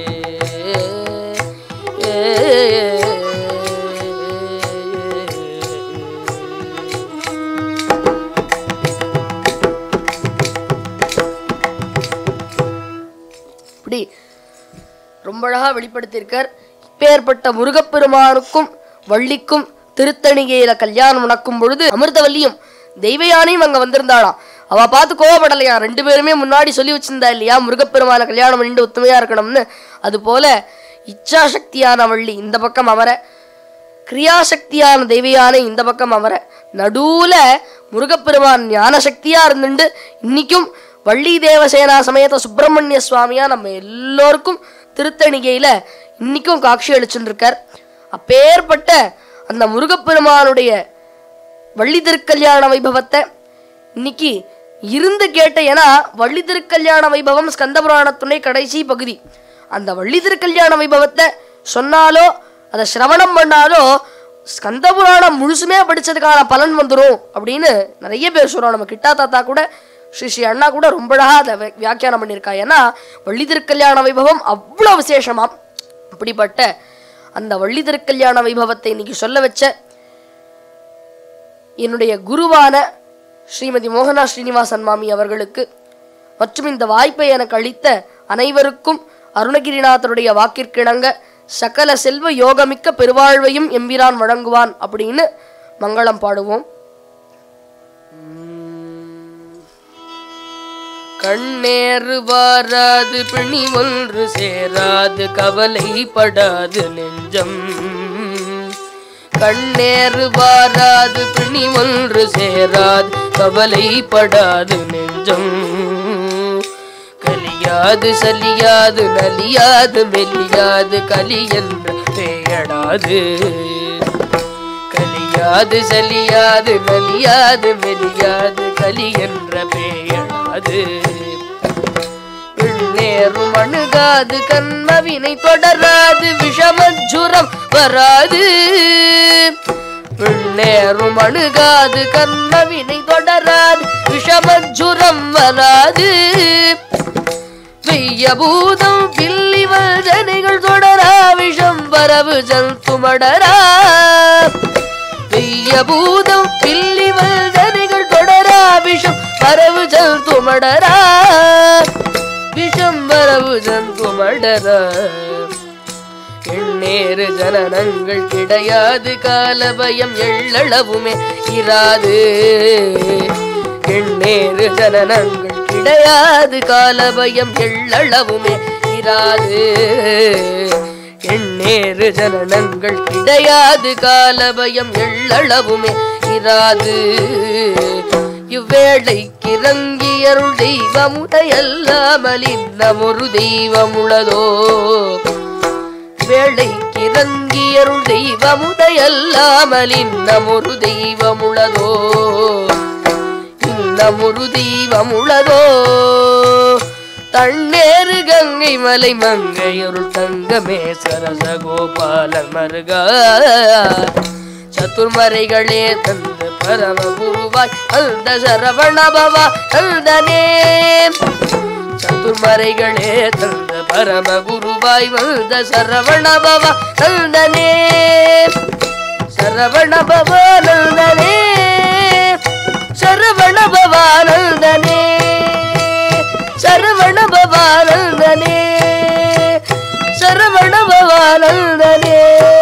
இப்படி ரொம்ப அழகா வெளிப்படுத்தியிருக்கார் இப்பேற்பட்ட முருகப்பெருமானுக்கும் வள்ளிக்கும் திருத்தணிகையில கல்யாணம் நடக்கும் பொழுது அமிர்தவல்லியும் தெய்வயானையும் அங்க வந்திருந்தாளாம் அவ பார்த்து கோவப்படலையா ரெண்டு பேருமே முன்னாடி சொல்லி வச்சிருந்தா இல்லையா முருகப்பெருமான கல்யாணம் பண்ணிட்டு ஒத்துமையா இருக்கணும்னு அது போல இச்சாசக்தியான வள்ளி இந்த பக்கம் அமர கிரியாசக்தியான தெய்வயானை இந்த பக்கம் அமர நடுவுல முருகப்பெருமான் ஞான சக்தியா இருந்துட்டு இன்னைக்கும் வள்ளி தேவசேனா சமேத சுப்பிரமணிய சுவாமியா நம்ம எல்லோருக்கும் திருத்தணிகையில இன்னைக்கும் காட்சி அளிச்சுட்டு இருக்கார் அப்பேற்பட்ட அந்த முருகப்பெருமானுடைய வள்ளி திருக்கல்யாண வைபவத்தை இன்னைக்கு இருந்து கேட்ட ஏன்னா வள்ளி திருக்கல்யாண வைபவம் ஸ்கந்த புராணத்துடைய கடைசி பகுதி அந்த வள்ளி திருக்கல்யாண வைபவத்தை சொன்னாலோ அதை சிரவணம் பண்ணாலோ ஸ்கந்த புராணம் முழுசுமே படிச்சதுக்கான பலன் வந்துடும் அப்படின்னு நிறைய பேர் சொல்றோம் நம்ம கிட்டா தாத்தா கூட ஸ்ரீ ஸ்ரீ அண்ணா கூட ரொம்ப அழகா அதை வி- வியாக்கியானம் பண்ணியிருக்கா ஏன்னா வள்ளி திருக்கல்யாண வைபவம் அவ்வளோ விசேஷமாம் அப்படிப்பட்ட அந்த வள்ளி திருக்கல்யாண வைபவத்தை இன்னைக்கு சொல்ல வச்ச என்னுடைய குருவான ஸ்ரீமதி மோகனா ஸ்ரீனிவாசன் மாமி அவர்களுக்கு மற்றும் இந்த வாய்ப்பை எனக்கு அளித்த அனைவருக்கும் அருணகிரிநாதருடைய வாக்கிற்கிணங்க சகல செல்வ யோகமிக்க பெருவாழ்வையும் எம்பிரான் வழங்குவான் அப்படின்னு மங்களம் பாடுவோம் கண்ணேறு வாராது பிணி ஒன்று சேராது கவலைப்படாது நெஞ்சம் கண்ணேறு வாராது பிணி ஒன்று சேராது கவலைப்படாது நெஞ்சம் கலியாது சலியாது நலியாது மெலியாது கலி என்று பெயடாது கலியாது சலியாது நலியாது மெலியாது கலி என்ற பெயடாது நேரும் அணுகாது கண்மவினை தொடராது விஷமஜுரம் வராது நேரும் அணுகாது கண்மவினை தொடராது விஷமஜுரம் வராது வெய்ய பூதம் பில்லி வஞ்சனைகள் தொடரா விஷம் வரவு ஜந்துமடரா வெய்ய பூதம் பில்லி வஞ்சனைகள் தொடரா விஷம் வரவு ஜந்துமடரா விஷம் வரவு ஜந்துமடரா எண்ணேறு ஜனனங்கள் கிடையாது கால பயம் எள்ளளவுமே இராது எண்ணேறு ஜனனங்கள் கிடையாது கால பயம் எள்ளளவுமே இராது எண்ணேறு ஜனனங்கள் கிடையாது கால பயம் எள்ளளவுமே இராது இவ்வேளைக்கு இறங்கி அருள் தெய்வமுடையல்லாமல் இன்னமொரு தெய்வமுளதோ வேளைக்கு இறங்கி அருள் தெய்வமுடையல்லாமல் இன்னமொரு தெய்வமுளதோ இன்னமொரு தெய்வமுளதோ தண்ணேறு கங்கை மலை மங்கையொருள் தங்கமே சரச கோபாலன் மருகா சத்துர்மறைகளே தந்து பரம குருவாய் அந்த சரவண பவா தந்தனே சத்துர்மறைகளே தந்த பரம குருவாய் வந்த சரவண பவா நந்தனே சரவண பவா நந்தனே சரவண பவா நந்தனே சரவண பவா நந்தனே சரவண பவா நந்தனே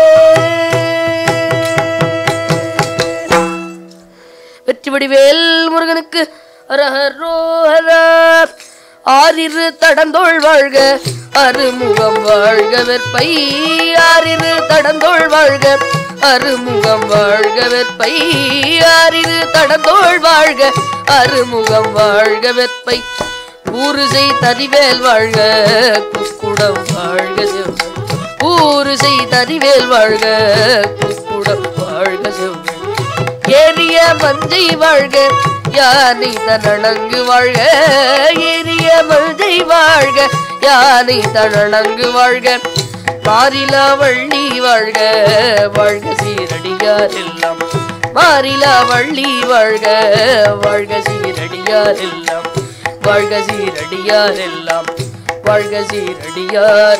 வெற்றி வடிவேல் முருகனுக்கு அரஹரோஹரா ஆறிரு தடந்தோள் வாழ்க அருமுகம் வாழ்க வெற்பை ஆறிரு தடந்தோள் வாழ்க அருமுகம் வாழ்க வெற்பை ஆறிரு தடந்தோள் வாழ்க அருமுகம் வாழ்க வெற்பை ஊருசை தரிவேல் வாழ்க குக்குடம் வாழ்க செவ்வாய் ஊருசை தரிவேல் வாழ்க குக்குடம் வாழ்க செவ்வாய் ஏறிய மஞ்சை வாழ்க யானை தனணங்கு வாழ்க ஏறிய மஞ்சை வாழ்க யானை தனணங்கு வாழ்க மாறிலா வள்ளி வாழ்க வாழ்க சீரடியார் எல்லாம் மாறிலா வள்ளி வாழ்க வாழ்க சீரடியார் எல்லாம் வாழ்க சீரடியார் எல்லாம் வாழ்க சீரடியார்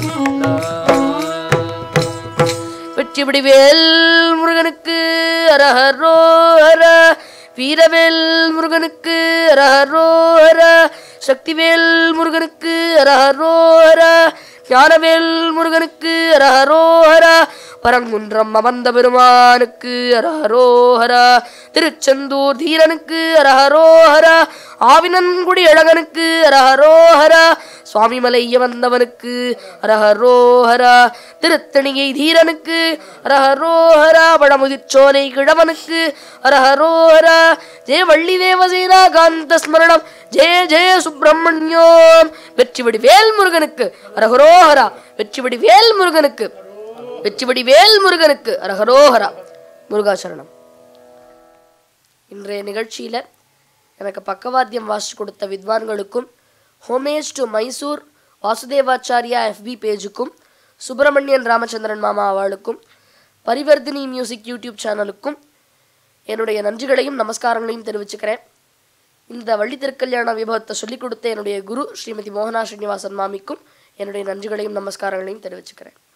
எல்லாம் வெற்றி வடிவேல் முருகனுக்கு அரஹரோஹர வீரவேல் முருகனுக்கு அரஹரோஹர சக்திவேல் முருகனுக்கு அரஹரோஹர ஞானவேல் முருகனுக்கு அரஹரோஹர பரங்குன்றம் அமர்ந்த பெருமானுக்கு அரஹரோஹரா திருச்செந்தூர் தீரனுக்கு அரஹரோஹரா ஆவினன்குடி அழகனுக்கு அரஹரோஹரா சுவாமிமலை வந்தவனுக்கு அரஹரோஹரா திருத்தணிகை தீரனுக்கு அரஹரோஹரா பழமுதிர்ச்சோலை கிழவனுக்கு அரஹரோஹரா ஜெய வள்ளி தேவசேனா காந்த ஸ்மரணம் ஜெய ஜெய சுப்பிரமணியோம் வெற்றிவடி வேல் முருகனுக்கு அரஹரோஹரா வெற்றிவடி வேல் முருகனுக்கு வெற்றிவடி வேல் முருகனுக்கு அரஹரோஹரா முருகாசரணம் இன்றைய நிகழ்ச்சியில எனக்கு பக்கவாத்தியம் வாசிச்சு கொடுத்த வித்வான்களுக்கும் homage to Mysore Vasudevacharya FB பேஜுக்கும் சுப்பிரமணியன் ராமச்சந்திரன் மாமா அவளுக்கும் பரிவர்த்தினி மியூசிக் யூடியூப் சேனலுக்கும் என்னுடைய நன்றிகளையும் நமஸ்காரங்களையும் தெரிவிச்சுக்கிறேன் இந்த வள்ளி திருக்கல்யாண விபவத்தை சொல்லிக் கொடுத்த என்னுடைய குரு ஸ்ரீமதி மோகனா ஸ்ரீனிவாசன் மாமிக்கும் என்னுடைய நன்றிகளையும் நமஸ்காரங்களையும் தெரிவிச்சுக்கிறேன்